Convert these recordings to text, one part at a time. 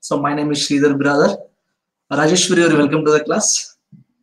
So my name is Sridhar brother. Rajeshwari, welcome to the class.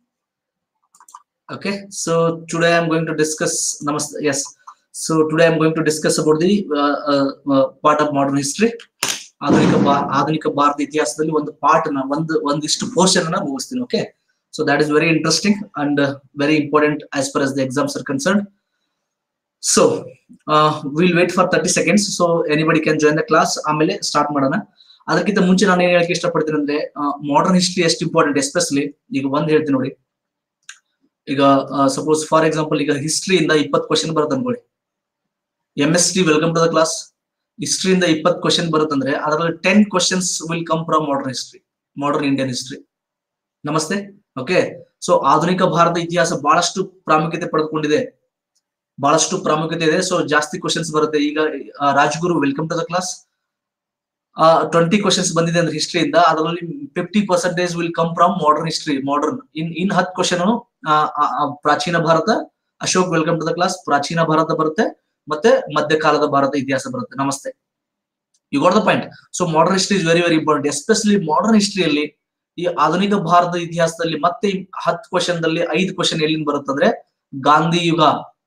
Okay, so today I'm going to discuss. Namaste. Yes. So today I'm going to discuss about the uh, uh, uh, part of modern history. ಆಧುನಿಕ ಬಾ ಆಧುನಿಕ ಭಾರತ ಇತಿಹಾಸದಲ್ಲಿ ಒಂದು part ನ ಒಂದು ಒಂದಿಷ್ಟು portion ಅನ್ನ ಮುಗಿಸ್ತೀನಿ okay so that is very interesting and very important as per as the exams are concern so will wait for thirty seconds so anybody can join the class ಆಮೇಲೆ ಸ್ಟಾರ್ಟ್ ಮಾಡೋಣ ಅದಕ್ಕಿಂತ ಮುಂಚೆ ನಾನು ಏನ್ ಹೇಳಕ್ಕೆ ಇಷ್ಟಪಡ್ತೀನಿ ಅಂದ್ರೆ ಮಾಡರ್ನ್ ಹಿಸ್ಟ್ರಿ ಎಷ್ಟು ಇಂಪಾರ್ಟೆಂಟ್ ಎಸ್ಪೆಷಲಿ ಈಗ ಒಂದ್ ಹೇಳ್ತೀನಿ ನೋಡಿ ಈಗ ಸಪೋಸ್ ಫಾರ್ ಎಕ್ಸಾಂಪಲ್ ಈಗ ಹಿಸ್ಟ್ರಿಯಿಂದ ಇಪ್ಪತ್ತು ಕ್ವಶನ್ ಬರುತ್ತೆ ಅನ್ಕೊಳ್ಳಿ M S T welcome to the class ಹಿಸ್ಟ್ರಿಯಿಂದ ಇಪ್ಪತ್ತು ಕ್ವಶನ್ ಬರುತ್ತಂದ್ರೆ ಅದರಲ್ಲಿ ten questions will come from modern history modern Indian history ನಮಸ್ತೆ ಓಕೆ ಸೊ ಆಧುನಿಕ ಭಾರತ ಇತಿಹಾಸ ಬಹಳಷ್ಟು ಪ್ರಾಮುಖ್ಯತೆ ಪಡೆದುಕೊಂಡಿದೆ ಬಹಳಷ್ಟು ಪ್ರಾಮುಖ್ಯತೆ ಇದೆ ಸೊ ಜಾಸ್ತಿ ಕ್ವಶನ್ಸ್ ಬರುತ್ತೆ ಈಗ ಆ, Rajguru welcome to the class twenty questions ಬಂದಿದೆ ಅಂದ್ರೆ ಹಿಸ್ಟ್ರಿಯಿಂದ ಅದರಲ್ಲಿ fifty percentage will come from modern history modern in in ಹತ್ತು ಕ್ವಶನ್ ಪ್ರಾಚೀನ ಭಾರತ Ashok welcome to the class ಪ್ರಾಚೀನ ಭಾರತ ಬರುತ್ತೆ ಮತ್ತೆ ಮಧ್ಯಕಾಲದ ಭಾರತ ಇತಿಹಾಸ ಬರುತ್ತೆ ನಮಸ್ತೆ you got the point so modern history is very very important especially modern ಹಿಸ್ಟ್ರಿಯಲ್ಲಿ ಈ ಆಧುನಿಕ ಭಾರತದ ಇತಿಹಾಸದಲ್ಲಿ ಮತ್ತೆ ಹತ್ತು ಕ್ವಶನ್ ದಲ್ಲಿ ಐದು ಕ್ವಶನ್ ಎಲ್ಲಿಂದ ಬರುತ್ತಂದ್ರೆ ಗಾಂಧಿ ಯುಗ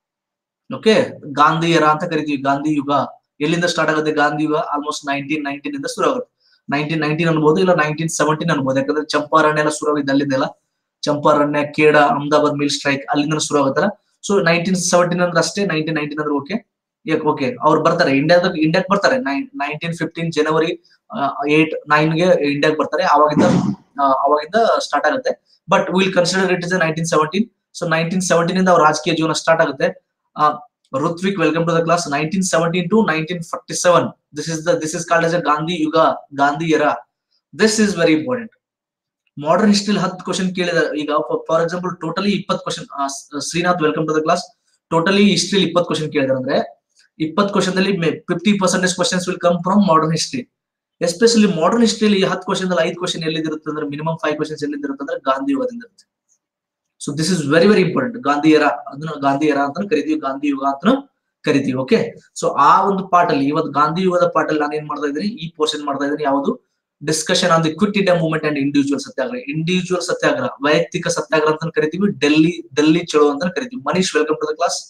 ಓಕೆ ಗಾಂಧಿ ಎರ ಅಂತ ಕರಿತೀವಿ ಗಾಂಧಿ ಯುಗ ಎಲ್ಲಿಂದ ಸ್ಟಾರ್ಟ್ ಆಗುತ್ತೆ ಗಾಂಧಿ ಯುಗ ಆಲ್ಮೋಸ್ಟ್ ನೈನ್ಟೀನ್ ನೈನ್ಟೀನ್ ಇಂದ ಶುರು ಆಗುತ್ತೆ ನೈನ್ಟೀನ್ ನೈನ್ಟೀನ್ ಅನ್ಬೋದು ಇಲ್ಲ ನೈನ್ಟೀನ್ ಸೆವೆಂಟೀನ್ ಅನ್ಬೋದು ಯಾಕಂದ್ರೆ ಚಂಪಾರಣ್ಯ ಎಲ್ಲ ಶುರು ಆಗಿದ್ದು ಅಲ್ಲಿಂದೆಲ್ಲ ಚಂಪಾರಣ್ಯ ಕೇಡ ಅಹಮದಾಬಾದ್ ಮಿಲ್ ಸ್ಟ್ರೈಕ್ ಅಲ್ಲಿಂದ ಶುರು ಆಗುತ್ತಲ್ಲ ಸೊ ನೈನ್ಟೀನ್ ಸೆವೆಂಟೀನ್ ಅಂದ್ರೆ ಅಷ್ಟೇ ನೈನ್ಟೀನ್ ನೈನ್ಟೀನ್ ಅಂದ್ರೆ ಓಕೆ ಓಕೆ ಅವ್ರು ಬರ್ತಾರೆ ಇಂಡಿಯಾದ ಇಂಡಿಯಾಕ್ ಬರ್ತಾರೆ ನೈನ್ಟೀನ್ ಫಿಫ್ಟೀನ್ ಜನವರಿ ಏಟ್ ನೈನ್ ಗೆ ಇಂಡಿಯಾಕ್ ಬರ್ತಾರೆ ಅವಾಗಿಂದ ಆ, ಅವಾಗಿಂದ ಸ್ಟಾರ್ಟ್ ಆಗುತ್ತೆ but will consider it is nineteen seventeen so nineteen seventeen ಇಂದ ಅವ್ರ ರಾಜಕೀಯ ಜೀವನ ಸ್ಟಾರ್ಟ್ ಆಗುತ್ತೆ Ritvik welcome to the class nineteen seventeen to nineteen forty seven this is the this is called as a Gandhi ಯುಗ Gandhi era this is very important modern ಹಿಸ್ಟ್ರಿಲಿ ಹತ್ತು question ಕೇಳಿದಾರೆ ಈಗ ಫಾರ್ ಎಕ್ಸಾಂಪಲ್ ಟೋಟಲಿ ಇಪ್ಪತ್ತು question Srinath welcome to the class totally ಹಿಸ್ಟ್ರಿಲಿ ಇಪ್ಪತ್ತು question ಕೇಳಿದಾರೆ ಅಂದ್ರೆ ಇಪ್ಪತ್ತು ಕ್ವಶನ್ ಅಲ್ಲಿ fifty percentage questions will come from modern history especially modern ಹಿಸ್ಟ್ರಿಯಲ್ಲಿ ಹತ್ತು ಕ್ವಶನ್ ಅಲ್ಲಿ ಐದು ಕ್ವಶನ್ ಎಲ್ಲಿದಿರುತ್ತೆ ಅಂದ್ರೆ ಮಿನಿಮಮ್ ಫೈವ್ ಕ್ವಶನ್ಸ್ ಎಲ್ಲಿದಿರುತ್ತೆ ಅಂದ್ರೆ ಗಾಂಧಿ ಯುಗದಿಂದ ಇರುತ್ತೆ so this is very very important Gandhi era ಅದನ್ನ ಗಾಂಧಿ ಎರ ಅಂತ ಕರಿತೀವಿ ಗಾಂಧಿ ಯುಗ ಅಂತ ಕರಿತೀವಿ ಓಕೆ ಸೊ ಆ ಒಂದು ಪಾರ್ಟ್ ಅಲ್ಲಿ ಇವತ್ತು ಗಾಂಧಿ ಯುಗದ ಪಾರ್ಟ್ ಅಲ್ಲಿ ನಾನು ಏನ್ ಮಾಡ್ತಾ ಇದ್ದೀನಿ ಈ ಪೋರ್ಷನ್ ಮಾಡ್ತಾ ಇದ್ದೀನಿ ಯಾವುದು discussion on the quit India movement and individual satyagraha individual satyagraha ವೈಯಕ್ತಿಕ ಸತ್ಯಾಗ್ರಹ ಅಂತ ಕರಿತೀವಿ ಡೆಲ್ಲಿ ಡೆಲ್ಲಿ ಚಳೋ ಅಂತ ಕರಿತೀವಿ Manish welcome to the class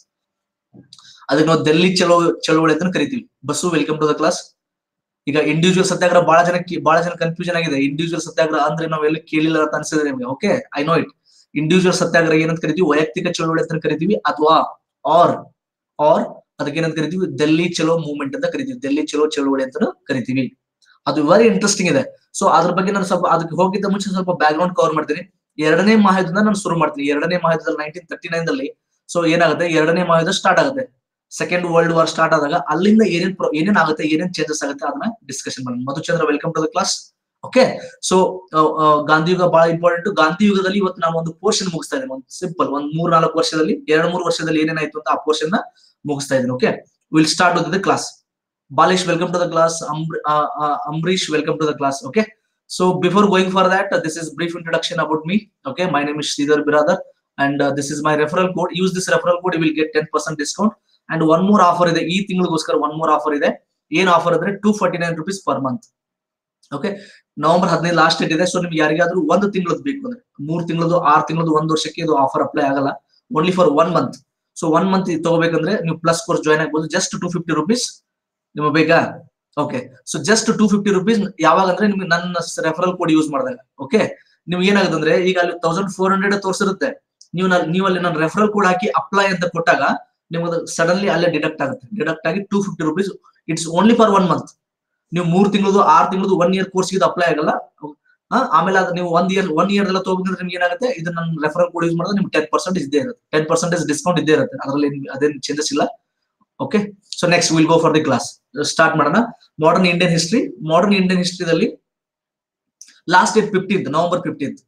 ಅದಕ್ಕೆ ನಾವು ಡೆಲ್ಲಿ ಚಲೋ ಚಳವಳಿ ಅಂತ ಕರಿತೀವಿ Basu welcome to the class ಈಗ ಇಂಡಿವಿಜುವಲ್ ಸತ್ಯಾಗ್ರಹ ಬಹಳ ಜನಕ್ಕೆ ಬಹಳ ಜನ ಕನ್ಫ್ಯೂಷನ್ ಆಗಿದೆ ಇಂಡಿವಿಜುವಲ್ ಸತ್ಯಾಗ್ರಹ ಅಂದ್ರೆ ನಾವೆಲ್ಲ ಕೇಳಿಲ್ಲ ಅಂತ ಅನ್ಸಿದ್ರೆ ನಿಮಗೆ okay I know it individual satyagraha ಏನಂತ ಕರಿತೀವಿ ವೈಯಕ್ತಿಕ ಚಳವಳಿ ಅಂತ ಕರಿತೀವಿ ಅಥವಾ ಆರ್ ಆರ್ ಅದಕ್ಕೆ ಏನಂತ ಕರಿತೀವಿ ಡೆಲ್ಲಿ ಚಲೋ ಮೂವ್ಮೆಂಟ್ ಅಂತ ಕರಿತೀವಿ ಡೆಲ್ಲಿ ಚಲೋ ಚಳವಳಿ ಅಂತ ಕರಿತೀವಿ ಅದು ವೆರಿ ಇಂಟ್ರೆಸ್ಟಿಂಗ್ ಇದೆ ಸೊ ಅದ್ರ ಬಗ್ಗೆ ನಾನು ಸ್ವಲ್ಪ ಅದಕ್ಕೆ ಹೋಗಿದ್ದ ಮುಂಚೆ ಸ್ವಲ್ಪ ಬ್ಯಾಕ್ ಗ್ರೌಂಡ್ ಕವರ್ ಮಾಡ್ತೀನಿ ಎರಡನೇ ಮಹಾಯುದ್ಧದಿಂದ ನಾನು ಶುರು ಮಾಡ್ತೀನಿ ಎರಡನೇ ಮಹಾಯುದ್ಧದಲ್ಲಿ ನೈನ್ಟೀನ್ ತರ್ಟಿ ನೈನ್ ದಲ್ಲಿ ಸೊ ಏನಾಗುತ್ತೆ ಎರಡನೇ ಮಹಾಯುದ್ಧ ಸ್ಟಾರ್ಟ್ ಆಗುತ್ತೆ ಸೆಕೆಂಡ್ ವರ್ಲ್ಡ್ ವಾರ್ ಸ್ಟಾರ್ಟ್ ಆದಾಗ ಅಲ್ಲಿಂದ ಏನೇನ್ ಪ್ರ- ಏನೇನ್ ಆಗುತ್ತೆ ಏನೇನ್ ಚೇಂಜಸ್ ಆಗುತ್ತೆ ಅದನ್ನ ಡಿಸ್ಕಷನ್ ಮಾಡೋಣ Madhuchandra welcome to the class okay so Gandhi ಯುಗ ಬಹಳ ಇಂಪಾರ್ಟೆಂಟ್ ಗಾಂಧಿ ಯುಗದಲ್ಲಿ ಇವತ್ತು ನಾವು ಒಂದು ಪೋರ್ಷನ್ ಮುಗಿಸ್ತಾ ಇದ್ದೇನೆ ಒಂದು ಸಿಂಪಲ್ ಒಂದ್ ಮೂರ್ ನಾಲ್ಕು ವರ್ಷದಲ್ಲಿ ಎರಡ್ ಮೂರು ವರ್ಷದಲ್ಲಿ ಏನೇನಾಯ್ತು ಅಂತ ಆ ಪೋರ್ಷನ್ ನ ಮುಗಿಸ್ತಾ ಇದ್ದೀನಿ okay will start with the class Balesh welcome to the class Ambarish welcome to the class okay so before going for that this is brief introduction about me okay my name is Sridhar Biradar and this is my referral code use this referral code will get ten percent discount and one more offer ಇದೆ ಈ ತಿಂಗಳಿಗೋಸ್ಕರ one more offer ಇದೆ ಏನ್ offer ಅಂದ್ರೆ two forty nine rupees per month okay November ಹದಿನೈದು last date ಇದೆ so ನಿಮ್ಗೆ ಯಾರಿಗಾದ್ರೂ ಒಂದು ತಿಂಗಳದ್ದು ಬೇಕು ಅಂದ್ರೆ ಮೂರ್ ತಿಂಗಳದ್ದು ಆರ್ ತಿಂಗಳದ್ದು ಒಂದ್ ವರ್ಷಕ್ಕೆ ಇದು ಆಫರ್ ಅಪ್ಲೈ ಆಗಲ್ಲ only for one month so one month ತಗೋಬೇಕಂದ್ರೆ ನೀವು ಪ್ಲಸ್ ಕೋರ್ಸ್ ಜಾಯ್ನ್ ಆಗ್ಬೋದು ಜಸ್ಟ್ ಟೂ ಫಿಫ್ಟಿ ರುಪೀಸ್ ನಿಮಗೆ ಬೇಕಾ okay so just two fifty rupees ಯಾವಾಗ ಅಂದ್ರೆ ನಿಮ್ಗೆ ನನ್ನ ರೆಫರಲ್ ಕೋಡ್ ಯೂಸ್ ಮಾಡಿದಾಗ ಓಕೆ ನಿಮ್ಗೆ ಏನಾಗುತ್ತೆ ಅಂದ್ರೆ ಈಗ ಅಲ್ಲಿ ತೌಸಂಡ್ ಫೋರ್ ಹಂಡ್ರೆಡ್ ತೋರಿಸಿರುತ್ತೆ ನೀವು ನನ್- ನೀವು ಅಲ್ಲಿ ನನ್ನ ರೆಫರಲ್ ಕೋಡ್ ಹಾಕಿ ಅಪ್ಲೈ ಅಂತ ಕೊಟ್ಟಾಗ ನಿಮ್ಗೆ ಸಡನ್ಲಿ ಅಲ್ಲೇ ಡಿಡಕ್ಟ್ ಆಗುತ್ತೆ ಡಿಡಕ್ಟ್ ಆಗಿ two fifty rupees it's only for one month ನೀವು ಮೂರ್ ತಿಂಗಳದು ಆರ್ ತಿಂಗಳದು ಒನ್ ಇಯರ್ ಕೋರ್ಸ್ ಇದು ಅಪ್ಲೈ ಆಗಲ್ಲ ಆ, ಆಮೇಲೆ ಅದು ನೀವು ಒಂದ್ ಇಯರ್ ಒನ್ ಇಯರ್ ಎಲ್ಲ ತಗೋಬೇಕಂದ್ರೆ ನಿಮ್ಗೆ ಏನಾಗುತ್ತೆ ಇದು ನನ್ನ ರೆಫರಲ್ ಕೋಡ್ ಯೂಸ್ ಮಾಡಿದ್ರೆ ನಿಮ್ಗೆ ಟೆನ್ ಪರ್ಸೆಂಟ್ ಇದ್ದೇ ಇರುತ್ತೆ ಟೆನ್ ಪರ್ಸೆಂಟೇಜ್ ಡಿಸ್ಕೌಂಟ್ ಇದ್ದೇ ಇರುತ್ತೆ ಅದರಲ್ಲಿ ಅದೇನು ಚೇಂಜಸ್ ಇಲ್ಲ okay so next will go for the class start ಮಾಡೋಣ modern Indian history modern Indian ಹಿಸ್ಟ್ರಿದಲ್ಲಿ last date fifteenth November fifteenth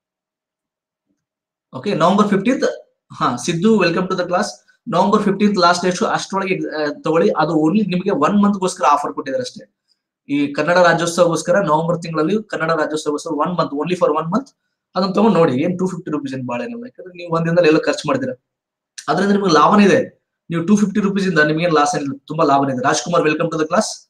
okay November fifteenth ಹಾ Siddu welcome to the class November fifteenth last date ಅಷ್ಟೊಳಗೆ ಆ, ತಗೊಳ್ಳಿ ಅದು only ನಿಮಗೆ one month ಗೋಸ್ಕರ offer ಕೊಟ್ಟಿದ್ದಾರೆ ಅಷ್ಟೇ ಈ ಕನ್ನಡ ರಾಜ್ಯೋತ್ಸವಗೋಸ್ಕರ ನವೆಂಬರ್ ತಿಂಗಳಲ್ಲಿ ಕನ್ನಡ ರಾಜ್ಯೋತ್ಸವಗೋಸ್ಕರ one month only for one month ಅದನ್ನ ತಗೊಂಡು ನೋಡಿ ಏನ್ ಟೂ ಫಿಫ್ಟಿ ರುಪೀಸ್ ಏನ್ ಬಾಳ ಏನಿಲ್ಲ ಯಾಕಂದ್ರೆ ನೀವು ಒಂದಿನದಲ್ಲಿ ಎಲ್ಲ ಖರ್ಚು ಮಾಡ್ತೀರಾ ಅದರಿಂದ ನಿಮ್ಗೆ ಲಾಭನೇ ಇದೆ ನೀವು ಟೂ ಫಿಫ್ಟಿ ರುಪೀಸ್ ಇಂದ ನಿಮ್ಗೆ ಲಾಸ್ ಏನಿಲ್ಲ ತುಂಬಾ ಲಾಭನೇ ಇದೆ Rajkumar welcome to the class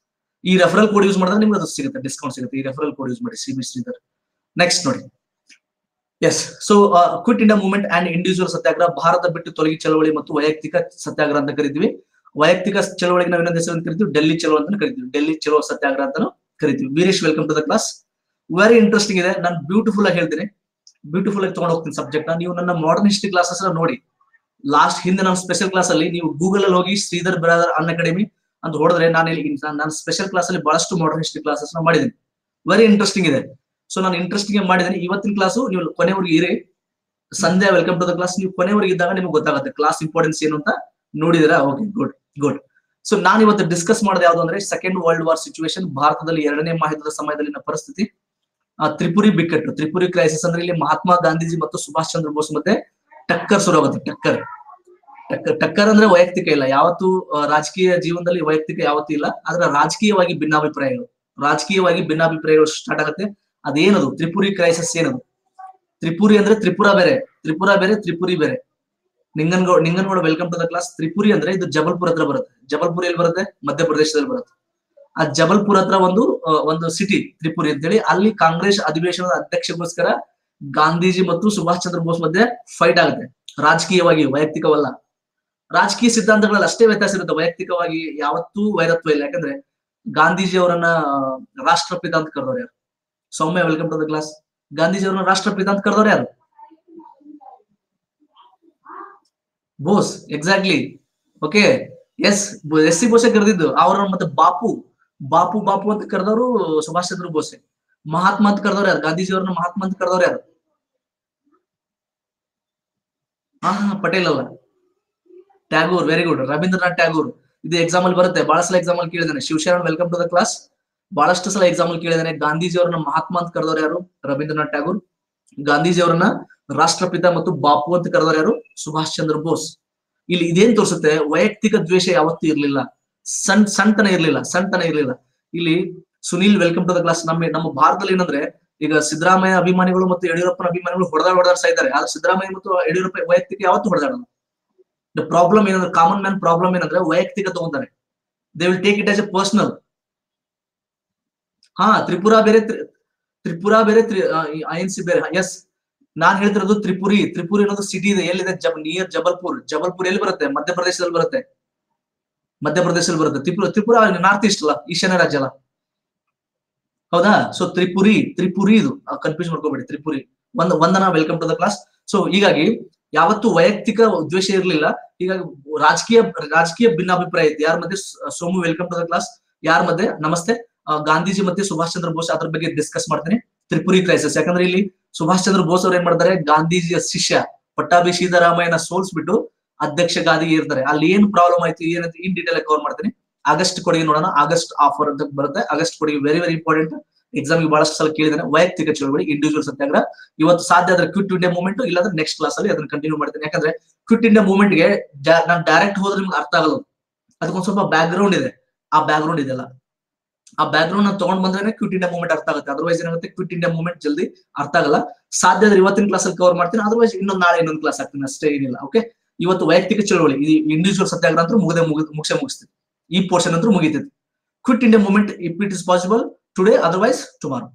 ಈ ರೆಫರಲ್ ಕೋಡ್ ಯೂಸ್ ಮಾಡಿದ್ರೆ ನಿಮ್ಗೆ ಅದು ಸಿಗುತ್ತೆ ಡಿಸ್ಕೌಂಟ್ ಸಿಗುತ್ತೆ ಈ ರೆಫರಲ್ ಕೋಡ್ ಯೂಸ್ ಮಾಡಿ ಸಿ ಬಿ ಶ್ರೀಧರ್ ನೆಕ್ಸ್ಟ್ ನೋಡಿ yes so quit India movement and individual satyagraha ಭಾರತ ಬಿಟ್ಟು ತೊಲಗಿ ಚಳವಳಿ ಮತ್ತು ವೈಯಕ್ತಿಕ ಸತ್ಯಾಗ್ರಹ ಅಂತ ಕರಿತೀವಿ ವೈಯಕ್ತಿಕ ಚಳವಳಿಗೆ ನಾವು ಇನ್ನೊಂದು ಹೆಸರು ಅಂತ ಕರಿತೀವಿ ಡೆಲ್ಲಿ ಚಲೋ ಅಂತ ಕರಿತೀವಿ ಡೆಲ್ಲಿ ಚಲೋ ಸತ್ಯಾಗ್ರಹ ಅಂತಾನು ಕರಿತೀವಿ Veeresh welcome to the class very interesting ಇದೆ ನಾನು ಬ್ಯೂಟಿಫುಲ್ ಆಗಿ ಹೇಳ್ತೀನಿ ಬ್ಯೂಟಿಫುಲ್ ಆಗಿ ತಗೊಂಡು ಹೋಗ್ತೀನಿ ಸಬ್ಜೆಕ್ಟ್ ನೀವು ನನ್ನ ಮಾಡರ್ನ್ ಹಿಸ್ಟ್ರಿ ಕ್ಲಾಸಸ್ ನೋಡಿ ಲಾಸ್ಟ್ ಹಿಂದೆ ನಮ್ಮ ಸ್ಪೆಷಲ್ ಕ್ಲಾಸ್ ಅಲ್ಲಿ ನೀವು ಗೂಗಲ್ ಅಲ್ಲಿ ಹೋಗಿ ಶ್ರೀಧರ್ ಬ್ರದರ್ ಅನ್ ಅಕಾಡೆಮಿ ಅಂತ ಹೊಡೆದ್ರೆ ನಾನು ಇಲ್ಲಿ ನಾನು ಸ್ಪೆಷಲ್ ಕ್ಲಾಸ್ ಅಲ್ಲಿ ಬಹಳಷ್ಟು ಮಾಡರ್ನ್ ಹಿಸ್ಟ್ರಿ ಕ್ಲಾಸಸ್ ನ ಮಾಡಿದ್ದೀನಿ ವೆರಿ ಇಂಟ್ರೆಸ್ಟಿಂಗ್ ಇದೆ ಸೊ ನಾನು ಇಂಟ್ರೆಸ್ಟಿಂಗ್ ಮಾಡಿದ್ದೀನಿ ಇವತ್ತಿನ ಕ್ಲಾಸು ನೀವು ಕೊನೆವರೆಗೆ ಇರಿ Sandhya welcome to the class ನೀವು ಕೊನೆವರೆಗೆ ಇದ್ದಾಗ ನಿಮ್ಗೆ ಗೊತ್ತಾಗುತ್ತೆ ಕ್ಲಾಸ್ ಇಂಪಾರ್ಟೆನ್ಸ್ ಏನು ಅಂತ ನೋಡಿದಿರಾ ಓಕೆ ಗುಡ್ ಗುಡ್ ಸೊ ನಾನು ಇವತ್ತು ಡಿಸ್ಕಸ್ ಮಾಡೋದು ಯಾವ್ದು ಅಂದ್ರೆ ಸೆಕೆಂಡ್ ವರ್ಲ್ಡ್ ವಾರ್ ಸಿಚುವೇಶನ್ ಭಾರತದಲ್ಲಿ ಎರಡನೇ ಮಹಾಯುದ್ಧದ ಸಮಯದಲ್ಲಿನ ಪರಿಸ್ಥಿತಿ ಆ, ತ್ರಿಪುರಿ ಬಿಕ್ಕಟ್ಟು ತ್ರಿಪುರಿ ಕ್ರೈಸಿಸ್ ಅಂದ್ರೆ ಇಲ್ಲಿ ಮಹಾತ್ಮ ಗಾಂಧೀಜಿ ಮತ್ತು ಸುಭಾಷ್ ಚಂದ್ರ ಬೋಸ್ ಮತ್ತೆ ಟಕ್ಕರ್ ಶುರು ಆಗುತ್ತೆ ಟಕ್ಕರ್ ಟಕ್ಕರ್ ಟಕ್ಕರ್ ಅಂದ್ರೆ ವೈಯಕ್ತಿಕ ಇಲ್ಲ ಯಾವತ್ತು ಆ, ರಾಜಕೀಯ ಜೀವನದಲ್ಲಿ ವೈಯಕ್ತಿಕ ಯಾವತ್ತೂ ಇಲ್ಲ ಆದ್ರೆ ರಾಜಕೀಯವಾಗಿ ಭಿನ್ನಾಭಿಪ್ರಾಯಗಳು ರಾಜಕೀಯವಾಗಿ ಭಿನ್ನಾಭಿಪ್ರಾಯಗಳು ಸ್ಟಾರ್ಟ್ ಆಗುತ್ತೆ ಅದೇನದು ತ್ರಿಪುರಿ ಕ್ರೈಸಿಸ್ ಏನದು ತ್ರಿಪುರಿ ಅಂದ್ರೆ ತ್ರಿಪುರ ಬೇರೆ ತ್ರಿಪುರ ಬೇರೆ ತ್ರಿಪುರಿ ಬೇರೆ Ningangouda Ningangouda welcome to the class Tripuri ಅಂದ್ರೆ ಇದು ಜಬಲ್ಪುರ್ ಹತ್ರ ಬರುತ್ತೆ ಜಬಲ್ಪುರ್ ಎಲ್ಲಿ ಬರುತ್ತೆ ಮಧ್ಯಪ್ರದೇಶದಲ್ಲಿ ಬರುತ್ತೆ ಆ ಜಬಲ್ಪುರ್ ಹತ್ರ ಒಂದು ಆ, ಒಂದು ಸಿಟಿ ತ್ರಿಪುರಿ ಅಂತೇಳಿ ಅಲ್ಲಿ ಕಾಂಗ್ರೆಸ್ ಅಧಿವೇಶನದ ಅಧ್ಯಕ್ಷಗೋಸ್ಕರ ಗಾಂಧೀಜಿ ಮತ್ತು ಸುಭಾಷ್ ಚಂದ್ರ ಬೋಸ್ ಮಧ್ಯೆ ಫೈಟ್ ಆಗುತ್ತೆ ರಾಜಕೀಯವಾಗಿ ವೈಯಕ್ತಿಕವಲ್ಲ ರಾಜಕೀಯ ಸಿದ್ಧಾಂತಗಳಲ್ಲಿ ಅಷ್ಟೇ ವ್ಯತ್ಯಾಸ ಇರುತ್ತೆ ವೈಯಕ್ತಿಕವಾಗಿ ಯಾವತ್ತೂ ವೈರತ್ವ ಇಲ್ಲ ಯಾಕಂದ್ರೆ ಗಾಂಧೀಜಿ ಅವರನ್ನ ಆ, ರಾಷ್ಟ್ರಪಿತ ಅಂತ ಕರೆದವ್ರು ಯಾರು Saumya welcome to the class Gandhiji ಅವರನ್ನ ರಾಷ್ಟ್ರಪಿತ ಅಂತ ಕರೆದವ್ರು ಯಾರು Bose exactly okay S S C Bose ಕರೆದಿದ್ದು ಅವ್ರ ಮತ್ತೆ ಬಾಪು ಬಾಪು ಬಾಪು ಅಂತ ಕರೆದವರು ಸುಭಾಷ್ ಚಂದ್ರ ಬೋಸೆ ಮಹಾತ್ಮ ಅಂತ ಕರೆದವ್ರು ಯಾರು ಗಾಂಧೀಜಿ ಅವ್ರನ್ನ ಮಹಾತ್ಮ ಅಂತ ಕರೆದವ್ರು ಯಾರು ಹಾ ಹಾ ಪಟೇಲ್ ಅಲ್ಲ ಟ್ಯಾಗೂರ್ ವೆರಿ ಗುಡ್ ರವೀಂದ್ರನಾಥ್ ಟ್ಯಾಗೂರ್ ಇದು ಎಕ್ಸಾಮ್ ಅಲ್ಲಿ ಬರುತ್ತೆ ಬಹಳ ಸಲ ಎಕ್ಸಾಮ್ ಅಲ್ಲಿ ಕೇಳಿದಾನೆ Shivasharan welcome to the class ಬಹಳಷ್ಟು ಸಲ ಎಕ್ಸಾಮ್ ಅಲ್ಲಿ ಕೇಳಿದಾನೆ ಗಾಂಧೀಜಿ ಅವರನ್ನ ಮಹಾತ್ಮ ಅಂತ ಕರೆದವ್ರು ಯಾರು ರವೀಂದ್ರನಾಥ್ ಟ್ಯಾಗೂರ್ ಗಾಂಧೀಜಿ ಅವರನ್ನ ರಾಷ್ಟ್ರಪಿತ ಮತ್ತು ಬಾಪು ಅಂತ ಕರೆದವ್ರು ಯಾರು ಸುಭಾಷ್ ಚಂದ್ರ ಬೋಸ್ ಇಲ್ಲಿ ಇದೇನ್ ತೋರಿಸುತ್ತೆ ವೈಯಕ್ತಿಕ ದ್ವೇಷ ಯಾವತ್ತೂ ಇರ್ಲಿಲ್ಲ ಸಣ್ಣ ಸಣ್ಣತನ ಇರ್ಲಿಲ್ಲ ಸಣ್ಣತನ ಇರ್ಲಿಲ್ಲ ಇಲ್ಲಿ Sunil welcome to the class ನಮ್ಮ ನಮ್ಮ ಭಾರತದಲ್ಲಿ ಏನಂದ್ರೆ ಈಗ ಸಿದ್ದರಾಮಯ್ಯ ಅಭಿಮಾನಿಗಳು ಮತ್ತು ಯಡಿಯೂರಪ್ಪನ ಅಭಿಮಾನಿಗಳು ಹೊಡೆದಾಡ ಹೊಡೆದಾಡ್ತಾ ಇದ್ದಾರೆ ಆದ್ರೆ ಸಿದ್ದರಾಮಯ್ಯ ಮತ್ತು ಯಡಿಯೂರಪ್ಪ ವೈಯಕ್ತಿಕ ಯಾವತ್ತೂ ಹೊಡೆದಾಡಲ್ಲ ದ ಪ್ರಾಬ್ಲಮ್ ಏನಂದ್ರೆ ಕಾಮನ್ ಮ್ಯಾನ್ ಪ್ರಾಬ್ಲಮ್ ಏನಂದ್ರೆ ವೈಯಕ್ತಿಕ ತಗೊಂತಾರೆ they will take it as a personal ಹಾ ತ್ರಿಪುರಾ ಬೇರೆ ತ್ರಿ- ತ್ರಿಪುರಾ ಬೇರೆ ಐ ಎನ್ ಸಿ ಬೇರೆ ಎಸ್ ನಾನ್ ಹೇಳ್ತಿರೋದು ತ್ರಿಪುರಿ ತ್ರಿಪುರಿ ಅನ್ನೋದು ಸಿಟಿ ಇದೆ ಎಲ್ಲಿದೆ ಜಬ್ ನಿಯರ್ ಜಬಲ್ಪುರ್ ಜಬಲ್ಪುರ್ ಎಲ್ಲಿ ಬರುತ್ತೆ ಮಧ್ಯಪ್ರದೇಶದಲ್ಲಿ ಬರುತ್ತೆ ಮಧ್ಯಪ್ರದೇಶದಲ್ಲಿ ಬರುತ್ತೆ ತ್ರಿಪುರ ತ್ರಿಪುರ ನಾರ್ತ್ ಈಸ್ಟ್ ಅಲ್ಲ ಈಶಾನ್ಯ ರಾಜ್ಯ ಅಲ್ಲ ಹೌದಾ ಸೊ ತ್ರಿಪುರಿ ತ್ರಿಪುರಿ ಇದು ಕನ್ಫ್ಯೂಸ್ ಮಾಡ್ಕೋಬೇಡಿ ತ್ರಿಪುರಿ ಒಂದ್ Vandana welcome to the class so ಹೀಗಾಗಿ ಯಾವತ್ತು ವೈಯಕ್ತಿಕ ದ್ವೇಷ ಇರಲಿಲ್ಲ ಹೀಗಾಗಿ ರಾಜಕೀಯ ರಾಜಕೀಯ ಭಿನ್ನಾಭಿಪ್ರಾಯ ಇತ್ತು ಯಾರ ಮಧ್ಯೆ ಸ- Somu welcome to the class ಯಾರ ಮಧ್ಯೆ ನಮಸ್ತೆ ಆ, ಗಾಂಧೀಜಿ ಮತ್ತೆ ಸುಭಾಷ್ ಚಂದ್ರ ಬೋಸ್ ಅದ್ರ ಬಗ್ಗೆ ಡಿಸ್ಕಸ್ ಮಾಡ್ತೀನಿ ತ್ರಿಪುರಿ ಕ್ರೈಸಿಸ್ ಯಾಕಂದ್ರೆ ಇಲ್ಲಿ ಸುಭಾಷ್ ಚಂದ್ರ ಬೋಸ್ ಅವ್ರು ಏನ್ ಮಾಡ್ತಾರೆ ಗಾಂಧೀಜಿಯ ಶಿಷ್ಯ ಪಟ್ಟಾಭಿ ಸಿದ್ದರಾಮಯ್ಯನ ಸೋಲ್ಸ್ಬಿಟ್ಟು ಅಧ್ಯಕ್ಷ ಗಾದಿಗೆ ಇರ್ತಾರೆ ಅಲ್ಲಿ ಏನ್ ಪ್ರಾಬ್ಲಮ್ ಆಯ್ತು ಏನಂತ ಇನ್ ಡೀಟೇಲ್ ಕವರ್ ಮಾಡ್ತೀನಿ ಆಗಸ್ಟ್ ಕೊಡುಗೆ ನೋಡೋಣ ಆಗಸ್ಟ್ ಆಫರ್ ಅಂತ ಬರುತ್ತೆ ಆಗಸ್ಟ್ ಕೊಡುಗೆ ವೆರಿ ವೆರಿ ಇಂಪಾರ್ಟೆಂಟ್ ಎಕ್ಸಾಮ್ ಬಹಳಷ್ಟು ಸಲ ಕೇಳಿದಾನೆ ವೈಯಕ್ತಿಕ ಚಳವಳಿ ಇಂಡಿವಿಜುವಲ್ ಸತ್ಯಾಗ್ರಹ ಇವತ್ತು ಸಾಧ್ಯ ಆದ್ರೆ ಕ್ವಿಟ್ ಇಂಡಿಯಾ ಮೂವ್ಮೆಂಟ್ ಇಲ್ಲಾಂದ್ರೆ ನೆಕ್ಸ್ಟ್ ಕ್ಲಾಸ್ ಅಲ್ಲಿ ಅದನ್ನ ಕಂಟಿನ್ಯೂ ಮಾಡ್ತೀನಿ ಯಾಕಂದ್ರೆ ಕ್ವಿಟ್ ಇಂಡಿಯಾ ಮೂವ್ಮೆಂಟ್ ಗೆ ನಾನು ಡೈರೆಕ್ಟ್ ಹೋದ್ರೆ ನಿಮ್ಗೆ ಅರ್ಥ ಆಗಲ್ಲ ಅದಕ್ಕೊಂದ್ ಸ್ವಲ್ಪ ಬ್ಯಾಕ್ ಗ್ರೌಂಡ್ ಇದೆ ಆ ಬ್ಯಾಕ್ ಗ್ರೌಂಡ್ ಇದೆಲ್ಲ ಆ ಬ್ಯಾಕ್ ಗ್ರೌಂಡ್ ತಗೊಂಡ್ ಬಂದ್ರೆ ಕ್ವಿಟ್ ಇಂಡಿಯಾ ಮೂವ್ಮೆಂಟ್ ಅರ್ಥ ಆಗುತ್ತೆ ಅದರ್ವೈಸ್ ಏನಾಗುತ್ತೆ ಕ್ವಿಟ್ ಇಂಡಿಯಾ ಮೂವ್ಮೆಂಟ್ ಜಲ್ದಿ ಅರ್ಥ ಆಗಲ್ಲ ಸಾಧ್ಯ ಆದ್ರೆ ಇವತ್ತಿನ ಕ್ಲಾಸ್ ಅಲ್ಲಿ ಕವರ್ ಮಾಡ್ತೀನಿ ಅದರ್ವೈಸ್ ಇನ್ನೊಂದು ನಾಳೆ ಇನ್ನೊಂದು ಕ್ಲಾಸ್ ಆಗ್ತೀನಿ ಅಷ್ಟೇ ಏನಿಲ್ಲ ಓಕೆ ಇವತ್ತು ವೈಯಕ್ತಿಕ ಚಳವಳಿ ಈ ಇಂಡಿವಿಜುವಲ್ ಸತ್ಯಾಗ್ರಹ ಅಂತೂ ಮುಗದೆ ಮುಗಿದ್ ಮುಗಿಸೇ ಮುಗಿಸ್ತೀವಿ ಈ ಪೋರ್ಷನ್ ಅಂತೂ ಮುಗಿತೈತಿ quit India movement if it is possible today otherwise tomorrow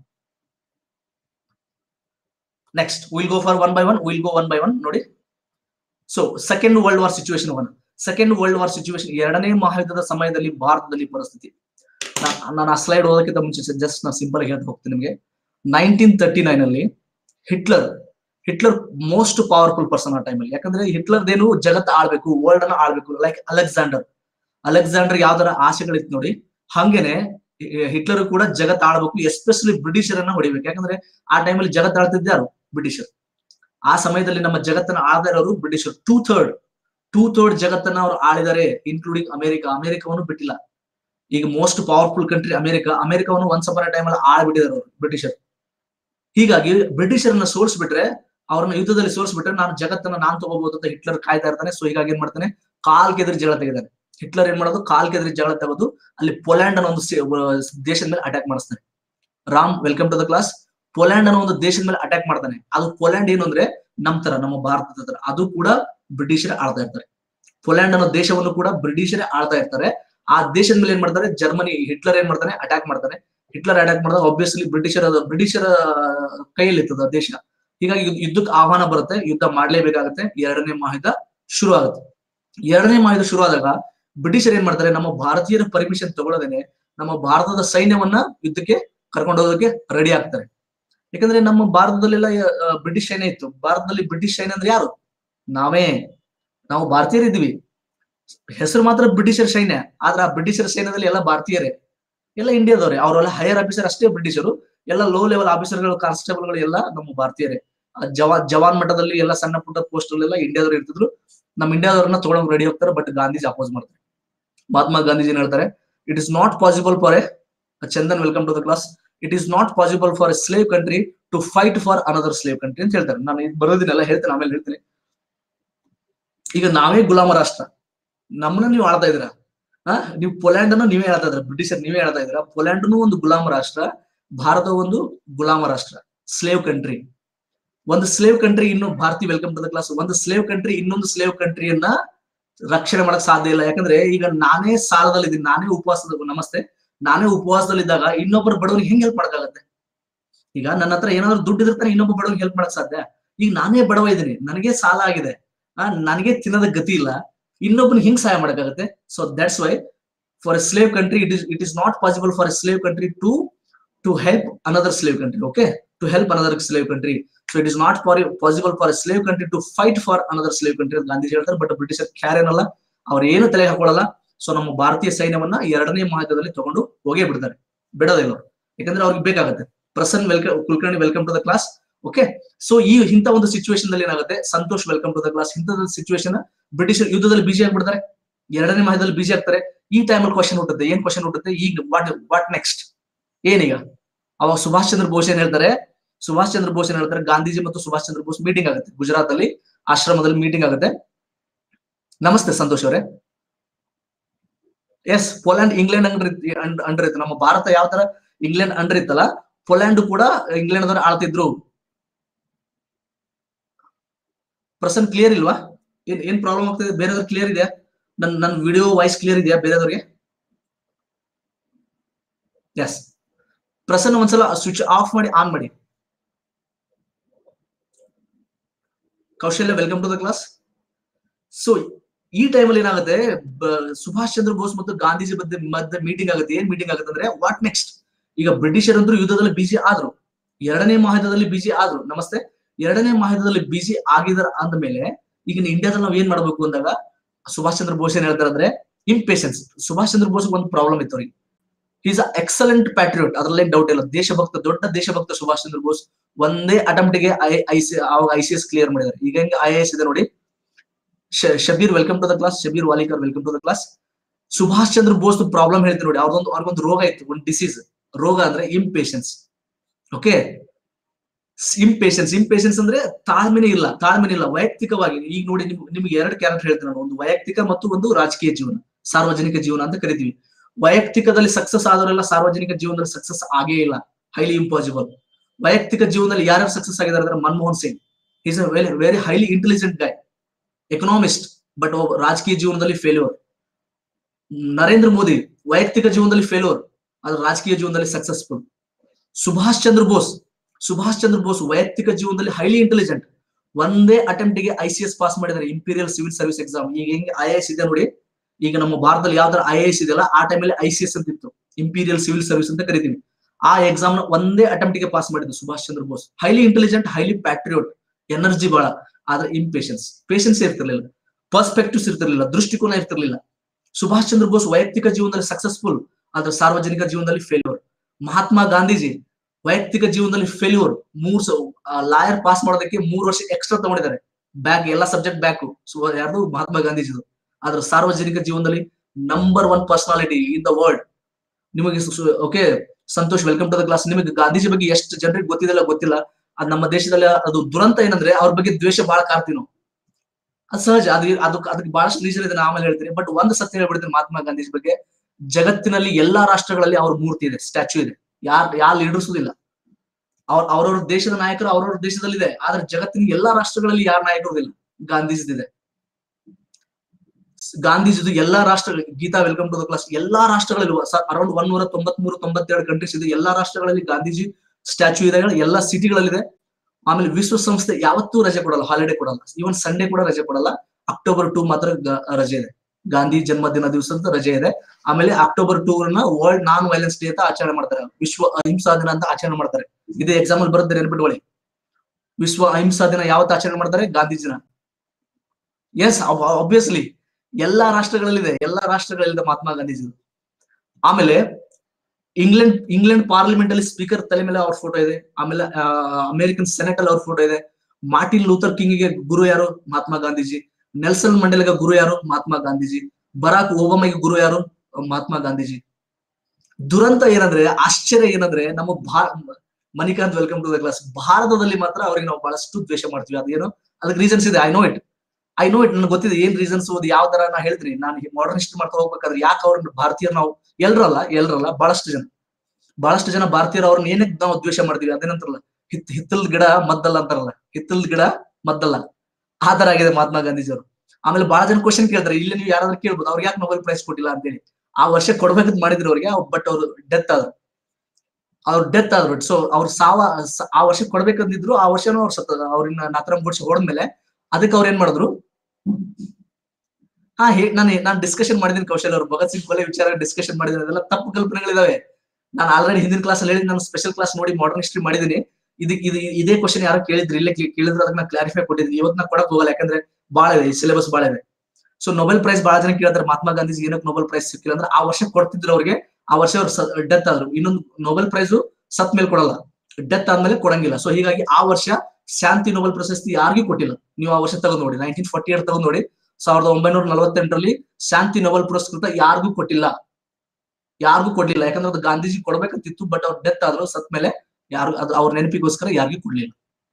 next will go for one by one will go one by one ನೋಡಿ so second world war situation one second world war situation ಎರಡನೇ ಮಹಾಯುದ್ಧದ ಸಮಯದಲ್ಲಿ ಭಾರತದಲ್ಲಿ ಪರಿಸ್ಥಿತಿ ನಾ- ನಾನು ಆ slide ಓದೋಕ್ಕಿಂತ ಮುಂಚೆ ಜಸ್ಟ್ ನಾನು ಸಿಂಪಲ್ ಆಗಿ ಹೇಳ್ತಾ ಹೋಗ್ತೀನಿ ನಿಮಗೆ ನೈನ್ಟೀನ್ ತರ್ಟಿ ನೈನ್ ಅಲ್ಲಿ Hitler Hitler most powerful person ಆ ಟೈಮಲ್ಲಿ ಯಾಕಂದ್ರೆ ಹಿಟ್ಲರ್ದೇನು ಜಗತ್ ಆಳ್ಬೇಕು ವರ್ಲ್ಡ್ ಅನ್ನ ಆಳ್ಬೇಕು ಲೈಕ್ ಅಲೆಕ್ಸಾಂಡರ್ ಅಲೆಕ್ಸಾಂಡರ್ ಯಾವ್ದಾರ ಆಸೆಗಳಿತ್ತು ನೋಡಿ ಹಂಗೇನೆ ಹಿಟ್ಲರ್ ಕೂಡ ಜಗತ್ ಆಳ್ಬೇಕು ಎಸ್ಪೆಷಲಿ ಬ್ರಿಟಿಷರನ್ನ ಹೊಡಿಬೇಕು ಯಾಕಂದ್ರೆ ಆ ಟೈಮಲ್ಲಿ ಜಗತ್ ಆಳ್ತಿದ್ದೆ ಯಾರು ಬ್ರಿಟಿಷರ್ ಆ ಸಮಯದಲ್ಲಿ ನಮ್ಮ ಜಗತ್ತನ್ನ ಆಳ್ದ ಇರೋರು ಬ್ರಿಟಿಷರ್ ಟೂ ಥರ್ಡ್ ಟೂ ಥರ್ಡ್ ಜಗತ್ತನ್ನ ಅವರು ಆಳಿದ್ದಾರೆ ಇನ್ಕ್ಲೂಡಿಂಗ್ ಅಮೆರಿಕ ಅಮೆರಿಕವನ್ನು ಬಿಟ್ಟಿಲ್ಲ ಈಗ ಮೋಸ್ಟ್ ಪವರ್ಫುಲ್ ಕಂಟ್ರಿ ಅಮೆರಿಕ ಅಮೆರಿಕವನ್ನು ಒಂದ್ ಸಪನ ಟೈಮ್ ಅಲ್ಲಿ ಆಳ್ಬಿಟ್ಟಿದ್ದಾರೆ ಅವರು ಬ್ರಿಟಿಷರ್ ಹೀಗಾಗಿ ಬ್ರಿಟಿಷರನ್ನ ಸೋಲ್ಸ್ಬಿಟ್ರೆ ಅವ್ರನ್ನ ಯುದ್ಧದಲ್ಲಿ ಸೋಲ್ಸ್ಬಿಟ್ರೆ ನಾನು ಜಗತ್ತನ್ನ ನಾನ್ ತಗೋಬಹುದು ಅಂತ ಹಿಟ್ಲರ್ ಕಾಯ್ತಾ ಇರ್ತಾನೆ ಸೊ ಹೀಗಾಗಿ ಏನ್ ಮಾಡ್ತಾನೆ ಕಾಲ್ ಕೆದರಿ ಜಗಳ ತೆಗಿದಾನೆ ಹಿಟ್ಲರ್ ಏನ್ ಮಾಡೋದು ಕಾಲ್ ಕೆದರಿ ಜಗಳ ತೆಗೆದು ಅಲ್ಲಿ ಪೋಲ್ಯಾಂಡ್ ಅನ್ನೋ ಒಂದು ಸಿ- ವ- ದೇಶದ ಮೇಲೆ ಅಟ್ಯಾಕ್ ಮಾಡಿಸ್ತಾನೆ Ram welcome to the class Poland ಅನ್ನೋ ಒಂದು ದೇಶದ ಮೇಲೆ ಅಟ್ಯಾಕ್ ಮಾಡ್ತಾನೆ ಅದು ಪೋಲ್ಯಾಂಡ್ ಏನು ಅಂದ್ರೆ ನಮ್ ತರ ನಮ್ಮ ಭಾರತದ ತರ ಅದು ಕೂಡ ಬ್ರಿಟಿಷರೇ ಆಳ್ತಾ ಇರ್ತಾರೆ ಪೋಲ್ಯಾಂಡ್ ಅನ್ನೋ ದೇಶವನ್ನು ಕೂಡ ಬ್ರಿಟಿಷರೇ ಆಳ್ತಾ ಇರ್ತಾರೆ ಆ ದೇಶದ ಮೇಲೆ ಏನ್ ಮಾಡ್ತಾರೆ ಜರ್ಮನಿ ಹಿಟ್ಲರ್ ಏನ್ ಮಾಡ್ತಾನೆ ಅಟ್ಯಾಕ್ ಮಾಡ್ತಾನೆ ಹಿಟ್ಲರ್ ಅಟ್ಯಾಕ್ ಮಾಡಿದಾಗ ಆಬ್ವಿಯಸ್ಲಿ ಬ್ರಿಟಿಷರ ಬ್ರಿಟಿಷರ ಕೈಯಲ್ಲಿ ಇರ್ತದ ದೇಶ ಹೀಗಾಗಿ ಯುದ್ಧ- ಯುದ್ಧಕ್ಕೆ ಆಹ್ವಾನ ಬರುತ್ತೆ ಯುದ್ಧ ಮಾಡ್ಲೇಬೇಕಾಗತ್ತೆ ಎರಡನೇ ಮಹಾಯುದ್ಧ ಶುರು ಆಗುತ್ತೆ ಎರಡನೇ ಮಹಾಯುದ್ಧ ಶುರು ಆದಾಗ ಬ್ರಿಟಿಷರ್ ಏನ್ ಮಾಡ್ತಾರೆ ನಮ್ಮ ಭಾರತೀಯರ ಪರ್ಮಿಷನ್ ತಗೊಳ್ಳದೇನೆ ನಮ್ಮ ಭಾರತದ ಸೈನ್ಯವನ್ನ ಯುದ್ಧಕ್ಕೆ ಕರ್ಕೊಂಡು ಹೋಗೋದಕ್ಕೆ ರೆಡಿ ಆಗ್ತಾರೆ ಯಾಕಂದ್ರೆ ನಮ್ಮ ಭಾರತದಲ್ಲೆಲ್ಲ ಆ, ಬ್ರಿಟಿಷ್ ಸೈನ್ಯ ಇತ್ತು ಭಾರತದಲ್ಲಿ ಬ್ರಿಟಿಷ್ ಸೈನ್ಯ ಅಂದ್ರೆ ಯಾರು ನಾವೇ ನಾವು ಭಾರತೀಯರಿದ್ದೀವಿ ಹೆಸರು ಮಾತ್ರ ಬ್ರಿಟಿಷರ ಸೈನ್ಯ ಆದ್ರೆ ಆ ಬ್ರಿಟಿಷರ ಸೈನ್ಯದಲ್ಲಿ ಎಲ್ಲ ಭಾರತೀಯರೇ ಎಲ್ಲ ಇಂಡಿಯಾದವರೇ ಅವರೆಲ್ಲ ಹೈಯರ್ ಆಫೀಸರ್ ಅಷ್ಟೇ ಬ್ರಿಟಿಷರು ಎಲ್ಲ ಲೋ ಲೆವೆಲ್ ಆಫೀಸರ್ಗಳು ಕಾನ್ಸ್ಟೇಬಲ್ಗಳು ಎಲ್ಲ ನಮ್ಮ ಭಾರತೀಯರೇ ಆ ಜವಾನ್ ಜವಾನ್ ಮಟ್ಟದಲ್ಲಿ ಎಲ್ಲ ಸಣ್ಣ ಪುಟ್ಟ ಪೋಸ್ಟ್ ಎಲ್ಲ ಇಂಡಿಯಾದವ್ರು ಇರ್ತಿದ್ರು ನಮ್ಮ ಇಂಡಿಯಾದವ್ರನ್ನ ತಗೊಳಕ್ ರೆಡಿ ಹೋಗ್ತಾರೆ ಬಟ್ ಗಾಂಧೀಜಿ ಅಪೋಸ್ ಮಾಡ್ತಾರೆ ಮಹಾತ್ಮ ಗಾಂಧೀಜಿ ಏನ್ ಹೇಳ್ತಾರೆ it is not possible for a Chandan welcome to the class it is not possible for a slave country to fight for another slave country ಅಂತ ಹೇಳ್ತಾರೆ ನಾನು ಇದು ಬರೋದಿನೆಲ್ಲ ಹೇಳ್ತೇನೆ ಆಮೇಲೆ ಹೇಳ್ತೀನಿ ಈಗ ನಾವೇ ಗುಲಾಮ ರಾಷ್ಟ್ರ ನಮ್ಮನ್ನ ನೀವು ಆಳ್ತಾ ಇದ್ದೀರಾ ಆ ನೀವು ಪೋಲ್ಯಾಂಡ್ ಅನ್ನು ನೀವೇ ಹೇಳ್ತಾ ಇದ್ರ ಬ್ರಿಟಿಷರ್ ನೀವೇ ಹೇಳ್ತಾ ಇದ್ದೀರಾ ಪೋಲ್ಯಾಂಡ್ನು ಒಂದು ಗುಲಾಮ ರಾಷ್ಟ್ರ ಭಾರತ ಒಂದು ಗುಲಾಮ ರಾಷ್ಟ್ರ ಸ್ಲೇವ್ ಕಂಟ್ರಿ ಒಂದು ಸ್ಲೇವ್ ಕಂಟ್ರಿ ಇನ್ನು Bharati welcome to the class ಒಂದು ಸ್ಲೇವ್ ಕಂಟ್ರಿ ಇನ್ನೊಂದು ಸ್ಲೇವ್ ಕಂಟ್ರಿಯನ್ನ ರಕ್ಷಣೆ ಮಾಡಕ್ ಸಾಧ್ಯ ಇಲ್ಲ ಯಾಕಂದ್ರೆ ಈಗ ನಾನೇ ಸಾಲದಲ್ಲಿದ್ದೀನಿ ನಾನೇ ಉಪವಾಸದ ನಮಸ್ತೆ ನಾನೇ ಉಪವಾಸದಲ್ಲಿದ್ದಾಗ ಇನ್ನೊಬ್ಬರ ಬಡವನಿಗೆ ಹೆಂಗ್ ಹೆಲ್ಪ್ ಮಾಡಕ್ಕಾಗತ್ತೆ ಈಗ ನನ್ನ ಹತ್ರ ಏನಾದ್ರು ದುಡ್ಡು ಇದ್ರೆ ಇನ್ನೊಬ್ಬ ಬಡವನಿಗೆ ಹೆಲ್ಪ್ ಮಾಡಕ್ ಸಾಧ್ಯ ಈಗ ನಾನೇ ಬಡವ ಇದ್ದೀನಿ ನನಗೆ ಸಾಲ ಆಗಿದೆ ಆ ನನಗೆ ತಿನ್ನೋದ ಗತಿ ಇಲ್ಲ ಇನ್ನೊಬ್ಬನ ಹಿಂಗ್ ಸಹಾಯ ಮಾಡಕ್ಕಾಗತ್ತೆ so that's why for a slave country it is it is not possible for a slave country to to help another slave country okay to help another slave country so it is not for possible for a slave country to fight for another slave country ಅಂತ ಗಾಂಧೀಜಿ ಹೇಳ್ತಾರೆ but ಬ್ರಿಟಿಷರ್ char ಏನಲ್ಲ ಅವ್ರು ಏನು ತಲೆ ಹಾಕೊಳ್ಳಲ್ಲ so ನಮ್ಮ ಭಾರತೀಯ ಸೈನ್ಯವನ್ನ ಎರಡನೇ ಮಹಾಯುದ್ಧದಲ್ಲಿ ತಗೊಂಡು ಹೋಗೇ ಬಿಡ್ತಾರೆ ಬಿಡೋದಿಲ್ಲ ಅವ್ರು. ಯಾಕಂದ್ರೆ ಅವ್ರಿಗೆ ಬೇಕಾಗುತ್ತೆ Prasan welcome Kulkarni welcome to the class okay so ಈ ಇಂಥ ಒಂದು ಸಿಚುವೇಶನ್ ದಲ್ಲಿ ಏನಾಗುತ್ತೆ Santosh welcome to the class ಇಂಥದ ಸಿಚುವೇಶನ್ ಬ್ರಿಟಿಷ್ ಯುದ್ಧದಲ್ಲಿ ಬಿಜಿ ಆಗ್ಬಿಡ್ತಾರೆ ಎರಡನೇ ಮಹಾಯುದ್ಧದಲ್ಲಿ ಬಿಜಿ ಆಗ್ತಾರೆ ಈ ಟೈಮಲ್ಲಿ ಕ್ವಶನ್ ಹುಟ್ಟುತ್ತೆ ಏನ್ ಕ್ವಶನ್ ಹುಟ್ಟುತ್ತೆ ಈಗ ವಾಟ್ ವಾಟ್ ನೆಕ್ಸ್ಟ್ ಏನೀಗ ಅವಾಗ ಸುಭಾಷ್ ಚಂದ್ರ ಬೋಸ್ ಏನ್ ಹೇಳ್ತಾರೆ ಸುಭಾಷ್ ಚಂದ್ರ ಬೋಸ್ ಏನ್ ಹೇಳ್ತಾರೆ ಗಾಂಧೀಜಿ ಮತ್ತು ಸುಭಾಷ್ ಚಂದ್ರ ಬೋಸ್ ಮೀಟಿಂಗ್ ಆಗುತ್ತೆ ಗುಜರಾತ್ ಅಲ್ಲಿ ಆಶ್ರಮದಲ್ಲಿ ಮೀಟಿಂಗ್ ಆಗುತ್ತೆ ನಮಸ್ತೆ ಸಂತೋಷ್ ಅವರೇ yes Poland England under under ಇತ್ತು ನಮ್ಮ ಭಾರತ ಯಾವ ತರ ಇಂಗ್ಲೆಂಡ್ ಅಂಡರ್ ಇತ್ತಲ್ಲ ಪೋಲ್ಯಾಂಡ್ ಕೂಡ ಇಂಗ್ಲೆಂಡ್ ದವ್ರು ಆಳ್ತಿದ್ರು ಪ್ರಸನ್ ಕ್ಲಿಯರ್ ಇಲ್ವಾ ಏನ್ ಏನ್ ಪ್ರಾಬ್ಲಮ್ ಆಗ್ತಿದೆ ಬೇರೆದವ್ರು ಕ್ಲಿಯರ್ ಇದೆಯಾ ನನ್ ನನ್ ವಿಡಿಯೋ ವಾಯ್ಸ್ ಕ್ಲಿಯರ್ ಇದೆಯಾ ಬೇರೆದವ್ರಿಗೆ ಎಸ್ ಪ್ರಸನ್ನ ಒಂದ್ಸಲ ಸ್ವಿಚ್ ಆಫ್ ಮಾಡಿ ಆನ್ ಮಾಡಿ Kaushalya welcome to the class so ಈ ಟೈಮಲ್ಲಿ ಏನಾಗುತ್ತೆ ಬ- ಸುಭಾಷ್ ಚಂದ್ರ ಬೋಸ್ ಮತ್ತು ಗಾಂಧೀಜಿ ಮಧ್ಯೆ ಮಧ್ಯೆ ಮೀಟಿಂಗ್ ಆಗುತ್ತೆ ಏನ್ ಮೀಟಿಂಗ್ ಆಗುತ್ತೆ ಅಂದ್ರೆ ವಾಟ್ ನೆಕ್ಸ್ಟ್ ಈಗ ಬ್ರಿಟಿಷರಂದ್ರು ಯುದ್ಧದಲ್ಲಿ ಬಿಜಿ ಆದ್ರು ಎರಡನೇ ಮಹಾಯುದ್ಧದಲ್ಲಿ ಬಿಜಿ ಆದ್ರು ನಮಸ್ತೆ ಎರಡನೇ ಮಹಾಯುದ್ಧದಲ್ಲಿ ಬಿಜಿ ಆಗಿದಾರ ಅಂದ್ಮೇಲೆ ಈಗಿನ ಇಂಡಿಯಾದಲ್ಲಿ ನಾವ್ ಏನ್ ಮಾಡ್ಬೇಕು ಅಂದಾಗ ಸುಭಾಷ್ ಚಂದ್ರ ಬೋಸ್ ಏನ್ ಹೇಳ್ತಾರೆ ಅಂದ್ರೆ ಇಂಪೇಷನ್ಸ್ ಸುಭಾಷ್ ಚಂದ್ರ ಬೋಸ್ ಒಂದು ಪ್ರಾಬ್ಲಮ್ ಇತ್ತು ಅವ್ರಿಗೆ ಈಸ್ ಅ ಎಕ್ಸಲೆಂಟ್ ಪ್ಯಾಟ್ರಿಯೋಟ್ ಅದ್ರಲ್ಲಿ ಡೌಟ್ ಇಲ್ಲ ದೇಶಭಕ್ತ ದೊಡ್ಡ ದೇಶಭಕ್ತ ಸುಭಾಷ್ ಚಂದ್ರ ಬೋಸ್ ಒಂದೇ attempt ಗೆ ಐ ಐ ಸಿ ಅವಾಗ ಐ ಸಿ ಎಸ್ ಕ್ಲಿಯರ್ ಮಾಡಿದ್ದಾರೆ ಈಗ ಹೆಂಗೆ ಐ ಎಸ್ ಇದೆ ನೋಡಿ ಶ- Shabbir welcome to the class Shabbir Walikar welcome to the class Subhash Chandra Bose problem ಹೇಳ್ತೀನಿ ನೋಡಿ ಅವ್ರದೊಂದು ಅವ್ರಿಗೊಂದು ರೋಗ ಇತ್ತು ಒಂದು ಡಿಸೀಸ್ ರೋಗ ಅಂದ್ರೆ ಇಂಪೇಷನ್ಸ್ ಓಕೆ ಇಂಪೇಷನ್ಸ್ ಇಂಪೇಷನ್ಸ್ ಅಂದ್ರೆ ತಾಳ್ಮೆನೇ ಇಲ್ಲ ತಾಳ್ಮೆನೇ ಇಲ್ಲ ವೈಯಕ್ತಿಕವಾಗಿ ಈಗ ನೋಡಿ ನಿಮ್ ನಿಮ್ಗೆ ಎರಡು ಕ್ಯಾರೆಕ್ಟರ್ ಹೇಳ್ತೀನಿ ನಾನು ಒಂದು ವೈಯಕ್ತಿಕ ಮತ್ತು ಒಂದು ರಾಜಕೀಯ ಜೀವನ ಸಾರ್ವಜನಿಕ ಜೀವನ ಅಂತ ಕರಿತೀವಿ ವೈಯಕ್ತಿಕದಲ್ಲಿ ಸಕ್ಸಸ್ ಆದವರೆಲ್ಲ ಸಾರ್ವಜನಿಕ ಜೀವನದಲ್ಲಿ ಸಕ್ಸಸ್ ಆಗೇ ಇಲ್ಲ ಹೈಲಿ ಇಂಪಾಸಿಬಲ್ ವೈಯಕ್ತಿಕ ಜೀವನದಲ್ಲಿ ಯಾರ್ಯಾರು ಸಕ್ಸಸ್ ಆಗಿದ್ದಾರೆ ಅಂದ್ರೆ Manmohan Singh is a very very highly intelligent guy economist but ರಾಜಕೀಯ ಜೀವನದಲ್ಲಿ ಫೇಲ್ಯೂರ್ ನರೇಂದ್ರ ಮೋದಿ ವೈಯಕ್ತಿಕ ಜೀವನದಲ್ಲಿ ಫೇಲ್ಯೂರ್ ಆದ್ರೆ ರಾಜಕೀಯ ಜೀವನದಲ್ಲಿ ಸಕ್ಸಸ್ಫುಲ್ ಸುಭಾಷ್ ಚಂದ್ರ ಬೋಸ್ ಸುಭಾಷ್ ಚಂದ್ರ ಬೋಸ್ ವೈಯಕ್ತಿಕ ಜೀವನದಲ್ಲಿ ಹೈಲಿ ಇಂಟೆಲಿಜೆಂಟ್ ಒಂದೇ ಅಟೆಂಪ್ಟ್ ಗೆ ಐ ಸಿ ಎಸ್ ಪಾಸ್ ಮಾಡಿದ್ದಾರೆ ಇಂಪೀರಿಯಲ್ ಸಿವಿಲ್ ಸರ್ವಿಸ್ ಎಕ್ಸಾಮ್ ಈಗ ಹೆಂಗೆ ಐ ಎಸ್ ಇದೆ ನೋಡಿ ಈಗ ನಮ್ಮ ಭಾರತದಲ್ಲಿ ಯಾವ್ದಾರ ಐ ಎಸ್ ಇದೆಯಲ್ಲ ಆ ಟೈಮಲ್ಲಿ ಐ ಸಿ ಎಸ್ ಅಂತ ಇತ್ತು ಇಂಪೀರಿಯಲ್ ಸಿವಿಲ್ ಸರ್ವಿಸ್ ಅಂತ ಕರಿತೀವಿ ಆ ಎಕ್ಸಾಮ್ ನ ಒಂದೇ ಅಟೆಂಪ್ಟ್ ಗೆ ಪಾಸ್ ಮಾಡಿದ್ದು Subhash Chandra Bose highly intelligent highly patriot energy ಬಹಳ ಆದ್ರೆ ಇಂಪೇಷನ್ಸ್ ಪೇಷನ್ಸ್ ಇರ್ತಿರ್ಲಿಲ್ಲ ಪರ್ಸ್ಪೆಕ್ಟಿವ್ಸ್ ಇರ್ತಿರ್ಲಿಲ್ಲ ದೃಷ್ಟಿಕೋನ ಇರ್ತಿರ್ಲಿಲ್ಲ ಸುಭಾಷ್ ಚಂದ್ರ ಬೋಸ್ ವೈಯಕ್ತಿಕ ಜೀವನದಲ್ಲಿ ಸಕ್ಸಸ್ಫುಲ್ ಆದ್ರೆ ಸಾರ್ವಜನಿಕ ಜೀವನದಲ್ಲಿ ಫೇಲ್ಯೂರ್ ಮಹಾತ್ಮ ಗಾಂಧೀಜಿ ವೈಯಕ್ತಿಕ ಜೀವನದಲ್ಲಿ ಫೇಲ್ಯೂರ್ ಮೂರ್ ಲಾಯರ್ ಪಾಸ್ ಮಾಡೋದಕ್ಕೆ ಮೂರು ವರ್ಷ ಎಕ್ಸ್ಟ್ರಾ ತಗೊಂಡಿದ್ದಾರೆ ಬ್ಯಾಕ್ ಎಲ್ಲ ಸಬ್ಜೆಕ್ಟ್ ಬ್ಯಾಕ್ ಯಾರ್ದು ಮಹಾತ್ಮ ಗಾಂಧೀಜಿದು ಆದ್ರೆ ಸಾರ್ವಜನಿಕ ಜೀವನದಲ್ಲಿ number one personality in the world ನಿಮಗೆ okay Santosh welcome to the class ನಿಮಗೆ ಗಾಂಧೀಜಿ ಬಗ್ಗೆ ಎಷ್ಟು ಜನರಿಗೆ ಗೊತ್ತಿದೆಲ್ಲ ಗೊತ್ತಿಲ್ಲ ಅದ್ ನಮ್ಮ ದೇಶದಲ್ಲಿ ಅದು ದುರಂತ ಏನಂದ್ರೆ ಅವ್ರ ಬಗ್ಗೆ ದ್ವೇಷ ಬಹಳ ಕಾಡ್ತೀವಿ ನಾವು ಅದು ಸಹಜ ಅದು ಅದಕ್ಕೆ ಅದಕ್ಕೆ ಬಹಳಷ್ಟು ರೀಸನ್ ಇದೆ ನಾ ಆಮೇಲೆ ಹೇಳ್ತೀನಿ ಬಟ್ ಒಂದು ಸತ್ಯ ಹೇಳ್ಬಿಡ್ತೀನಿ ಮಹಾತ್ಮ ಗಾಂಧೀಜಿ ಬಗ್ಗೆ ಜಗತ್ತಿನಲ್ಲಿ ಎಲ್ಲಾ ರಾಷ್ಟ್ರಗಳಲ್ಲಿ ಅವ್ರ ಮೂರ್ತಿ ಇದೆ ಸ್ಟ್ಯಾಚ್ಯೂ ಇದೆ ಯಾರ್ ಯಾರು ಲೀಡರ್ಸುದಿಲ್ಲ ಅವ್ರ ಅವ್ರವ್ರ ದೇಶದ ನಾಯಕರು ಅವ್ರವ್ರ ದೇಶದಲ್ಲಿದೆ ಆದ್ರೆ ಜಗತ್ತಿನ ಎಲ್ಲಾ ರಾಷ್ಟ್ರಗಳಲ್ಲಿ ಯಾರ ನಾಯಕರು ಇಲ್ಲ ಗಾಂಧೀಜಿದಿದೆ ಗಾಂಧೀಜಿದು ಎಲ್ಲಾ ರಾಷ್ಟ್ರಗಳಿಗೆ Geeta welcome to the class ಎಲ್ಲಾ ರಾಷ್ಟ್ರಗಳಲ್ಲಿ ಅರೌಂಡ್ ಒನ್ ನೂರ ತೊಂಬತ್ಮೂರು ತೊಂಬತ್ತೆರಡು ಕಂಟ್ರೀಸ್ ಇದೆ ಎಲ್ಲಾ ರಾಷ್ಟ್ರಗಳಲ್ಲಿ ಗಾಂಧೀಜಿ ಸ್ಟ್ಯಾಚ್ಯೂ ಇದೆ ಎಲ್ಲಾ ಸಿಟಿಗಳಲ್ಲಿದೆ ಆಮೇಲೆ ವಿಶ್ವಸಂಸ್ಥೆ ಯಾವತ್ತೂ ರಜೆ ಕೊಡಲ್ಲ ಹಾಲಿಡೇ ಕೊಡಲ್ಲ ಈವನ್ ಸಂಡೇ ಕೂಡ ರಜೆ ಕೊಡಲ್ಲ ಅಕ್ಟೋಬರ್ ಟೂ ಮಾತ್ರ ಗ- ರಜೆ ಇದೆ ಗಾಂಧಿ ಜನ್ಮದಿನ ದಿವಸದ ರಜೆ ಇದೆ ಆಮೇಲೆ ಅಕ್ಟೋಬರ್ ಟೂ ನ ವರ್ಲ್ಡ್ ನಾನ್ ವೈಲೆನ್ಸ್ ಡೇ ಅಂತ ಆಚರಣೆ ಮಾಡ್ತಾರೆ ವಿಶ್ವ ಅಹಿಂಸಾ ದಿನ ಅಂತ ಆಚರಣೆ ಮಾಡ್ತಾರೆ ಇದೇ ಎಕ್ಸಾಂಪಲ್ ಬರುತ್ತೆ ನೆನ್ಪಿಟ್ಕೊಳ್ಳಿ ವಿಶ್ವ ಅಹಿಂಸಾ ದಿನ ಯಾವತ್ತು ಆಚರಣೆ ಮಾಡ್ತಾರೆ ಗಾಂಧೀಜಿನ ಎಸ್ ಆಬ್ವಿಯಸ್ಲಿ ಎಲ್ಲಾ ರಾಷ್ಟ್ರಗಳಲ್ಲಿದೆ ಎಲ್ಲಾ ರಾಷ್ಟ್ರಗಳಲ್ಲಿದೆ ಮಹಾತ್ಮ ಗಾಂಧೀಜಿ ಆಮೇಲೆ ಇಂಗ್ಲೆಂಡ್ ಇಂಗ್ಲೆಂಡ್ ಪಾರ್ಲಿಮೆಂಟ್ ಅಲ್ಲಿ ಸ್ಪೀಕರ್ ತಲೆ ಮೇಲೆ ಅವ್ರ ಫೋಟೋ ಇದೆ ಆಮೇಲೆ ಅಮೆರಿಕನ್ ಸೆನೆಟ್ ಅಲ್ಲಿ ಅವ್ರ ಫೋಟೋ ಇದೆ ಮಾರ್ಟಿನ್ ಲೂಥರ್ ಕಿಂಗ್ ಗೆ ಗುರು ಯಾರು ಮಹಾತ್ಮ ಗಾಂಧೀಜಿ ನೆಲ್ಸನ್ ಮಂಡೇಲಗೆ ಗುರು ಯಾರು ಮಹಾತ್ಮ ಗಾಂಧೀಜಿ ಬರಾಕ್ ಒಬಾಮಗೆ ಗುರು ಯಾರು ಮಹಾತ್ಮ ಗಾಂಧೀಜಿ ದುರಂತ ಏನಂದ್ರೆ ಆಶ್ಚರ್ಯ ಏನಂದ್ರೆ ನಮ್ಮ ಭಾ Manikant welcome to the class ಭಾರತದಲ್ಲಿ ಮಾತ್ರ ಅವ್ರಿಗೆ ನಾವು ಬಹಳಷ್ಟು ದ್ವೇಷ ಮಾಡ್ತೀವಿ ಅದೇನು ಅದಕ್ಕೆ ರೀಸನ್ಸ್ ಇದೆ I know it I know it ನನಗೆ ಗೊತ್ತಿದೆ ಏನ್ ರೀಸನ್ಸ್ ಅದು ಯಾವ ತರ ನಾ ಹೇಳ್ತೀನಿ ನಾನು ಮಾಡರ್ನ್ ಹಿಸ್ಟ್ರಿ ಮಾಡ್ತಾ ಹೋಗ್ಬೇಕಾದ್ರೆ ಯಾಕೆ ಅವ್ರನ್ನ ಭಾರತೀಯರು ನಾವು ಎಲ್ರಲ್ಲ ಎಲ್ರಲ್ಲ ಬಹಳಷ್ಟು ಜನ ಬಹಳಷ್ಟು ಜನ ಭಾರತೀಯರು ಅವ್ರನ್ನ ಏನಕ್ಕೆ ನಾವು ದ್ವೇಷ ಮಾಡ್ತೀವಿ ಅದೇನಂತಾರಲ್ಲ ಹಿತ್ ಹಿತ್ತಲ್ ಗಿಡ ಮದ್ದಲ್ಲ ಅಂತಾರಲ್ಲ ಹಿತ್ತಲ್ ಗಿಡ ಮದ್ದಲ್ಲ ಆ ತರ ಆಗಿದೆ ಮಹಾತ್ಮ ಗಾಂಧೀಜಿ ಅವರು ಆಮೇಲೆ ಬಹಳ ಜನ ಕ್ವಶನ್ ಕೇಳ್ತಾರೆ ಇಲ್ಲಿ ನೀವು ಯಾರಾದ್ರೂ ಕೇಳ್ಬೋದು ಅವ್ರಿಗೆ ಯಾಕೆ ನೊಬೆಲ್ ಪ್ರೈಸ್ ಕೊಟ್ಟಿಲ್ಲ ಅಂತೇಳಿ ಆ ವರ್ಷ ಕೊಡ್ಬೇಕಂತ ಮಾಡಿದ್ರು ಅವ್ರಿಗೆ ಬಟ್ ಅವ್ರು ಡೆತ್ ಆದ್ರು ಅವ್ರು ಡೆತ್ ಆದ್ರು ಸೊ ಅವ್ರ ಸಾವ ಸ- ಆ ವರ್ಷ ಕೊಡ್ಬೇಕಂದಿದ್ರು ಆ ವರ್ಷನೂ ಅವ್ರು ಸತ್ತ ಅವ್ರನ್ನ ನಾಥರಾಮ್ ಗೋಡ್ಸೆ ಹೊಡೆದ್ಮೇಲೆ ಅದಕ್ಕೆ ಅವ್ರು ಏನ್ ಮಾಡಿದ್ರು ಹಾ ಹೇ ನಾನು ನಾನು ಡಿಸ್ಕಷನ್ ಮಾಡಿದ್ದೀನಿ ಕೌಶಲ್ ಅವರು ಭಗತ್ ಸಿಂಗ್ ಕೊಲೆ ವಿಚಾರ ಡಿಸ್ಕಷನ್ ಮಾಡಿದ್ದೀನಿ ಅದೆಲ್ಲ ತಪ್ಪು ಕಲ್ಪನೆಗಳಿದಾವೆ ನಾನು ಆಲ್ರೆಡಿ ಹಿಂದಿನ ಕ್ಲಾಸ್ ಅಲ್ಲಿ ಹೇಳಿ ನಾನು ಸ್ಪೆಷಲ್ ಕ್ಲಾಸ್ ನೋಡಿ ಮಾಡರ್ನ್ ಹಿಸ್ಟ್ರಿ ಮಾಡಿದ್ದೀನಿ ಇದು ಇದು ಇದೇ ಕ್ವಶನ್ ಯಾರೋ ಕೇಳಿದ್ರು ಇಲ್ಲೇ ಕೇ- ಕೇಳಿದ್ರು ಅದನ್ನ ಕ್ಲಾರಿಫೈ ಕೊಟ್ಟಿದ್ದೀನಿ ಇವತ್ತು ನಾ ಕೊಡಕ್ ಹೋಗಲ್ಲ ಯಾಕಂದ್ರೆ ಬಾಳ ಇದೆ ಸಿಲೆಬಸ್ ಬಾಳ ಇದೆ ಸೊ ನೊಬೆಲ್ ಪ್ರೈಸ್ ಬಹಳ ಜನ ಕೇಳ್ತಾರೆ ಮಹಾತ್ಮ ಗಾಂಧೀಜಿ ಏನಕ್ಕೆ ನೊಬೆಲ್ ಪ್ರೈಸ್ ಸಿಕ್ಕಿಲ್ಲ ಅಂದ್ರೆ ಆ ವರ್ಷ ಕೊಡ್ತಿದ್ರು ಅವ್ರಿಗೆ ಆ ವರ್ಷ ಅವ್ರು ಡೆತ್ ಆದ್ರು ಇನ್ನೊಂದು ನೊಬೆಲ್ ಪ್ರೈಸ್ ಸತ್ ಮೇಲೆ ಕೊಡಲ್ಲ ಡೆತ್ ಆದ್ಮೇಲೆ ಕೊಡಂಗಿಲ್ಲ ಸೊ ಹೀಗಾಗಿ ಆ ವರ್ಷ ಶಾಂತಿ ನೊಬೆಲ್ ಪ್ರಶಸ್ತಿ ಯಾರಿಗೂ ಕೊಟ್ಟಿಲ್ಲ ನೀವು ಆ ವರ್ಷ ತಗೊಂಡ್ ನೋಡಿ ನೈನ್ಟೀನ್ ಫಾರ್ಟಿ ಏಟ್ ತಗೊಂಡ್ ನೋಡಿ ಸಾವಿರದ ಒಂಬೈನೂರ ನಲವತ್ತೆಂಟರಲ್ಲಿ ಶಾಂತಿ ನೊಬೆಲ್ ಪುರಸ್ಕೃತ ಯಾರಿಗೂ ಕೊಟ್ಟಿಲ್ಲ ಯಾರಿಗೂ ಕೊಡ್ಲಿಲ್ಲ ಯಾಕಂದ್ರೆ ಅದು ಗಾಂಧೀಜಿ ಕೊಡ್ಬೇಕಂತಿತ್ತು ಬಟ್ ಅವ್ರ ಡೆತ್ ಆದ್ರು ಸತ್ ಮೇಲೆ ಯಾರು ಅದು ಅವ್ರ ನೆನಪಿಗೋಸ್ಕರ ಯಾರಿಗೂ ಕೊಡ್ಲಿಲ್ಲ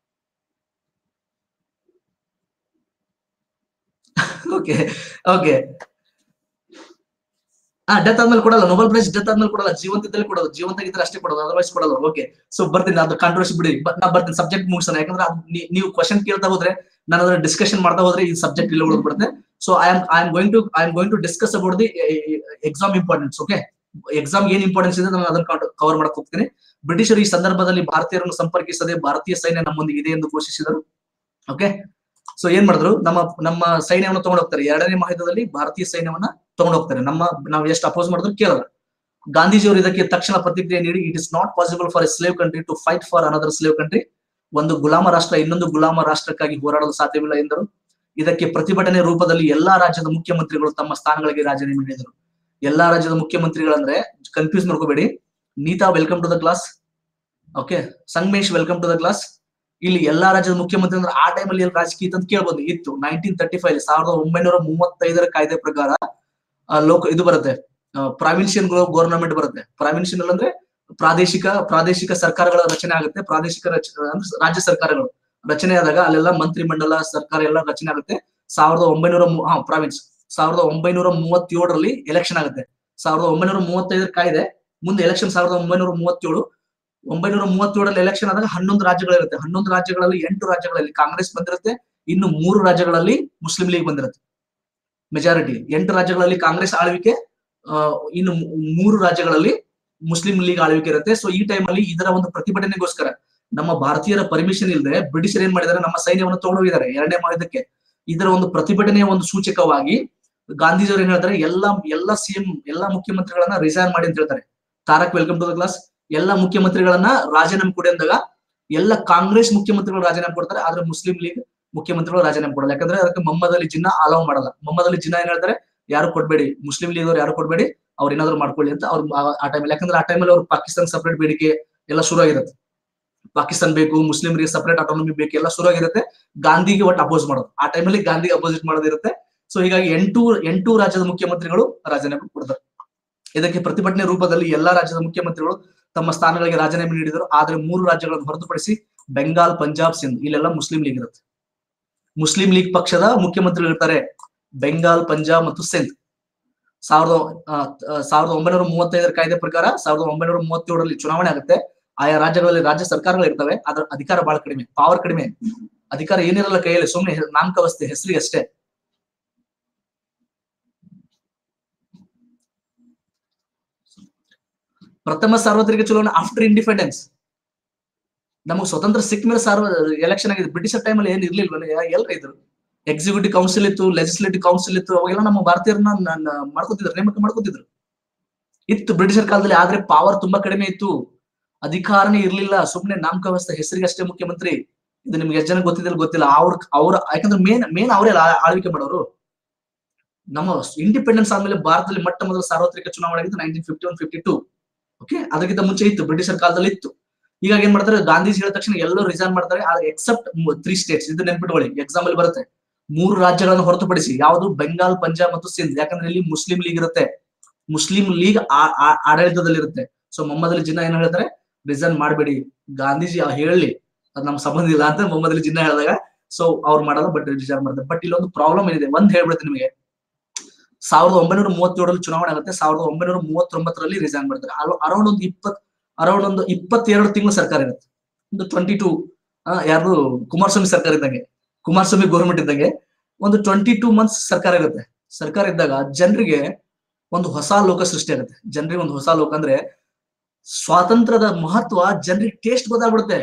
ಓಕೆ ಓಕೆ ಹಾ ಡೆತ್ ಆದ್ಮೇಲೆ ಕೊಡಲ್ಲ ನೊಬೆಲ್ ಪ್ರೈಸ್ ಡೆತ್ ಆದ್ಮೇಲೆ ಕೊಡಲ್ಲ ಜೀವಂತದಲ್ಲಿ ಕೊಡೋದು ಜೀವಂತ ಇದ್ರೆ ಅಷ್ಟೇ ಕೊಡೋದು ಅದರ್ವೈಸ್ ಕೊಡಲ್ಲ ಓಕೆ ಸೊ ಬರ್ತೀನಿ ಅದು ಕಾಂಟ್ರವರ್ಸಿ ಬಿಡಿ ಬ- ನಾ ಬರ್ತೀನಿ ಸಬ್ಜೆಕ್ಟ್ ಮುಗಿಸೋಣ ಯಾಕಂದ್ರೆ ಅದು ನೀ- ನೀವು ಕ್ವಶನ್ ಕೇಳ್ತಾ ಹೋದ್ರೆ ನಾನು ಅದನ್ನ ಡಿಸ್ಕಷನ್ ಮಾಡ್ತಾ ಹೋದ್ರೆ ಈ ಸಬ್ಜೆಕ್ಟ್ ಇಲ್ಲ ಉಳಿದ್ಬಿಡುತ್ತೆ so I am I am going to I am going to discuss about the exam importance okay exam ಏನ್ ಇಂಪಾರ್ಟೆನ್ಸ್ ಇದೆ ನಾನು ಅದನ್ನ ಕವರ್ ಮಾಡಕ್ ಹೋಗ್ತೀನಿ ಬ್ರಿಟಿಷರು ಈ ಸಂದರ್ಭದಲ್ಲಿ ಭಾರತೀಯರನ್ನು ಸಂಪರ್ಕಿಸದೆ ಭಾರತೀಯ ಸೈನ್ಯ ನಮ್ಮೊಂದಿಗೆ ಇದೆ ಎಂದು ಘೋಷಿಸಿದರು ಓಕೆ ಸೊ ಏನ್ ಮಾಡಿದ್ರು ನಮ್ಮ ನಮ್ಮ ಸೈನ್ಯವನ್ನು ತಗೊಂಡ್ ಹೋಗ್ತಾರೆ ಎರಡನೇ ಮಹಾಯುದ್ಧದಲ್ಲಿ ಭಾರತೀಯ ಸೈನ್ಯವನ್ನ ತಗೊಂಡ್ ಹೋಗ್ತಾರೆ ನಮ್ಮ ನಾವು ಎಷ್ಟು ಅಪೋಸ್ ಮಾಡಿದ್ರು ಕೇಳಲ್ಲ ಗಾಂಧೀಜಿಯವರು ಇದಕ್ಕೆ ತಕ್ಷಣ ಪ್ರತಿಕ್ರಿಯೆ ನೀಡಿ it is not possible for a slave country to fight for another slave country ಒಂದು ಗುಲಾಮ ರಾಷ್ಟ್ರ ಇನ್ನೊಂದು ಗುಲಾಮ ರಾಷ್ಟ್ರಕ್ಕಾಗಿ ಹೋರಾಡಲು ಸಾಧ್ಯವಿಲ್ಲ ಎಂದರು ಇದಕ್ಕೆ ಪ್ರತಿಭಟನೆ ರೂಪದಲ್ಲಿ ಎಲ್ಲಾ ರಾಜ್ಯದ ಮುಖ್ಯಮಂತ್ರಿಗಳು ತಮ್ಮ ಸ್ಥಾನಗಳಿಗೆ ರಾಜೀನಾಮೆ ನೀಡಿದರು ಎಲ್ಲಾ ರಾಜ್ಯದ ಮುಖ್ಯಮಂತ್ರಿಗಳಂದ್ರೆ ಕನ್ಫ್ಯೂಸ್ ಮಾಡ್ಕೋಬೇಡಿ Neeta welcome to the class okay Sangamesh welcome to the class ಇಲ್ಲಿ ಎಲ್ಲಾ ರಾಜ್ಯದ ಮುಖ್ಯಮಂತ್ರಿ ಅಂದ್ರೆ ಆ ಟೈಮಲ್ಲಿ ಎಲ್ಲಿ ರಾಜಕೀಯ ಇತ್ತು ಅಂತ ಕೇಳ್ಬೋದು ಇತ್ತು ನೈನ್ಟೀನ್ ತರ್ಟಿ ಫೈವ್ ಸಾವಿರದ ಒಂಬೈನೂರ ಮೂವತ್ತೈದರ ಕಾಯ್ದೆ ಪ್ರಕಾರ ಆ, ಲೋಕ ಇದು ಬರುತ್ತೆ ಪ್ರಾವಿನ್ಷಿಯನ್ ಗವರ್ನಮೆಂಟ್ ಬರುತ್ತೆ ಪ್ರಾವಿನ್ಷಿಯನ್ ಅಂದ್ರೆ ಪ್ರಾದೇಶಿಕ ಪ್ರಾದೇಶಿಕ ಸರ್ಕಾರಗಳ ರಚನೆ ಆಗುತ್ತೆ ಪ್ರಾದೇಶಿಕ ರಚ ಅಂದ್ರೆ ರಾಜ್ಯ ಸರ್ಕಾರಗಳು ರಚನೆ ಆದಾಗ ಅಲ್ಲೆಲ್ಲ ಮಂತ್ರಿ ಮಂಡಲ ಸರ್ಕಾರ ಎಲ್ಲ ರಚನೆ ಆಗುತ್ತೆ ಸಾವಿರದ ಒಂಬೈನೂರ ಮೂ- ಹಾ ಪ್ರಾವಿನ್ಸ್ ಸಾವಿರದ ಒಂಬೈನೂರ ಮೂವತ್ತೇಳರಲ್ಲಿ ಎಲೆಕ್ಷನ್ ಆಗುತ್ತೆ ಸಾವಿರದ ಒಂಬೈನೂರ ಮೂವತ್ತೈದರ ಕಾಯ್ದೆ ಮುಂದೆ ಎಲೆಕ್ಷನ್ ಸಾವಿರದ ಒಂಬೈನೂರ ಮೂವತ್ತೇಳು ಒಂಬೈನೂರ ಮೂವತ್ತೇಳರಲ್ಲಿ ಎಲೆಕ್ಷನ್ ಆದಾಗ ಹನ್ನೊಂದು ರಾಜ್ಯಗಳಿರುತ್ತೆ ಹನ್ನೊಂದು ರಾಜ್ಯಗಳಲ್ಲಿ ಎಂಟು ರಾಜ್ಯಗಳಲ್ಲಿ ಕಾಂಗ್ರೆಸ್ ಬಂದಿರುತ್ತೆ ಇನ್ನು ಮೂರು ರಾಜ್ಯಗಳಲ್ಲಿ ಮುಸ್ಲಿಂ ಲೀಗ್ ಬಂದಿರುತ್ತೆ ಮೆಜಾರಿಟಿ ಎಂಟು ರಾಜ್ಯಗಳಲ್ಲಿ ಕಾಂಗ್ರೆಸ್ ಆಳ್ವಿಕೆ ಆ, ಇನ್ನು ಮೂ- ಮೂರು ರಾಜ್ಯಗಳಲ್ಲಿ ಮುಸ್ಲಿಂ ಲೀಗ್ ಆಳ್ವಿಕೆ ಇರುತ್ತೆ ಸೊ ಈ ಟೈಮಲ್ಲಿ ಇದರ ಒಂದು ಪ್ರತಿಭಟನೆಗೋಸ್ಕರ ನಮ್ಮ ಭಾರತೀಯರ ಪರ್ಮಿಷನ್ ಇಲ್ಲದೆ ಬ್ರಿಟಿಷರ್ ಏನ್ ಮಾಡಿದ್ದಾರೆ ನಮ್ಮ ಸೈನ್ಯವನ್ನು ತಗೊಂಡೋಗಿದ್ದಾರೆ ಎರಡನೇ ಮಹಾಯುದ್ಧಕ್ಕೆ ಇದರ ಒಂದು ಪ್ರತಿಭಟನೆಯ ಒಂದು ಸೂಚಕವಾಗಿ ಗಾಂಧೀಜಿಯವರು ಏನ್ ಹೇಳ್ತಾರೆ ಎಲ್ಲಾ ಎಲ್ಲಾ ಸಿಎಂ ಎಲ್ಲಾ ಮುಖ್ಯಮಂತ್ರಿಗಳನ್ನ ರಿಸೈನ್ ಮಾಡಿ ಅಂತ ಹೇಳ್ತಾರೆ Tarak welcome to the class ಎಲ್ಲಾ ಮುಖ್ಯಮಂತ್ರಿಗಳನ್ನ ರಾಜೀನಾಮೆ ಕೊಡಿ ಅಂದಾಗ ಎಲ್ಲ ಕಾಂಗ್ರೆಸ್ ಮುಖ್ಯಮಂತ್ರಿಗಳು ರಾಜೀನಾಮೆ ಕೊಡ್ತಾರೆ ಆದ್ರೆ ಮುಸ್ಲಿಂ ಲೀಗ್ ಮುಖ್ಯಮಂತ್ರಿಗಳು ರಾಜೀನಾಮೆ ಕೊಡಲ್ಲ ಯಾಕಂದ್ರೆ ಅದಕ್ಕೆ ಮೊಹಮ್ಮದ್ ಅಲಿ ಜಿನ್ನಾ ಅಲೌ ಮಾಡಲ್ಲ ಮೊಹಮ್ಮದ್ ಅಲಿ ಜಿನ್ನಾ ಏನ್ ಹೇಳ್ತಾರೆ ಯಾರು ಕೊಡ್ಬೇಡಿ ಮುಸ್ಲಿಂ ಲೀಗ್ ಅವ್ರು ಯಾರು ಕೊಡ್ಬೇಡಿ ಅವ್ರು ಏನಾದ್ರು ಮಾಡ್ಕೊಳ್ಳಿ ಅಂತ ಅವ್ರು ಆ- ಆ ಟೈಮಲ್ಲಿ ಯಾಕಂದ್ರೆ ಆ ಟೈಮಲ್ಲಿ ಅವ್ರು ಪಾಕಿಸ್ತಾನ ಸಪರೇಟ್ ಬೇಡಿಕೆ ಎಲ್ಲ ಶುರು ಆಗಿರುತ್ತೆ ಪಾಕಿಸ್ತಾನ ಬೇಕು ಮುಸ್ಲಿಮರಿಗೆ ಸಪರೇಟ್ ಆಟೋನಮಿ ಬೇಕು ಎಲ್ಲ ಶುರು ಆಗಿರುತ್ತೆ ಗಾಂಧಿಗೆ ಒಟ್ಟು ಅಪೋಸ್ ಮಾಡೋದು ಆ ಟೈಮಲ್ಲಿ ಗಾಂಧಿಗೆ ಅಪೋಸಿಟ್ ಮಾಡೋದಿರುತ್ತೆ ಸೊ ಹೀಗಾಗಿ ಎಂಟು ಎಂಟು ರಾಜ್ಯದ ಮುಖ್ಯಮಂತ್ರಿಗಳು ರಾಜೀನಾಮೆ ಕೊಡ್ತಾರೆ ಇದಕ್ಕೆ ಪ್ರತಿಭಟನೆ ರೂಪದಲ್ಲಿ ಎಲ್ಲಾ ರಾಜ್ಯದ ಮುಖ್ಯಮಂತ್ರಿಗಳು ತಮ್ಮ ಸ್ಥಾನಗಳಿಗೆ ರಾಜೀನಾಮೆ ನೀಡಿದರು ಆದ್ರೆ ಮೂರು ರಾಜ್ಯಗಳನ್ನು ಹೊರತುಪಡಿಸಿ ಬೆಂಗಾಲ್ ಪಂಜಾಬ್ ಸಿಂಧ್ ಇಲ್ಲೆಲ್ಲ ಮುಸ್ಲಿಂ ಲೀಗ್ ಇರುತ್ತೆ ಮುಸ್ಲಿಂ ಲೀಗ್ ಪಕ್ಷದ ಮುಖ್ಯಮಂತ್ರಿಗಳು ಇರ್ತಾರೆ ಬೆಂಗಾಲ್ ಪಂಜಾಬ್ ಮತ್ತು ಸಿಂಧ್ ಸಾವಿರದ ಆ, ಆ, ಸಾವಿರದ ಒಂಬೈನೂರ ಮೂವತ್ತೈದರ ಕಾಯ್ದೆ ಪ್ರಕಾರ ಸಾವಿರದ ಒಂಬೈನೂರ ಮೂವತ್ತೇಳರಲ್ಲಿ ಚುನಾವಣೆ ಆಗುತ್ತೆ ಆಯಾ ರಾಜ್ಯಗಳಲ್ಲಿ ರಾಜ್ಯ ಸರ್ಕಾರಗಳು ಇರ್ತವೆ ಅದರ ಅಧಿಕಾರ ಬಹಳ ಕಡಿಮೆ ಪವರ್ ಕಡಿಮೆ ಅಧಿಕಾರ ಏನಿರಲ್ಲ ಕೈಯಲ್ಲಿ ಸುಮ್ಮನೆ ನಾಮಕಾವಸ್ಥೆ ಹೆಸರಿಗೆ ಅಷ್ಟೇ ಪ್ರಥಮ ಸಾರ್ವತ್ರಿಕ ಚುನಾವಣೆ ಆಫ್ಟರ್ ಇಂಡಿಪೆಂಡೆನ್ಸ್ ನಮಗೆ ಸ್ವತಂತ್ರ ಸಿಕ್ಕ ಮೇಲೆ ಸಾರ್ವ ಎಲೆಕ್ಷನ್ ಆಗಿದೆ ಬ್ರಿಟಿಷರ್ ಟೈಮಲ್ಲಿ ಏನ್ ಇರ್ಲಿಲ್ವಲ್ಲ ಎಲ್ರ ಇದ್ರು ಎಕ್ಸಿಕ್ಯೂಟಿವ್ ಕೌನ್ಸಿಲ್ ಇತ್ತು ಲೆಜಿಸ್ಲೇಟಿವ್ ಕೌನ್ಸಿಲ್ ಇತ್ತು ಅವಾಗೆಲ್ಲ ನಮ್ಮ ಭಾರತೀಯರನ್ನ ನ- ನ- ಮಾಡ್ಕೊತಿದ್ರು ನೇಮಕ ಮಾಡ್ಕೊತಿದ್ರು ಇತ್ತು ಬ್ರಿಟಿಷರ್ ಕಾಲದಲ್ಲಿ ಆದ್ರೆ ಪವರ್ ತುಂಬಾ ಕಡಿಮೆ ಇತ್ತು ಅಧಿಕಾರನೇ ಇರ್ಲಿಲ್ಲ ಸುಮ್ನೆ ನಾಮಕ ವ್ಯವಸ್ಥೆ ಹೆಸರಿಗೆ ಅಷ್ಟೇ ಮುಖ್ಯಮಂತ್ರಿ ಇದು ನಿಮ್ಗೆ ಎಷ್ಟು ಜನ ಗೊತ್ತಿದ್ದಲ್ಲಿ ಗೊತ್ತಿಲ್ಲ ಅವ್ರ ಅವ್ರ ಯಾಕಂದ್ರೆ ಮೇನ್ ಮೇನ್ ಅವರೇ ಆಳ್ವಿಕೆ ಮಾಡೋರು ನಮ್ಮ ಇಂಡಿಪೆಂಡೆನ್ಸ್ ಆದ್ಮೇಲೆ ಭಾರತದಲ್ಲಿ ಮೊಟ್ಟ ಮೊದಲ ಸಾರ್ವತ್ರಿಕ ಚುನಾವಣೆ ಆಗಿದ್ದು nineteen fifty one fifty two okay ಅದಕ್ಕಿಂತ ಮುಂಚೆ ಇತ್ತು ಬ್ರಿಟಿಷರ್ ಕಾಲದಲ್ಲಿ ಇತ್ತು ಹೀಗಾಗಿ ಏನ್ ಮಾಡ್ತಾರೆ ಗಾಂಧೀಜಿ ಹೇಳಿದ ತಕ್ಷಣ ಎಲ್ಲರೂ ರಿಸೈನ್ ಮಾಡ್ತಾರೆ ಆದ್ರೆ ಎಕ್ಸೆಪ್ಟ್ ತ್ರೀ ಸ್ಟೇಟ್ಸ್ ಇದು ನೆನ್ಪಿಟ್ಕೊಳ್ಳಿ ಎಕ್ಸಾಮ್ ಅಲ್ಲಿ ಬರುತ್ತೆ ಮೂರು ರಾಜ್ಯಗಳನ್ನು ಹೊರತುಪಡಿಸಿ ಯಾವುದು ಬೆಂಗಾಲ್ ಪಂಜಾಬ್ ಮತ್ತು ಸಿಂಧ್ ಯಾಕಂದ್ರೆ ಇಲ್ಲಿ ಮುಸ್ಲಿಂ ಲೀಗ್ ಇರುತ್ತೆ ಮುಸ್ಲಿಂ ಲೀಗ್ ಆಡಳಿತದಲ್ಲಿರುತ್ತೆ ಸೊ ಮೊಹಮ್ಮದ್ ಅಲಿ ಜಿನ್ನಾ ಏನ್ ಹೇಳ್ತಾರೆ ರಿಸೈನ್ ಮಾಡಬೇಡಿ ಗಾಂಧೀಜಿ ಹೇಳಿ ಅದು ನಮ್ ಸಂಬಂಧ ಇಲ್ಲ ಅಂತ ಮೊಹಮ್ಮದ್ ಅಲಿ ಜಿನ್ನಾ ಹೇಳಿದಾಗ ಸೊ ಅವ್ರು ಮಾಡಲ್ಲ ಬಟ್ ರಿಸೈನ್ ಮಾಡ್ತಾರೆ ಬಟ್ ಇಲ್ಲೊಂದು ಪ್ರಾಬ್ಲಮ್ ಏನಿದೆ ಒಂದ್ ಹೇಳ್ಬಿಡ್ತೀನಿ ನಿಮಗೆ ಸಾವಿರದ ಒಂಬೈನೂರ ಮೂವತ್ತೇಳರಲ್ಲಿ ಚುನಾವಣೆ ಆಗುತ್ತೆ ಸಾವಿರದ ಒಂಬೈನೂರ ಮೂವತ್ತೊಂಬತ್ತರಲ್ಲಿ ರಿಸೈನ್ ಮಾಡ್ತಾರೆ ಅರೌಂಡ್ ಒಂದು ಇಪ್ಪತ್ ಅರೌಂಡ್ ಒಂದು ಇಪ್ಪತ್ತೆರಡು ತಿಂಗಳು ಸರ್ಕಾರ ಇರುತ್ತೆ ಒಂದು ಟ್ವೆಂಟಿ ಟೂ ಯಾರು ಕುಮಾರಸ್ವಾಮಿ ಸರ್ಕಾರ ಇದ್ದಂಗೆ ಕುಮಾರಸ್ವಾಮಿ ಗೌರ್ಮೆಂಟ್ ಇದ್ದಂಗೆ ಒಂದು ಟ್ವೆಂಟಿ ಟೂ ಮಂತ್ಸ್ ಸರ್ಕಾರ ಇರುತ್ತೆ ಸರ್ಕಾರ ಇದ್ದಾಗ ಜನರಿಗೆ ಒಂದು ಹೊಸ ಲೋಕ ಸೃಷ್ಟಿ ಆಗುತ್ತೆ ಜನರಿಗೆ ಒಂದು ಹೊಸ ಲೋಕ ಅಂದ್ರೆ ಸ್ವಾತಂತ್ರ್ಯದ ಮಹತ್ವ ಜನರಿಗೆ ಟೇಸ್ಟ್ ಗೊತ್ತಾಗ್ಬಿಡುತ್ತೆ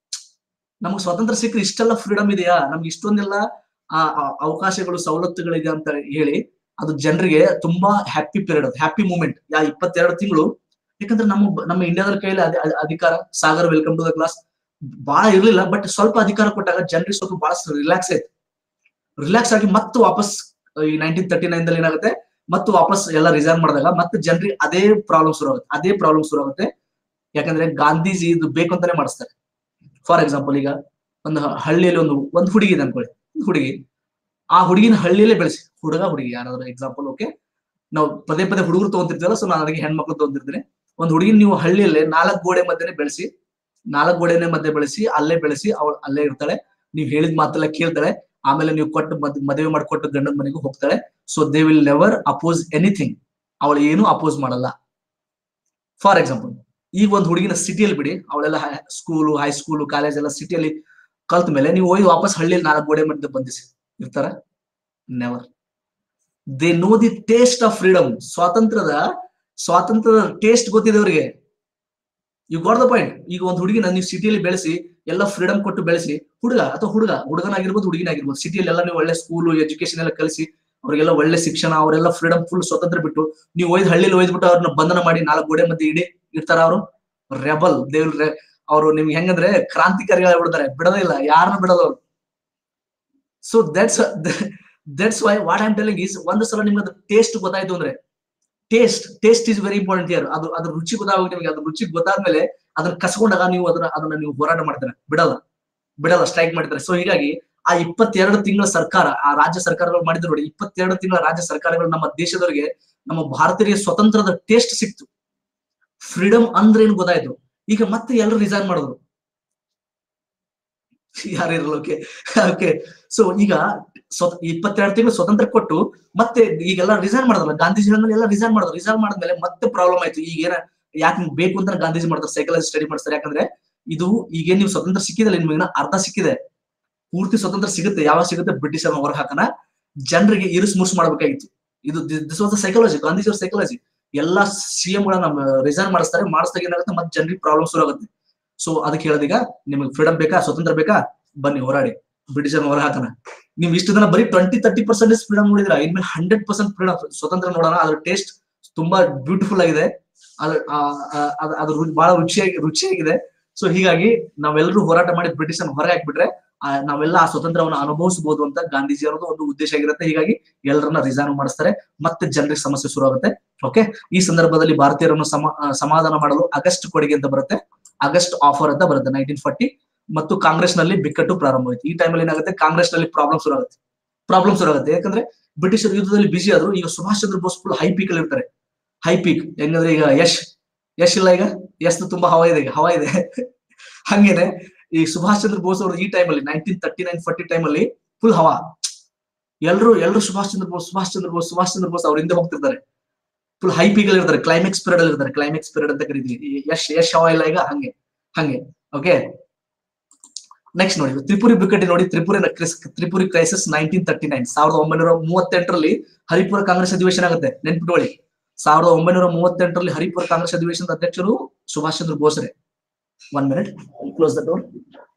ನಮ್ಗೆ ಸ್ವಾತಂತ್ರ್ಯ ಸಿಕ್ಕರೆ ಇಷ್ಟೆಲ್ಲ ಫ್ರೀಡಮ್ ಇದೆಯಾ ನಮ್ಗೆ ಇಷ್ಟೊಂದೆಲ್ಲ ಆ ಆ- ಅವಕಾಶಗಳು ಸವಲತ್ತುಗಳಿದೆ ಅಂತ ಹೇಳಿ ಅದು ಜನರಿಗೆ ತುಂಬಾ ಹ್ಯಾಪಿ ಪೀರಿಯಡ್ ಅದು ಹ್ಯಾಪಿ ಮೂಮೆಂಟ್ ಯಾ ಇಪ್ಪತ್ತೆರಡು ತಿಂಗಳು ಯಾಕಂದ್ರೆ ನಮ್ಮ ನಮ್ಮ ಇಂಡಿಯಾದ ಕೈಯಲ್ಲಿ ಅಧಿ- ಅಧಿ- ಅಧಿಕಾರ Sagar welcome to the class ಬಹಳ ಇರ್ಲಿಲ್ಲ ಬಟ್ ಸ್ವಲ್ಪ ಅಧಿಕಾರ ಕೊಟ್ಟಾಗ ಜನರಿಗೆ ಸ್ವಲ್ಪ ಬಹಳ ರಿಲ್ಯಾಕ್ಸ್ ಆಯ್ತು ರಿಲ್ಯಾಕ್ಸ್ ಆಗಿ ಮತ್ತೆ ವಾಪಸ್ ಈ ನೈನ್ಟೀನ್ ತರ್ಟಿ ನೈನ್ ದಲ್ಲಿ ಏನಾಗುತ್ತೆ ಮತ್ತು ವಾಪಸ್ ಎಲ್ಲ ರಿಸೈನ್ ಮಾಡಿದಾಗ ಮತ್ತೆ ಜನರಿಗೆ ಅದೇ ಪ್ರಾಬ್ಲಮ್ ಶುರು ಆಗುತ್ತೆ ಅದೇ ಪ್ರಾಬ್ಲಮ್ ಶುರು ಆಗುತ್ತೆ ಯಾಕಂದ್ರೆ ಗಾಂಧೀಜಿ ಇದು ಬೇಕು ಅಂತಾನೆ ಮಾಡಿಸ್ತಾರೆ ಫಾರ್ ಎಕ್ಸಾಂಪಲ್ ಈಗ ಒಂದು ಹ- ಹಳ್ಳಿಯಲ್ಲಿ ಒಂದು ಒಂದು ಹುಡುಗಿ ಇದೆ ಅನ್ಕೊಳ್ಳಿ ಒಂದು ಹುಡುಗಿ ಆ ಹುಡುಗಿನ ಹಳ್ಳಿಯಲ್ಲೇ ಬೆಳೆಸಿ ಹುಡುಗ ಹುಡುಗಿ ಯಾರಾದ್ರೂ ಎಕ್ಸಾಂಪಲ್ ಓಕೆ ನಾವು ಪದೇ ಪದೇ ಹುಡುಗರು ತಗೊಂತಿರ್ತೀವಲ್ಲ ಸೊ ನಾನು ಅದಕ್ಕೆ ಹೆಣ್ಮಕ್ಳು ತಗೊಂತಿರ್ತೀನಿ ಒಂದು ಹುಡುಗಿನ ನೀವು ಹಳ್ಳಿಯಲ್ಲೇ ನಾಲ್ಕು ಗೋಡೆ ಮಧ್ಯೆ ಬೆಳೆಸಿ ನಾಲ್ಕು ಗೋಡೆನೆ ಮಧ್ಯೆ ಬೆಳೆಸಿ ಅಲ್ಲೇ ಬೆಳೆಸಿ ಅವಳು ಅಲ್ಲೇ ಇರ್ತಾಳೆ ನೀವು ಹೇಳಿದ ಮಾತೆಲ್ಲ ಕೇಳ್ತಾಳೆ ಆಮೇಲೆ ನೀವು ಕೊಟ್ಟು ಮದ್- ಮದುವೆ ಮಾಡಿಕೊಟ್ಟು ಗಂಡನ ಮನೆಗೂ ಹೋಗ್ತಾಳೆ so they will never oppose anything ಅವಳು ಏನು ಅಪೋಸ್ ಮಾಡಲ್ಲ ಫಾರ್ ಎಕ್ಸಾಂಪಲ್ ಈಗ ಒಂದು ಹುಡುಗಿನ ಸಿಟಿಯಲ್ಲಿ ಬಿಡಿ ಅವಳೆಲ್ಲ ಸ್ಕೂಲು ಹೈಸ್ಕೂಲು ಕಾಲೇಜ್ ಎಲ್ಲ ಸಿಟಿಯಲ್ಲಿ ಕಲ್ತ ಮೇಲೆ ನೀವು ಹೋಗಿ ವಾಪಸ್ ಹಳ್ಳಿಯಲ್ಲಿ ನಾಲ್ಕು ಗೋಡೆ ಮಧ್ಯೆ ಬಂಧಿಸಿ ಇರ್ತಾರ never they know the taste of freedom ಸ್ವಾತಂತ್ರ್ಯದ ಸ್ವಾತಂತ್ರ್ಯದ ಟೇಸ್ಟ್ ಗೊತ್ತಿದೆ ಅವರಿಗೆ ಯು ಗಾಟ್ ದ ಪಾಯಿಂಟ್ ಈಗ ಒಂದು ಹುಡುಗಿನ ನೀವು ಸಿಟಿಯಲ್ಲಿ ಬೆಳೆಸಿ ಎಲ್ಲ ಫ್ರೀಡಮ್ ಕೊಟ್ಟು ಬೆಳೆಸಿ ಹುಡುಗ ಅಥವಾ ಹುಡುಗ ಹುಡುಗನಾಗಿರ್ಬೋದು ಹುಡುಗಿನಾಗಿರ್ಬೋದು ಸಿಟಿಯಲ್ಲಿ ಎಲ್ಲ ನೀವು ಒಳ್ಳೆ ಸ್ಕೂಲು ಎಜುಕೇಶನ್ ಎಲ್ಲ ಕಲಿಸಿ ಅವ್ರಿಗೆಲ್ಲ ಒಳ್ಳೆ ಶಿಕ್ಷಣ ಅವರೆಲ್ಲ ಫ್ರೀಡಮ್ ಫುಲ್ ಸ್ವತಂತ್ರ ಬಿಟ್ಟು ನೀವು ಒಯ್ದು ಹಳ್ಳಿಲಿ ಒಯ್ದ್ಬಿಟ್ಟು ಅವ್ರನ್ನ ಬಂಧನ ಮಾಡಿ ನಾಲ್ಕು ಗೋಡೆ ಮಧ್ಯೆ ಇಡಿ ಇರ್ತಾರ ಅವರು ರೆಬಲ್ ದೇವ್ರ ಅವರು ನಿಮ್ಗೆ ಹೆಂಗಂದ್ರೆ ಕ್ರಾಂತಿಕಾರಿಗಳು ಬಿಡ್ತಾರೆ ಬಿಡೋದೇ ಇಲ್ಲ ಯಾರನ್ನ ಬಿಡೋದು ಅವ್ರು so that's that's why what I'm telling is ಒಂದು ಸಲ ನಿಮ್ಗೆ ಅದು ಟೇಸ್ಟ್ ಗೊತ್ತಾಯ್ತು ಅಂದ್ರೆ taste taste is very important year ಅದು ಅದ್ರ ರುಚಿ ಗೊತ್ತಾಗ ನಿಮಗೆ ಅದ್ರ ರುಚಿ ಗೊತ್ತಾದ್ಮೇಲೆ ಅದನ್ನ ಕಸ್ಕೊಂಡಾಗ ನೀವು ಅದನ್ನ ಅದನ್ನ ನೀವು ಹೋರಾಟ ಮಾಡ್ತಾರೆ ಬಿಡಲ್ಲ ಬಿಡಲ್ಲ ಸ್ಟ್ರೈಕ್ ಮಾಡ್ತಾರೆ ಸೊ ಹೀಗಾಗಿ ಆ ಇಪ್ಪತ್ತೆರಡು ತಿಂಗಳ ಸರ್ಕಾರ ಆ ರಾಜ್ಯ ಸರ್ಕಾರಗಳು ಮಾಡಿದ್ರು ನೋಡಿ ಇಪ್ಪತ್ತೆರಡು ತಿಂಗಳ ರಾಜ್ಯ ಸರ್ಕಾರಗಳು ನಮ್ಮ ದೇಶದವರಿಗೆ ನಮ್ಮ ಭಾರತೀಯ ಸ್ವತಂತ್ರದ ಟೇಸ್ಟ್ ಸಿಕ್ತು ಫ್ರೀಡಮ್ ಅಂದ್ರೆ ಏನು ಗೊತ್ತಾಯ್ತು ಈಗ ಮತ್ತೆ ಎಲ್ಲರೂ ರಿಸೈನ್ ಮಾಡಿದ್ರು ಯಾರಿರಲ್ಲ ಓಕೆ ಓಕೆ ಸೊ ಈಗ ಸ್ವ ಇಪ್ಪತ್ತೆರಡು ತಿಂಗಳು ಸ್ವತಂತ್ರ ಕೊಟ್ಟು ಮತ್ತೆ ಈಗೆಲ್ಲ ರಿಸೈನ್ ಮಾಡಿದ್ರಲ್ಲ ಗಾಂಧೀಜಿ ಹೇಳಿದ್ಮೇಲೆ ಎಲ್ಲ ರಿಸೈನ್ ಮಾಡಿದ್ರು ರಿಸೈನ್ ಮಾಡಿದ್ಮೇಲೆ ಮತ್ತೆ ಪ್ರಾಬ್ಲಮ್ ಆಯ್ತು ಈಗ ಏನ ಯಾಕೆ ನಿಮ್ಗೆ ಬೇಕು ಅಂತ ಗಾಂಧೀಜಿ ಮಾಡ್ತಾರೆ ಸೈಕಾಲಜಿ ಸ್ಟಡಿ ಮಾಡ್ತಾರೆ ಯಾಕಂದ್ರೆ ಇದು ಈಗ ನೀವು ಸ್ವತಂತ್ರ ಸಿಕ್ಕಿದಲ್ಲ ನಿಮ್ಗೆ ಅರ್ಧ ಸಿಕ್ಕಿದೆ ಪೂರ್ತಿ ಸ್ವತಂತ್ರ ಸಿಗುತ್ತೆ ಯಾವಾಗ ಸಿಗುತ್ತೆ ಬ್ರಿಟಿಷ್ ಹೊರ ಹಾಕನ ಜನರಿಗೆ ಇರಿಸ್ ಮುರ್ಸ್ ಮಾಡ್ಬೇಕಾಗಿತ್ತು ಇದು ದಿಸ್ ವಾಸ್ ಸೈಕಾಲಜಿ ಗಾಂಧೀಜಿ ಅವ್ರ ಸೈಕಾಲಜಿ ಎಲ್ಲಾ ಸಿಎಂ ಗಳನ್ನ ರಿಸೈನ್ ಮಾಡಿಸ್ತಾರೆ ಮಾಡಿಸ್ದಾಗ ಏನಾಗುತ್ತೆ ಮತ್ತೆ ಜನರಿಗೆ ಪ್ರಾಬ್ಲಮ್ ಶುರು ಆಗುತ್ತೆ ಸೊ ಅದಕ್ಕೆ ಹೇಳದೀಗ ನಿಮಗೆ ಫ್ರೀಡಮ್ ಬೇಕಾ ಸ್ವತಂತ್ರ ಬೇಕಾ ಬನ್ನಿ ಹೋರಾಡಿ ಬ್ರಿಟಿಷರ್ ಹೊರ ಹಾಕನ ನೀವು ಇಷ್ಟು ದಿನ ಬರೀ ಟ್ವೆಂಟಿ ತರ್ಟಿ ಪರ್ಸೆಂಟೇಜ್ ಫ್ರೀಡಮ್ ನೋಡಿದ್ರ ಇನ್ಮೇಲೆ ಹಂಡ್ರೆಡ್ ಪರ್ಸೆಂಟ್ ಫ್ರೀಡಮ್ ಸ್ವತಂತ್ರ ನೋಡೋಣ ಅದ್ರ ಟೇಸ್ಟ್ ತುಂಬಾ ಬ್ಯೂಟಿಫುಲ್ ಆಗಿದೆ ಅದ್ರ ಅದು ಬಹಳ ರುಚಿಯಾಗಿ ರುಚಿಯಾಗಿದೆ ಸೊ ಹೀಗಾಗಿ ನಾವೆಲ್ಲರೂ ಹೋರಾಟ ಮಾಡಿ ಬ್ರಿಟಿಷ್ ಹೊರ ಹಾಕ್ಬಿಟ್ರೆ ನಾವೆಲ್ಲ ಆ ಸ್ವತಂತ್ರವನ್ನು ಅನುಭವಿಸಬಹುದು ಅಂತ ಗಾಂಧೀಜಿ ಅವರದ್ದು ಒಂದು ಉದ್ದೇಶ ಆಗಿರುತ್ತೆ ಹೀಗಾಗಿ ಎಲ್ಲರನ್ನ ರಿಸೈನ್ ಮಾಡಿಸ್ತಾರೆ ಮತ್ತೆ ಜನರಿಗೆ ಸಮಸ್ಯೆ ಶುರು ಆಗುತ್ತೆ ಓಕೆ ಈ ಸಂದರ್ಭದಲ್ಲಿ ಭಾರತೀಯರನ್ನು ಸಮ ಸಮಾಧಾನ ಮಾಡಲು ಆಗಸ್ಟ್ ಕೊಡುಗೆ ಅಂತ ಬರುತ್ತೆ ಆಗಸ್ಟ್ ಆಫರ್ ಅಂತ ಬರುತ್ತೆ ನೈನ್ಟೀನ್ ಫಾರ್ಟಿ ಮತ್ತು ಕಾಂಗ್ರೆಸ್ ನಲ್ಲಿ ಬಿಕ್ಕಟ್ಟು ಪ್ರಾರಂಭ ಆಯ್ತು ಈ ಟೈಮಲ್ಲಿ ಏನಾಗುತ್ತೆ ಕಾಂಗ್ರೆಸ್ ನಲ್ಲಿ ಪ್ರಾಬ್ಲಮ್ ಶುರು ಆಗುತ್ತೆ ಪ್ರಾಬ್ಲಮ್ ಶುರು ಆಗುತ್ತೆ ಯಾಕಂದ್ರೆ ಬ್ರಿಟಿಷರ್ ಯುದ್ಧದಲ್ಲಿ ಬಿಸಿ ಆದ್ರು ಈಗ Subhash Chandra Bose full high peak ಅಲ್ಲಿ ಇರ್ತಾರೆ ಹೈ ಪೀಕ್ ಹೆಂಗಂದ್ರೆ ಈಗ ಯಶ್ ಯಶ್ ಇಲ್ಲ ಈಗ ಯಶ್ ತುಂಬಾ ಹವಾ ಇದೆ ಈಗ ಹವಾ ಇದೆ ಹಂಗೇನೆ ಈ ಸುಭಾಷ್ ಚಂದ್ರ ಬೋಸ್ ಅವರು ಈ ಟೈಮಲ್ಲಿ ನೈನ್ಟೀನ್ ತರ್ಟಿ ನೈನ್ ಫಾರ್ಟಿ ಟೈಮಲ್ಲಿ ಫುಲ್ ಹವಾ ಎಲ್ರು ಎಲ್ರು ಸುಭಾಷ್ ಚಂದ್ರ ಬೋಸ್ ಸುಭಾಷ್ ಚಂದ್ರ ಬೋಸ್ ಸುಭಾಷ್ ಚಂದ್ರ ಬೋಸ್ ಅವ್ರ ಹಿಂದೆ ಹೋಗ್ತಿರ್ತಾರೆ ಫುಲ್ ಹೈ ಪೀಕ್ ಅಲ್ಲಿ ಇರ್ತಾರೆ ಕ್ಲೈಮ್ಯಾಕ್ಸ್ ಪೀರಿಯಡ್ ಅಲ್ಲಿ ಇರ್ತಾರೆ ಕ್ಲೈಮ್ಯಾಕ್ಸ್ ಪೀರಿಯಡ್ ಅಂತ ಕರಿತೀವಿ ಯಶ್ ಯಶ್ ಹವಾ ಇಲ್ಲ ಈಗ ಹಂಗೆ ಹಂಗೆ ಓಕೆ ನೆಕ್ಸ್ಟ್ ನೋಡಿ ತ್ರಿಪುರಿ ಬಿಕ್ಕಟ್ಟಿ ನೋಡಿ Tripuri Tripuri crisis nineteen thirty nine ಸಾವಿರದ ಒಂಬೈನೂರ ಮೂವತ್ತೆಂಟರಲ್ಲಿ ಹರಿಪುರ ಕಾಂಗ್ರೆಸ್ ಅಧಿವೇಶನ ಆಗುತ್ತೆ ನೆನ್ಪಿಟ್ಕೊಳ್ಳಿ ಸಾವಿರದ ಒಂಬೈನೂರ ಮೂವತ್ತೆಂಟರಲ್ಲಿ ಹರಿಪುರ ಕಾಂಗ್ರೆಸ್ ಅಧಿವೇಶನದ ಅಧ್ಯಕ್ಷರು ಸುಭಾಷ್ ಚಂದ್ರ ಬೋಸ್ರೆ one minute close the door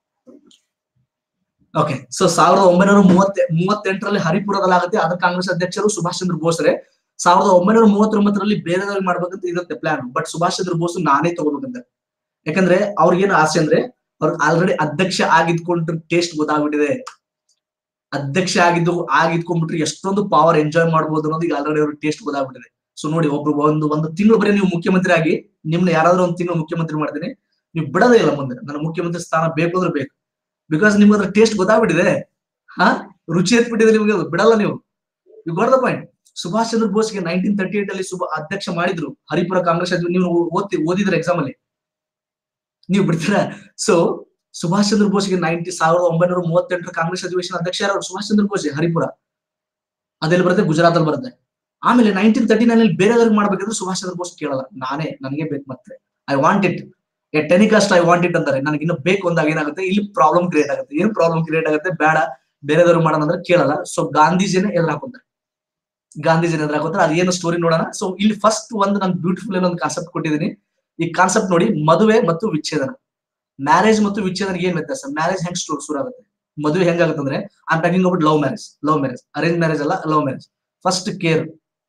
okay so ಸಾವಿರದ ಒಂಬೈನೂರ ಮೂವತ್ತೆ ಮೂವತ್ತೆಂಟರಲ್ಲಿ ಹರಿಪುರದಲ್ಲಾಗುತ್ತೆ ಅದ್ರ ಕಾಂಗ್ರೆಸ್ ಅಧ್ಯಕ್ಷರು ಸುಭಾಷ್ ಚಂದ್ರ ಬೋಸ್ರೆ ಸಾವಿರದ ಒಂಬೈನೂರ ಮೂವತ್ತೊಂಬತ್ತರಲ್ಲಿ ಬೇರೆದವ್ರಿಗೆ ಮಾಡ್ಬೇಕಂತ ಇರುತ್ತೆ ಪ್ಲಾನ್ ಬಟ್ ಸುಭಾಷ್ ಚಂದ್ರ ಬೋಸ್ ನಾನೇ ತಗೋಬೇಕಂತ ಯಾಕಂದ್ರೆ ಅವ್ರಿಗೇನು ಆಸೆ ಅಂದ್ರೆ ಅವ್ರ ಆಲ್ರೆಡಿ ಅಧ್ಯಕ್ಷ ಆಗಿದ್ಕೊಂಡು ಟೇಸ್ಟ್ ಗೊತ್ತಾಗ್ಬಿಟ್ಟಿದೆ ಅಧ್ಯಕ್ಷ ಆಗಿದ್ದು ಆಗಿದ್ಕೊಂಡ್ಬಿಟ್ರೆ ಎಷ್ಟೊಂದು ಪವರ್ ಎಂಜಾಯ್ ಮಾಡ್ಬೋದು ಅನ್ನೋದು ಈಗ ಆಲ್ರೆಡಿ ಅವ್ರಿಗೆ ಟೇಸ್ಟ್ ಗೊತ್ತಾಗ್ಬಿಟ್ಟಿದೆ ಸೊ ನೋಡಿ ಒಬ್ರು ಒಂದು ಒಂದು ತಿಂಗಳು ಬರೀ ನೀವು ಮುಖ್ಯಮಂತ್ರಿ ಆಗಿ ನಿಮ್ನ ಯಾರಾದ್ರೂ ಒಂದು ತಿಂಗಳು ಮುಖ್ಯಮಂತ್ರಿ ಮಾಡ್ತೀನಿ ನೀವು ಬಿಡೋದೇ ಇಲ್ಲ ಮುಂದೆ ನನ್ನ ಮುಖ್ಯಮಂತ್ರಿ ಸ್ಥಾನ ಬೇಕು ಅಂದ್ರೆ ಬೇಕು ಬಿಕಾಸ್ ನಿಮ್ಗೆ ಅದ್ರ ಟೇಸ್ಟ್ ಗೊತ್ತಾಗ್ಬಿಟ್ಟಿದೆ ಹಾ ರುಚಿ ಎತ್ಬಿಟ್ಟಿದೆ ನಿಮ್ಗೆ ಅದು ಬಿಡಲ್ಲ ನೀವು you got the point Subhash Chandra ಬೋಸ್ಗೆ ನೈನ್ಟೀನ್ ತರ್ಟಿ ಏಟ್ ಅಲ್ಲಿ ಸುಭ ಅಧ್ಯಕ್ಷ ಮಾಡಿದ್ರು ಹರಿಪುರ ಕಾಂಗ್ರೆಸ್ ಅಧ್ಯ- ನೀವು ಓದ್ತಿ ಓದಿದ್ರೆ ಎಕ್ಸಾಮ್ ಅಲ್ಲಿ ನೀವು ಬಿಡ್ತೀರಾ ಸೊ ಸುಭಾಷ್ ಚಂದ್ರ ಬೋಸ್ಗೆ ನೈನ್ಟಿ ಸಾವಿರದ ಒಂಬೈನೂರ ಮೂವತ್ತೆಂಟರ ಕಾಂಗ್ರೆಸ್ ಅಧಿವೇಶನ ಅಧ್ಯಕ್ಷ ಯಾರು ಸುಭಾಷ್ ಚಂದ್ರ ಬೋಸ್ ಹರಿಪುರ ಅದೆಲ್ಲಿ ಬರುತ್ತೆ ಗುಜರಾತ್ ಅಲ್ಲಿ ಬರುತ್ತೆ ಆಮೇಲೆ ನೈನ್ಟೀನ್ ತರ್ಟಿ ನೈನ್ ಅಲ್ಲಿ ಬೇರೆದವ್ರಿಗೆ ಮಾಡ್ಬೇಕಿದ್ರೆ ಸುಭಾಷ್ ಚಂದ್ರ ಬೋಸ್ ಕೇಳಲ್ಲ ನಾನೇ ನನಗೆ ಬೇಕು ಮತ್ತೆ I want it at any cost I want it ಅಂತಾರೆ ನನಗೆ ಇನ್ನು ಬೇಕು ಅಂದಾಗ ಏನಾಗುತ್ತೆ ಇಲ್ಲಿ ಪ್ರಾಬ್ಲಮ್ ಕ್ರಿಯೇಟ್ ಆಗುತ್ತೆ ಏನ್ ಪ್ರಾಬ್ಲಮ್ ಕ್ರಿಯೇಟ್ ಆಗುತ್ತೆ ಬೇಡ ಬೇರೆದವ್ರು ಮಾಡೋಣ ಅಂದ್ರೆ ಕೇಳಲ್ಲ ಸೊ ಗಾಂಧೀಜಿನೇ ಎದುರು ಹಾಕೊಂತಾರೆ ಗಾಂಧೀಜಿನ ಎದುರು ಹಾಕೋತಾರೆ ಅದೇನು ಸ್ಟೋರಿ ನೋಡೋಣ ಸೊ ಇಲ್ಲಿ ಫಸ್ಟ್ ಒಂದು ನಾನು ಬ್ಯೂಟಿಫುಲ್ ಏನೋ ಒಂದು ಕಾನ್ಸೆಪ್ಟ್ ಕೊಟ್ಟಿದ್ದೀನಿ ಈ ಕಾನ್ಸೆಪ್ಟ್ ನೋಡಿ ಮದುವೆ ಮತ್ತು ವಿಚ್ಛೇದನ ಮ್ಯಾರೇಜ್ ಮತ್ತು ವಿಚ್ಛೇದನ ಏನ್ ವ್ಯತ್ಯಾಸ ಮ್ಯಾರೇಜ್ ಹೆಂಗ್ ಸ್ಟೋರ್ ಶುರು ಆಗುತ್ತೆ ಮದುವೆ ಹೆಂಗಾಗುತ್ತೆ ಅಂದ್ರೆ I talking about love marriage love marriage arrange marriage ಅಲ್ಲ ಲವ್ ಮ್ಯಾರೇಜ್ ಫಸ್ಟ್ ಕೇರ್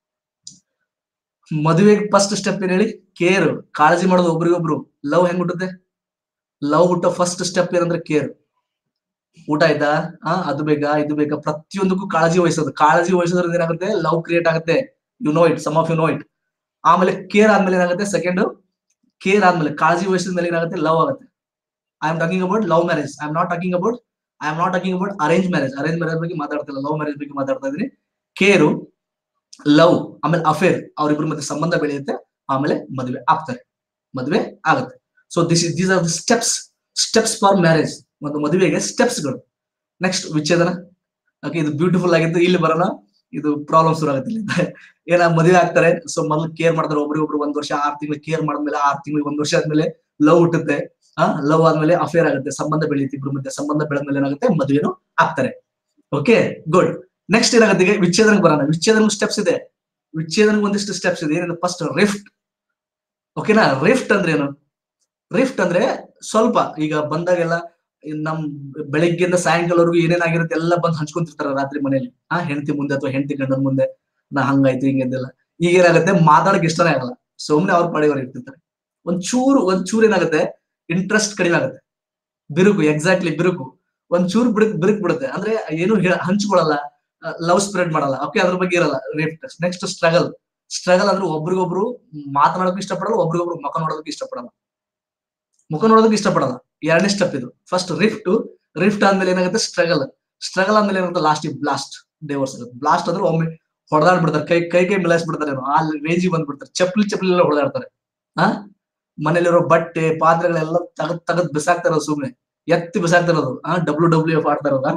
ಮದುವೆಗೆ ಫಸ್ಟ್ ಸ್ಟೆಪ್ ಏನ್ ಹೇಳಿ ಕೇರ್ ಕಾಳಜಿ ಮಾಡೋದು ಒಬ್ರಿಗೊಬ್ರು ಲವ್ ಹೆಂಗ್ ಹುಟ್ಟುತ್ತೆ ಲವ್ ಹುಟ್ಟೋ ಫಸ್ಟ್ ಸ್ಟೆಪ್ ಏನಂದ್ರೆ ಕೇರ್ ಊಟ ಆಯ್ತಾ ಆ ಅದು ಬೇಕಾ ಇದು ಬೇಕಾ ಪ್ರತಿಯೊಂದಕ್ಕೂ ಕಾಳಜಿ ವಹಿಸೋದು ಕಾಳಜಿ ವಹಿಸೋದ್ರಿಂದ ಏನಾಗುತ್ತೆ ಲವ್ ಕ್ರಿಯೇಟ್ ಆಗುತ್ತೆ you know it some of you know it ಆಮೇಲೆ ಕೇರ್ ಆದ್ಮೇಲೆ ಏನಾಗುತ್ತೆ ಸೆಕೆಂಡ್ ಕೇರ್ ಆದ್ಮೇಲೆ ಕಾಳಜಿ ವಹಿಸಿದ ಮೇಲೆ ಏನಾಗುತ್ತೆ ಲವ್ ಆಗುತ್ತೆ I am talking about love marriage I am not talking about I am not talking about arrange marriage arrange marriage ಬಗ್ಗೆ ಮಾತಾಡ್ತಿಲ್ಲ ಲವ್ ಮ್ಯಾರೇಜ್ ಬಗ್ಗೆ ಮಾತಾಡ್ತಾ ಇದೀನಿ ಕೇರು ಲವ್ ಆಮೇಲೆ ಅಫೇರ್ ಅವ್ರಿಬ್ರ ಮಧ್ಯೆ ಸಂಬಂಧ ಬೆಳೆಯುತ್ತೆ ಆಮೇಲೆ ಮದುವೆ ಆಗ್ತಾರೆ ಮದುವೆ ಆಗುತ್ತೆ so this is these are the steps steps for marriage ಒಂದು ಮದುವೆಗೆ ಸ್ಟೆಪ್ಸ್ಗಳು ನೆಕ್ಸ್ಟ್ ವಿಚ್ಛೇದನ ಓಕೆ ಇದು ಬ್ಯೂಟಿಫುಲ್ ಆಗಿದ್ದು ಇಲ್ಲಿ ಬರೋಣ ಇದು ಪ್ರಾಬ್ಲಮ್ ಶುರು ಆಗುತ್ತೆ ಇಲ್ಲಿ ಏನ ಮದುವೆ ಆಗ್ತಾರೆ ಸೊ ಮೊದಲು ಕೇರ್ ಮಾಡ್ತಾರೆ ಒಬ್ರಿಗೊಬ್ರು ಒಂದ್ ವರ್ಷ ಆರ್ ತಿಂಗಳು ಕೇರ್ ಮಾಡಿದ್ಮೇಲೆ ಆರ್ ತಿಂಗಳು ಒಂದ್ ವರ್ಷ ಆದ್ಮೇಲೆ ಲವ್ ಹುಟ್ಟುತ್ತೆ ಆ ಲವ್ ಆದ್ಮೇಲೆ ಅಫೇರ್ ಆಗುತ್ತೆ ಸಂಬಂಧ ಬೆಳೆಯುತ್ತೆ ಇಬ್ರು ಮಧ್ಯೆ ಸಂಬಂಧ ಬೆಳೆದ್ಮೇಲೆ ಏನಾಗುತ್ತೆ ಮದುವೆನು ಆಗ್ತಾರೆ ಓಕೆ ಗುಡ್ ನೆಕ್ಸ್ಟ್ ಏನಾಗುತ್ತೆ ಈಗ ವಿಚ್ಛೇದನಕ್ಕೆ ಬರೋಣ ವಿಚ್ಛೇದನ ಸ್ಟೆಪ್ಸ್ ಇದೆ ವಿಚ್ಛೇದನಕ್ಕೆ ಒಂದಿಷ್ಟು ಸ್ಟೆಪ್ಸ್ ಇದೆ ಏನಿದೆ ಫಸ್ಟ್ ರಿಫ್ಟ್ ಓಕೆನಾ ರಿಫ್ಟ್ ಅಂದ್ರೆ ಏನು ರಿಫ್ಟ್ ಅಂದ್ರೆ ಸ್ವಲ್ಪ ಈಗ ಬಂದಾಗೆಲ್ಲ ನಮ್ ಬೆಳಿಗ್ಗೆಯಿಂದ ಸಾಯಂಕಾಲವರೆಗೂ ಏನೇನಾಗಿರುತ್ತೆ ಎಲ್ಲ ಬಂದು ಹಂಚ್ಕೊಂತಿರ್ತಾರ ರಾತ್ರಿ ಮನೇಲಿ ಆ ಹೆಂಡತಿ ಮುಂದೆ ಅಥವಾ ಹೆಂಡತಿ ಗಂಡನ ಮುಂದೆ ನಾ ಹಂಗಾಯ್ತು ಹಿಂಗೆದ್ದೆಲ್ಲ ಈಗ ಏನಾಗುತ್ತೆ ಮಾತಾಡಕ್ ಇಷ್ಟನೇ ಆಗಲ್ಲ ಸುಮ್ನೆ ಅವ್ರ ಪಾಡಿಯವ್ರು ಇರ್ತಿರ್ತಾರೆ ಒಂದ್ ಚೂರು ಒಂದ್ ಚೂರು ಏನಾಗುತ್ತೆ ಇಂಟ್ರೆಸ್ಟ್ ಕಡಿಮೆ ಆಗುತ್ತೆ ಬಿರುಕು ಎಕ್ಸಾಕ್ಟ್ಲಿ ಬಿರುಕು ಒಂದ್ ಚೂರು ಬಿಡುಕ್ ಬಿರುಕ್ ಬಿಡುತ್ತೆ ಅಂದ್ರೆ ಏನು ಹೇ- ಹಂಚ್ಕೊಳಲ್ಲ ಲವ್ ಸ್ಪ್ರೆಡ್ ಮಾಡಲ್ಲ ಓಕೆ ಅದ್ರ ಬಗ್ಗೆ ಇರಲ್ಲ ರಿಫ್ಟ್ ನೆಕ್ಸ್ಟ್ ಸ್ಟ್ರಗಲ್ ಸ್ಟ್ರಗಲ್ ಅಂದ್ರೆ ಒಬ್ರಿಗೊಬ್ರು ಮಾತನಾಡೋಕೆ ಇಷ್ಟಪಡಲ್ಲ ಒಬ್ರಿಗೊಬ್ರು ಮುಖ ನೋಡೋದಕ್ಕೆ ಇಷ್ಟಪಡಲ್ಲ ಮುಖ ನೋಡೋದಕ್ಕೆ ಇಷ್ಟಪಡಲ್ಲ ಎರಡನೇ ಸ್ಟೆಪ್ ಇದು ಫಸ್ಟ್ ರಿಫ್ಟ್ ರಿಫ್ಟ್ ಆದ್ಮೇಲೆ ಏನಾಗುತ್ತೆ ಸ್ಟ್ರಗಲ್ ಸ್ಟ್ರಗಲ್ ಆದ್ಮೇಲೆ ಏನಾಗುತ್ತೆ ಲಾಸ್ಟ್ ಬ್ಲಾಸ್ಟ್ ಡೈವರ್ಸ್ ಆಗುತ್ತೆ ಬ್ಲಾಸ್ಟ್ ಅಂದ್ರೆ ಒಮ್ಮೆ ಹೊಡೆದಾಡ್ ಬಿಡ್ತಾರೆ ಕೈ ಕೈ ಕೈ ಮಿಲಾಯಿಸ್ ಬಿಡ್ತಾರೆ ಆ ರೇಂಜಿಗೆ ಬಂದ್ಬಿಡ್ತಾರೆ ಚಪ್ಪಲಿ ಚಪ್ಪಲಿ ಎಲ್ಲ ಹೊಡೆದಾಡ್ತಾರೆ ಆ ಮನೇಲಿರೋ ಬಟ್ಟೆ ಪಾತ್ರೆಗಳೆಲ್ಲ ತಗದ್ ತಗದ್ ಬಿಸಾಕ್ತಾರ ಸುಮ್ನೆ ಎತ್ತಿ ಬಿಸಾಕ್ತಾರದು ಆ ಡಬ್ಲ್ಯೂ ಡಬ್ಲ್ಯೂ ಎಫ್ ಆಡ್ತಾರಲ್ಲ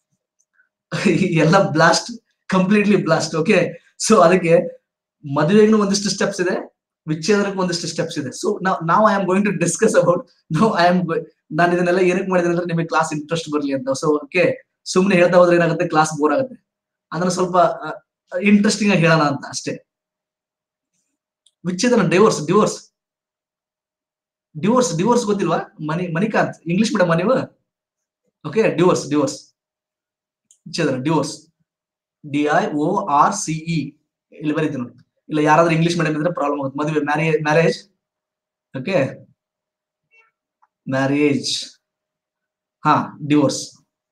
ಎಲ್ಲ blast completely blast okay so ಅದಕ್ಕೆ ಮದುವೆಗೂ ಒಂದಿಷ್ಟು ಸ್ಟೆಪ್ಸ್ ಇದೆ ವಿಚ್ಛೇದನಕ್ಕೆ ಒಂದಿಷ್ಟು ಸ್ಟೆಪ್ಸ್ ಇದೆ ಸೊ ನಾವು I am going to discuss about no I am ನಾನು ಇದನ್ನೆಲ್ಲ ಏನಕ್ಕೆ ಮಾಡಿದ್ರೆ ಅಂದ್ರೆ ನಿಮಗೆ ಕ್ಲಾಸ್ ಇಂಟ್ರೆಸ್ಟ್ ಬರ್ಲಿ ಅಂತ ಸೊ ಓಕೆ ಸುಮ್ನೆ ಹೇಳ್ತಾ ಹೋದ್ರೆ ಏನಾಗುತ್ತೆ ಕ್ಲಾಸ್ ಬೋರ್ ಆಗುತ್ತೆ ಅದನ್ನ ಸ್ವಲ್ಪ ಇಂಟ್ರೆಸ್ಟಿಂಗ್ ಆಗಿ ಹೇಳೋಣ ಅಂತ ಅಷ್ಟೇ ವಿಚ್ಛೇದನ ಡಿವೋರ್ಸ್ ಡಿವೋರ್ಸ್ ಡಿವೋರ್ಸ್ ಡಿವೋರ್ಸ್ ಗೊತ್ತಿಲ್ವಾ ಮನಿ ಮಣಿಕಾಂತ್ ಇಂಗ್ಲಿಷ್ ಮೇಡಮ್ ನೀವು ಓಕೆ ಡಿವೋರ್ಸ್ ಡಿವೋರ್ಸ್ ವಿಚ್ಛೇದನ divorce D I O R C E ಇಲ್ಲಿ ಬರೀತೀನಿ ನೋಡಿ ಇಲ್ಲ ಯಾರಾದ್ರೂ ಇಂಗ್ಲಿಷ್ ಮೀಡಿಯಂ ಇದ್ರೆ ಪ್ರಾಬ್ಲಮ್ ಆಗುತ್ತೆ ಮದುವೆ ಮ್ಯಾರೇಜ್ ಮ್ಯಾರೇಜ್ ಓಕೆ ಮ್ಯಾರೇಜ್ ಹಾ divorce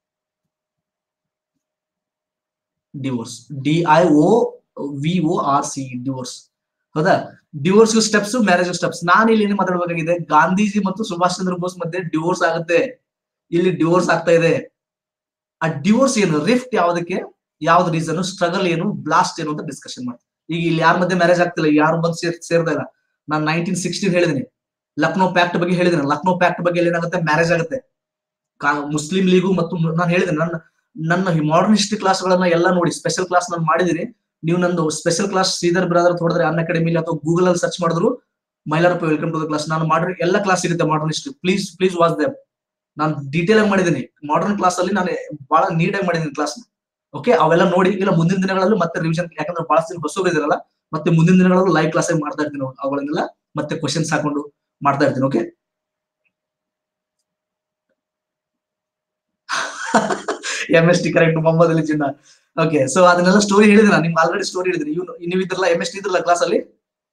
divorce D I O V O R C divorce ಹೌದಾ ಡಿವೋರ್ಸ್ ಸ್ಟೆಪ್ಸ್ ಮ್ಯಾರೇಜ್ ಸ್ಟೆಪ್ಸ್ ನಾನು ಇಲ್ಲಿ ಏನು ಮಾತಾಡಬೇಕಾಗಿದೆ ಗಾಂಧೀಜಿ ಮತ್ತು ಸುಭಾಷ್ ಚಂದ್ರ ಬೋಸ್ ಮಧ್ಯೆ ಡಿವೋರ್ಸ್ ಆಗುತ್ತೆ ಇಲ್ಲಿ ಡಿವೋರ್ಸ್ ಆಗ್ತಾ ಇದೆ ಆ ಡಿವೋರ್ಸ್ ಏನು ರಿಫ್ಟ್ ಯಾವ್ದಕ್ಕೆ ಯಾವ್ದು ರೀಸನ್ ಸ್ಟ್ರಗಲ್ ಏನು ಬ್ಲಾಸ್ಟ್ ಏನು ಅಂತ ಡಿಸ್ಕಷನ್ ಮಾಡ್ತೀವಿ ಈಗ ಇಲ್ಲಿ ಯಾರ ಮಧ್ಯೆ ಮ್ಯಾರೇಜ್ ಆಗ್ತಿಲ್ಲ ಯಾರು ಬಂದು ಸೇರ್ ಸೇರ್ತಾ ಇಲ್ಲ ನಾನು ನೈನ್ಟೀನ್ ಸಿಕ್ಸ್ಟೀನ್ ಹೇಳಿದೀನಿ ಲಕ್ನೋ ಪ್ಯಾಕ್ಟ್ ಬಗ್ಗೆ ಹೇಳಿದ್ದೀನಿ ಲಕ್ನೋ ಪ್ಯಾಕ್ಟ್ ಬಗ್ಗೆ ಏನಾಗುತ್ತೆ ಮ್ಯಾರೇಜ್ ಆಗುತ್ತೆ ಮುಸ್ಲಿಂ ಲೀಗು ಮತ್ತು ನಾನು ಹೇಳಿದೆ ನನ್ನ ನನ್ನ ಮಾಡರ್ನ್ ಹಿಸ್ಟ್ರಿ ಕ್ಲಾಸ್ಗಳನ್ನ ಎಲ್ಲ ನೋಡಿ ಸ್ಪೆಷಲ್ ಕ್ಲಾಸ್ ನಾನು ಮಾಡಿದೀನಿ ನೀವು ನಂದು ಸ್ಪೆಷಲ್ ಕ್ಲಾಸ್ ಶ್ರೀಧರ್ ಬ್ರದರ್ ಹೊಡೆದ್ರೆ ಅನ್ ಅಕಾಡೆಮಿಲಿ ಅಥವಾ ಗೂಗಲ್ ಅಲ್ಲಿ ಸರ್ಚ್ ಮಾಡಿದ್ರು Mailarappa welcome to the class ನಾನು ಮಾಡಿ ಎಲ್ಲ ಕ್ಲಾಸ್ ಸಿಗುತ್ತೆ modern history please please watch them ನಾನು ಡೀಟೇಲ್ ಆಗಿ ಮಾಡಿದ್ದೀನಿ ಮಾಡರ್ನ್ ಕ್ಲಾಸ್ ಅಲ್ಲಿ ನಾನು ಬಹಳ ನೀಟಾಗಿ ಮಾಡಿದ್ದೀನಿ ಕ್ಲಾಸ್ ಓಕೆ ಅವೆಲ್ಲ ನೋಡಿ ಇಲ್ಲ ಮುಂದಿನ ದಿನಗಳಲ್ಲಿ ಮತ್ತೆ ರಿವಿಷನ್ ಯಾಕಂದ್ರೆ ಬಹಳಷ್ಟು ದಿನ ಹೊಸಬ್ರು ಇದಾರಲ್ಲ ಮತ್ತೆ ಮುಂದಿನ ದಿನಗಳಲ್ಲಿ ಲೈವ್ ಕ್ಲಾಸ್ ಆಗಿ ಮಾಡ್ತಾ ಇರ್ತೀನಿ ಅವುಗಳನ್ನೆಲ್ಲ ಮತ್ತೆ ಕ್ವಶನ್ಸ್ ಹಾಕೊಂಡು ಮಾಡ್ತಾ ಇರ್ತೀನಿ okay M S T correct Mohammad Ali Jinnah okay so ಅದನ್ನೆಲ್ಲ ಸ್ಟೋರಿ ಹೇಳಿದ್ರೆ ನಿಮ್ಗೆ ಆಲ್ರೆಡಿ ಸ್ಟೋರಿ ಹೇಳಿದ್ರಿ ಇವ್ನು ನೀವು ಇದ್ರಲ್ಲ ಎಂ ಎಸ್ ಟಿ ಇದ್ರಲ್ಲ ಕ್ಲಾಸ್ ಅಲ್ಲಿ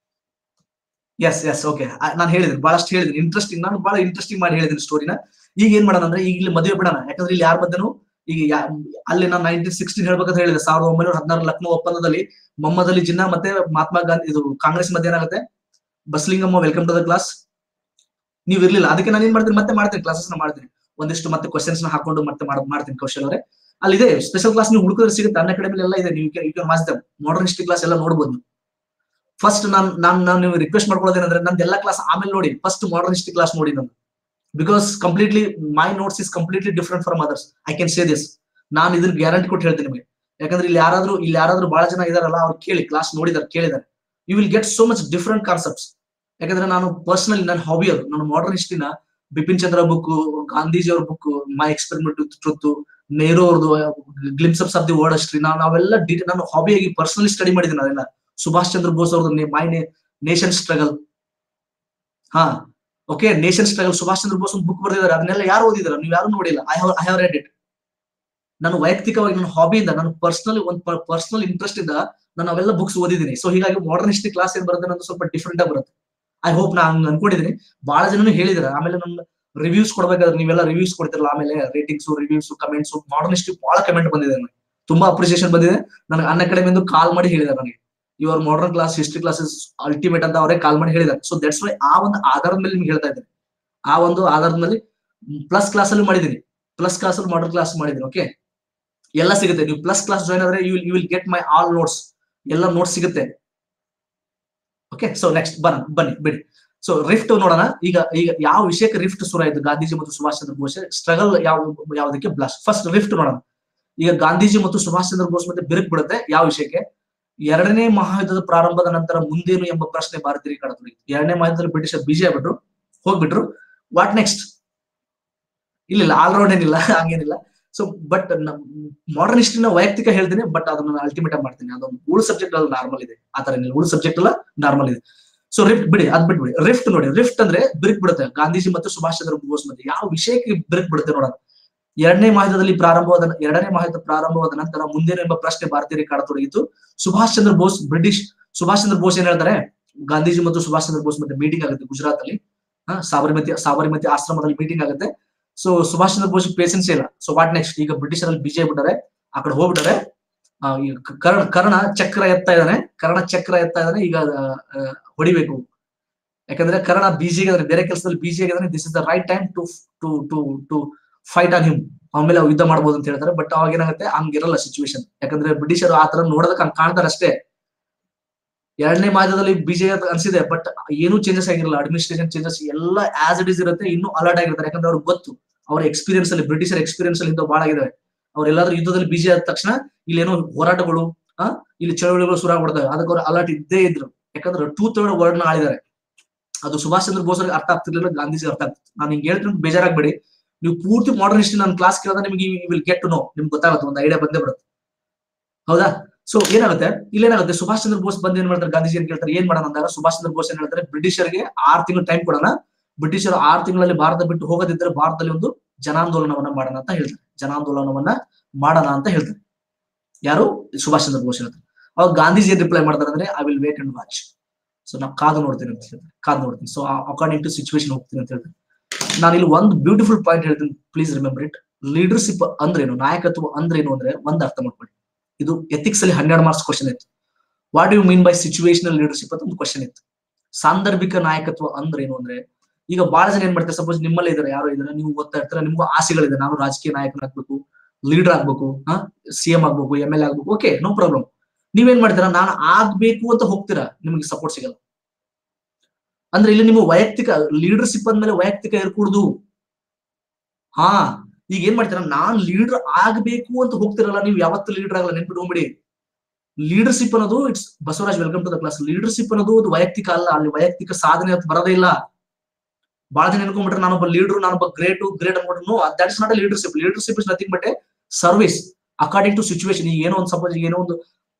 ಎಸ್ ಎಸ್ ಓಕೆ ನಾನು ಹೇಳಿದ್ದೀನಿ ಬಹಳಷ್ಟು ಹೇಳಿದ್ದೀನಿ ಇಂಟ್ರೆಸ್ಟಿಂಗ್ ನಾನು ಬಹಳ ಇಂಟ್ರೆಸ್ಟಿಂಗ್ ಮಾಡಿ ಹೇಳಿದ್ದೀನಿ ಸ್ಟೋರಿನ ಈಗ ಏನ್ ಮಾಡೋಣ ಅಂದ್ರೆ ಈಗ ಇಲ್ಲಿ ಮದುವೆ ಬಿಡೋಣ ಯಾಕಂದ್ರೆ ಇಲ್ಲಿ ಯಾರ ಮಧ್ಯನೂ ಈಗ ಯಾ- ಅಲ್ಲಿ ನಾನು ನೈನ್ಟೀನ್ ಸಿಕ್ಸ್ಟೀನ್ ಹೇಳ್ಬೇಕಂತ ಹೇಳಿದೆ ಸಾವಿರದ ಒಂಬೈನೂರ ಹದಿನಾರು ಲಕ್ನೋ ಒಪ್ಪಂದದಲ್ಲಿ ಮೊಹಮ್ಮದ್ ಅಲಿ ಜಿನ್ನಾ ಮತ್ತೆ ಮಹಾತ್ಮ ಗಾಂಧಿ ಇದು ಕಾಂಗ್ರೆಸ್ ಮಧ್ಯೆ ಏನಾಗುತ್ತೆ Basalingamma welcome to the class ನೀವು ಇರ್ಲಿಲ್ಲ ಅದಕ್ಕೆ ನಾನು ಏನ್ ಮಾಡ್ತೀನಿ ಮತ್ತೆ ಮಾಡ್ತೀನಿ ಕ್ಲಾಸಸ್ ನ ಮಾಡ್ತೀನಿ ಒಂದಿಷ್ಟು ಮತ್ತೆ ಕ್ವಶನ್ಸ್ ನ ಹಾಕೊಂಡು ಮತ್ತೆ ಮಾಡ್- ಮಾಡ್ತೀನಿ ಕೌಶಲ್ ಅವರೇ ಅಲ್ಲಿದೆ ಸ್ಪೆಷಲ್ ಕ್ಲಾಸ್ ನೀವು ಹುಡುಕಿದ್ರೆ ಸಿಗುತ್ತೆ ಅನ್ನ ಅಕಾಡೆಮಿ ಎಲ್ಲ ಇದೆ ನೀವು you can watch them modern history class ಎಲ್ಲ ನೋಡ್ಬೋದು ಫಸ್ಟ್ ನಾನು ನಾನು ನಾನು ನೀವು ರಿಕ್ವೆಸ್ಟ್ ಮಾಡ್ಕೊಳ್ಳೋದೇನಂದ್ರೆ ನಂದು ಎಲ್ಲ ಕ್ಲಾಸ್ ಆಮೇಲೆ ನೋಡಿ ಫಸ್ಟ್ ಮಾಡರ್ನ್ ಹಿಸ್ಟ್ರಿ ಕ್ಲಾಸ್ ನೋಡಿ ನಾನು because completely my notes is completely different from others I can say this ನಾನು ಇದನ್ನ ಗ್ಯಾರಂಟಿ ಕೊಟ್ಟು ಹೇಳ್ತೀನಿ ನಿಮಗೆ ಯಾಕಂದ್ರೆ ಇಲ್ಲಿ ಯಾರಾದ್ರೂ ಇಲ್ಲಿ ಯಾರಾದ್ರೂ ಬಹಳ ಜನ ಇದಾರಲ್ಲ ಅವ್ರು ಕೇಳಿ ಕ್ಲಾಸ್ ನೋಡಿದಾರೆ ಕೇಳಿದಾರೆ you will get so much different concepts ಯಾಕಂದ್ರೆ ನಾನು ಪರ್ಸನಲಿ ನನ್ನ ಹಾಬಿ ಅದು ನನ್ನ ಮಾಡರ್ನ್ ಹಿಸ್ಟ್ರಿನ ಬಿಪಿನ್ ಚಂದ್ರ ಬುಕ್ ಗಾಂಧೀಜಿ ಅವ್ರ book my experiment with truth Nehru ಅವ್ರದ್ದು glimpses of the world history ನಾನು ಅವೆಲ್ಲ ಡಿ- ನಾನು ಹಾಬಿಯಾಗಿ ಪರ್ಸನಲಿ ಸ್ಟಡಿ ಮಾಡಿದ್ದೀನಿ ಅದೆಲ್ಲ ಸುಭಾಷ್ ಚಂದ್ರ ಬೋಸ್ ಅವ್ರದ್ದು ಮೈ ನೇಷನ್ ಸ್ಟ್ರಗಲ್ ಹಾ okay nation struggle Subhash Chandra Bose ಒಂದು ಬುಕ್ ಬರೆದಿದ್ದಾರೆ ಅದನ್ನೆಲ್ಲ ಯಾರು ಓದಿದಾರೆ ನೀವು ಯಾರು ನೋಡಿಲ್ಲ I have I have read it ನಾನು ವೈಯಕ್ತಿಕವಾಗಿ ನನ್ನ ಹಾಬಿಯಿಂದ ನಾನು ಪರ್ಸನಲಿ ಒಂದು ಪರ್ಸನಲ್ ಇಂಟ್ರೆಸ್ಟ್ ಇಂದ ನಾನು ಅವೆಲ್ಲ ಬುಕ್ಸ್ ಓದಿದ್ದೀನಿ ಸೊ ಹೀಗಾಗಿ ಮಾಡರ್ನ್ ಹಿಸ್ಟ್ರಿ ಕ್ಲಾಸ್ ಏನ್ ಬರುತ್ತೆ ನಂದು ಸ್ವಲ್ಪ ಡಿಫ್ರೆಂಟ್ ಆಗಿ ಬರುತ್ತೆ ಐ ಹೋಪ್ ನಾನು ಅನ್ಕೊಂಡಿದ್ದೀನಿ ಬಹಳ ಜನನು ಹೇಳಿದಾರೆ ಆಮೇಲೆ ನನ್ನ ರಿವ್ಯೂಸ್ ಕೊಡ್ಬೇಕಾದ್ರೆ ನೀವೆಲ್ಲ ರಿವ್ಯೂಸ್ ಕೊಡ್ತಿರಲ್ಲ ಆಮೇಲೆ ratings reviews comments modern history ಬಹಳ ಕಮೆಂಟ್ ಬಂದಿದೆ ನನಗೆ ತುಂಬಾ ಅಪ್ರಿಸಿಯೇಷನ್ ಬಂದಿದೆ ನನಗೆ ಅನ್ನ ಕಡೆಯಿಂದ ಕಾಲ್ ಮಾಡಿ ಹೇಳಿದ್ದಾರೆ ನನಗೆ your modern class history classes ultimate ಅಂತ ಅವರೇ ಕಾಲ್ ಮಾಡಿ ಹೇಳಿದ್ದಾರೆ ಸೊ ದಟ್ಸ್ ವೈ ಆ ಒಂದು ಆಧಾರದ ಮೇಲೆ ನಿಮ್ಗೆ ಹೇಳ್ತಾ ಇದ್ದೀನಿ ಆ ಒಂದು ಆಧಾರದ ಮೇಲೆ ಪ್ಲಸ್ ಕ್ಲಾಸ್ ಅಲ್ಲಿ ಮಾಡಿದ್ದೀನಿ ಪ್ಲಸ್ ಕ್ಲಾಸ್ ಅಲ್ಲಿ ಮಾಡರ್ನ್ ಕ್ಲಾಸ್ ಮಾಡಿದ್ದೀನಿ ಓಕೆ ಎಲ್ಲ ಸಿಗುತ್ತೆ ನೀವು ಪ್ಲಸ್ ಕ್ಲಾಸ್ ಜಾಯ್ನ್ ಆದ್ರೆ you you will get my all notes ಎಲ್ಲ ನೋಟ್ಸ್ ಸಿಗುತ್ತೆ ಓಕೆ ಸೊ ನೆಕ್ಸ್ಟ್ ಬರೋಣ ಬನ್ನಿ ಬಿಡಿ ಸೊ ರಿಫ್ಟ್ ನೋಡೋಣ ಈಗ ಈಗ ಯಾವ ವಿಷಯಕ್ಕೆ ರಿಫ್ಟ್ ಶುರು ಆಯ್ತು ಗಾಂಧೀಜಿ ಮತ್ತು ಸುಭಾಷ್ ಚಂದ್ರ ಬೋಸ್ ಸ್ಟ್ರಗಲ್ ಯಾವ ಯಾವುದಕ್ಕೆ ಬ್ಲಾಸ್ಟ್ ಫಸ್ಟ್ ರಿಫ್ಟ್ ನೋಡೋಣ ಈಗ ಗಾಂಧೀಜಿ ಮತ್ತು ಸುಭಾಷ್ ಚಂದ್ರ ಬೋಸ್ ಮತ್ತೆ ಬಿರುಕು ಬಿಡುತ್ತೆ ಯಾವ ವಿಷಯಕ್ಕೆ ಎರಡನೇ ಮಹಾಯುದ್ಧದ ಪ್ರಾರಂಭದ ನಂತರ ಮುಂದೇನು ಎಂಬ ಪ್ರಶ್ನೆ ಭಾರತೀಯರಿಗೆ ಕಾಡತೊಡಗಿತು ಎರಡನೇ ಮಹಾಯುದ್ಧದಲ್ಲಿ ಬ್ರಿಟಿಷರ್ ಬಿಜಿ ಆಗ್ಬಿಟ್ರು ಹೋಗ್ಬಿಟ್ರು ವಾಟ್ ನೆಕ್ಸ್ಟ್ ಇಲ್ಲ ಆಲ್ರೌಂಡ್ ಏನಿಲ್ಲ ಹಂಗೇನಿಲ್ಲ ಸೊ ಬಟ್ ಮಾಡರ್ನ್ ಹಿಸ್ಟ್ರಿನ ವೈಯಕ್ತಿಕ ಹೇಳ್ತೀನಿ ಬಟ್ ಅದನ್ನ ಅಲ್ಟಿಮೇಟ್ ಆಗಿ ಮಾಡ್ತೀನಿ ಅದೊಂದು ಉಳು ಸಬ್ಜೆಕ್ಟ್ ಅಲ್ಲಿ ನಾರ್ಮಲ್ ಇದೆ ಆ ತರ ಏನಿಲ್ಲ ಉಳು ಸಬ್ಜೆಕ್ಟ್ ಎಲ್ಲ ನಾರ್ಮಲ್ ಇದೆ ಸೊ ರಿಫ್ಟ್ ಬಿಡಿ ಅದ್ ಬಿಟ್ಬಿಡಿ ರಿಫ್ಟ್ ನೋಡಿ ರಿಫ್ಟ್ ಅಂದ್ರೆ ಬಿರುಕು ಬಿಡುತ್ತೆ ಗಾಂಧೀಜಿ ಮತ್ತು ಸುಭಾಷ್ ಚಂದ್ರ ಬೋಸ್ ಮಧ್ಯೆ ಯಾವ ವಿಷಯಕ್ಕೆ ಬಿರುಕು ಬಿಡುತ್ತೆ ನೋಡೋಣ ಎರಡನೇ ಮಹಾಯುದ್ಧದಲ್ಲಿ ಪ್ರಾರಂಭವಾದ ಎರಡನೇ ಮಹಾಯುದ್ಧ ಪ್ರಾರಂಭವಾದ ನಂತರ ಮುಂದೇನು ಎಂಬ ಪ್ರಶ್ನೆ ಭಾರತೀಯರಿಗೆ ಕಾಡತೊಡಗಿತು ಸುಭಾಷ್ ಚಂದ್ರ ಬೋಸ್ ಬ್ರಿಟಿಷ್ ಸುಭಾಷ್ ಚಂದ್ರ ಬೋಸ್ ಏನ್ ಹೇಳ್ತಾರೆ ಗಾಂಧೀಜಿ ಮತ್ತು ಸುಭಾಷ್ ಚಂದ್ರ ಬೋಸ್ ಮಧ್ಯೆ ಮೀಟಿಂಗ್ ಆಗುತ್ತೆ ಗುಜರಾತ್ ಅಲ್ಲಿ ಹಾ, ಸಾಬರಮತಿ ಸಾಬರಮತಿ ಆಶ್ರಮದಲ್ಲಿ ಮೀಟಿಂಗ್ ಆಗುತ್ತೆ ಸೊ ಸುಭಾಷ್ ಚಂದ್ರ ಬೋಸ್ ಪೇಷನ್ಸ್ ಇಲ್ಲ ಸೊ ವಾಟ್ ನೆಕ್ಸ್ಟ್ ಈಗ ಬ್ರಿಟಿಷರಲ್ಲಿ ಬಿಜಿ ಆಗ್ಬಿಟ್ಟಾರೆ ಆ ಕಡೆ ಹೋಗ್ಬಿಟ್ಟಾರೆ ಆ, ಈ ಕ- ಕರ್ಣ ಕರ್ಣ ಚಕ್ರ ಎತ್ತಾ ಇದ್ದಾನೆ ಕರ್ಣ ಚಕ್ರ ಎತ್ತಾ ಇದ್ದಾನೆ ಈಗ ಆ, ಹೊಡಿಬೇಕು ಯಾಕಂದ್ರೆ ಕರ್ಣ ಬಿಜಿ ಆಗಿದ್ರೆ ಬೇರೆ ಕೆಲಸದಲ್ಲಿ ಬಿಜಿ ಆಗಿದ್ರೆ this is the right time to to to to fight on him ಆಮೇಲೆ ಯುದ್ಧ ಮಾಡ್ಬೋದು ಅಂತ ಹೇಳ್ತಾರೆ ಬಟ್ ಅವಾಗ ಏನಾಗುತ್ತೆ ಹಂಗಿರಲ್ಲ ಸಿಚುವೇಶನ್ ಯಾಕಂದ್ರೆ ಬ್ರಿಟಿಷರು ಆ ತರ ನೋಡೋದಕ್ಕೆ ಹಂಗ್ ಕಾಣ್ತಾರೆ ಅಷ್ಟೇ ಎರಡನೇ ಮಹಾಯುದ್ಧದಲ್ಲಿ ಬಿಜೆ ಅನ್ಸಿದೆ ಬಟ್ ಏನೂ ಚೇಂಜಸ್ ಆಗಿರಲ್ಲ ಅಡ್ಮಿನಿಸ್ಟ್ರೇಷನ್ ಚೇಂಜಸ್ ಎಲ್ಲ ಆಸ್ ಇಟ್ ಇಸ್ ಇರುತ್ತೆ ಇನ್ನೂ ಅಲರ್ಟ್ ಆಗಿರ್ತಾರೆ ಯಾಕಂದ್ರೆ ಅವ್ರಿಗೆ ಗೊತ್ತು ಅವ್ರ ಎಕ್ಸ್ಪೀರಿಯನ್ಸ್ ಅಲ್ಲಿ ಬ್ರಿಟಿಷರ್ ಎಕ್ಸ್ಪೀರಿಯನ್ಸ್ ಅಲ್ಲಿ ಇಂಥ ಬಹಳ ಆಗಿದಾವೆ ಅವ್ರೆಲ್ಲಾದ್ರೂ ಯುದ್ಧದಲ್ಲಿ ಬಿಜಿ ಆದ ತಕ್ಷಣ ಇಲ್ಲಿ ಏನೋ ಹೋರಾಟಗಳು ಆ ಇಲ್ಲಿ ಚಳವಳಿಗಳು ಶುರು ಆಗ್ಬಿಡ್ತವೆ ಅದಕ್ಕೆ ಅವ್ರು ಅಲರ್ಟ್ ಇದ್ದೇ ಇದ್ರು ಯಾಕಂದ್ರೆ ಟೂ ಥರ್ಡ್ ವರ್ಡ್ ನ ಆಳಿದ್ದಾರೆ ಅದು ಸುಭಾಷ್ ಚಂದ್ರ ಬೋಸ್ ಅವ್ರಿಗೆ ಅರ್ಥ ಆಗ್ತಿರ್ಲಿಲ್ಲ ಗಾಂಧೀಜಿ ಅರ್ಥ ಆಗ್ತಿತ್ತು ನಾನು ಹಿಂಗೆ ಹೇಳ್ತೀನಿ ಅಂತ ಬೇಜಾರಾಗ್ಬೇಡಿ ನೀವು ಪೂರ್ತಿ ಮಾಡರ್ನ್ ಹಿಸ್ಟ್ರಿ ನನ್ನ ಕ್ಲಾಸ್ ಕೇಳಿದ್ರೆ ನಿಮಗೆ ವಿಲ್ ಗೆಟ್ ಟು ನೋ ನಿಮ್ಗೆ ಗೊತ್ತಾಗುತ್ತೆ ಒಂದು ಐಡಿಯಾ ಬಂದೇ ಬರುತ್ತೆ ಹೌದಾ ಸೊ ಏನಾಗುತ್ತೆ ಇಲ್ಲೇನಾಗುತ್ತೆ ಸುಭಾಷ್ ಚಂದ್ರ ಬೋಸ್ ಬಂದು ಏನ್ ಮಾಡ್ತಾರೆ ಗಾಂಧೀಜಿ ಏನ್ ಕೇಳ್ತಾರೆ ಏನ್ ಮಾಡೋಣ ಅಂದಾಗ ಸುಭಾಷ್ ಚಂದ್ರ ಬೋಸ್ ಏನ್ ಹೇಳ್ತಾರೆ ಬ್ರಿಟಿಷರ್ಗೆ ಆರ್ ತಿಂಗಳು ಟೈಮ್ ಕೊಡೋಣ ಬ್ರಿಟಿಷರು ಆರ್ ತಿಂಗಳಲ್ಲಿ ಭಾರತ ಬಿಟ್ಟು ಹೋಗದಿದ್ದರೆ ಭಾರತದಲ್ಲಿ ಒಂದು ಜನಾಂದೋಲನವನ್ನ ಮಾಡೋಣ ಅಂತ ಹೇಳ್ತಾರೆ ಜನಾಂದೋಲನವನ್ನ ಮಾಡೋಣ ಅಂತ ಹೇಳ್ತಾರೆ ಯಾರು ಸುಭಾಷ್ ಚಂದ್ರ ಬೋಸ್ ಹೇಳ್ತಾರೆ ಅವಾಗ ಗಾಂಧೀಜಿ ಏನ್ ರಿಪ್ಲೈ ಮಾಡ್ತಾರೆ ಅಂದ್ರೆ I will wait and watch so ನಾವು ಕಾದು ನೋಡ್ತೀನಿ ಅಂತ ಹೇಳ್ತಾರೆ ಕಾದು ನೋಡ್ತೀನಿ ಸೊ ಅಕಾರ್ಡಿಂಗ್ ಟು ಸಿಚುವೇಶನ್ ಹೋಗ್ತೀನಿ ಅಂತ ಹೇಳ್ತಾರೆ ನಾನು ಇಲ್ಲಿ ಒಂದು ಬ್ಯೂಟಿಫುಲ್ ಪಾಯಿಂಟ್ ಹೇಳ್ತೀನಿ ಪ್ಲೀಸ್ ರಿಮೆಂಬರ್ ಇಟ್ ಲೀಡರ್ಶಿಪ್ ಅಂದ್ರೇನು ನಾಯಕತ್ವ ಅಂದ್ರೇನು ಅಂದ್ರೆ ಒಂದ್ ಅರ್ಥ ಮಾಡ್ಕೊಳ್ಳಿ ಇದು ಎಥಿಕ್ಸ್ ಅಲ್ಲಿ ಹನ್ನೆರಡು ಮಾರ್ಕ್ಸ್ ಕ್ವಶನ್ ಇತ್ತು what you mean by situational leadership ಅಂತ ಒಂದು ಕ್ವಶನ್ ಇತ್ತು ಸಾಂದರ್ಭಿಕ ನಾಯಕತ್ವ ಅಂದ್ರೇನು ಅಂದ್ರೆ ಈಗ ಬಹಳ ಜನ ಏನ್ ಮಾಡ್ತಾರೆ ಸಪೋಸ್ ನಿಮ್ಮಲ್ಲೇ ಇದಾರೆ ಯಾರೋ ಇದಾರೆ ನೀವು ಓದ್ತಾ ಇರ್ತಾರೆ ನಿಮ್ಗೂ ಆಸೆಗಳಿದೆ ನಾನು ರಾಜಕೀಯ ನಾಯಕನಾಗ್ಬೇಕು ಲೀಡರ್ ಆಗ್ಬೇಕು ಹಾ ಸಿ ಎಂ ಆಗ್ಬೇಕು ಎಂ ಎಲ್ ಆಗ್ಬೇಕು ಓಕೆ ನೋ ಪ್ರಾಬ್ಲಮ್ ನೀವೇನ್ ಮಾಡ್ತೀರಾ ನಾನು ಆಗ್ಬೇಕು ಅಂತ ಹೋಗ್ತೀರಾ ನಿಮ್ಗೆ ಸಪೋರ್ಟ್ ಸಿಗಲ್ಲ ಅಂದ್ರೆ ಇಲ್ಲಿ ನಿಮ್ಮ ವೈಯಕ್ತಿಕ ಲೀಡರ್ಶಿಪ್ ಅಂದ್ಮೇಲೆ ವೈಯಕ್ತಿಕ ಇರ್ಕೂಡ್ದು ಹಾ ಈಗ ಏನ್ ಮಾಡ್ತೀರಾ ನಾನ್ ಲೀಡರ್ ಆಗ್ಬೇಕು ಅಂತ ಹೋಗ್ತಿರಲ್ಲ ನೀವು ಯಾವತ್ತು ಲೀಡರ್ ಆಗಲ್ಲ ನೆನ್ಪಿಟ್ಕೊಂಬಿಡಿ ಲೀಡರ್ಶಿಪ್ ಅನ್ನೋದು it's Basavaraj welcome to the class leadership ಅನ್ನೋದು ಒಂದು ವೈಯಕ್ತಿಕ ಅಲ್ಲ ಅಲ್ಲಿ ವೈಯಕ್ತಿಕ ಸಾಧನೆ ಅಂತ ಬರೋದೇ ಇಲ್ಲ ಬಹಳ ಜನ ಅನ್ಕೊಂಡ್ಬಿಟ್ರೆ ನಾನೊಬ್ಬ ಲೀಡರ್ ನಾನೊಬ್ಬ ಗ್ರೇಟ್ ಗ್ರೇಟ್ ಅನ್ಬಿಟ್ರು no that is not leadership leadership is nothing but a service according to situation ಈಗ ಏನೋ ಒಂದು ಸಪೋಸ್ ಏನೋ ಒಂದು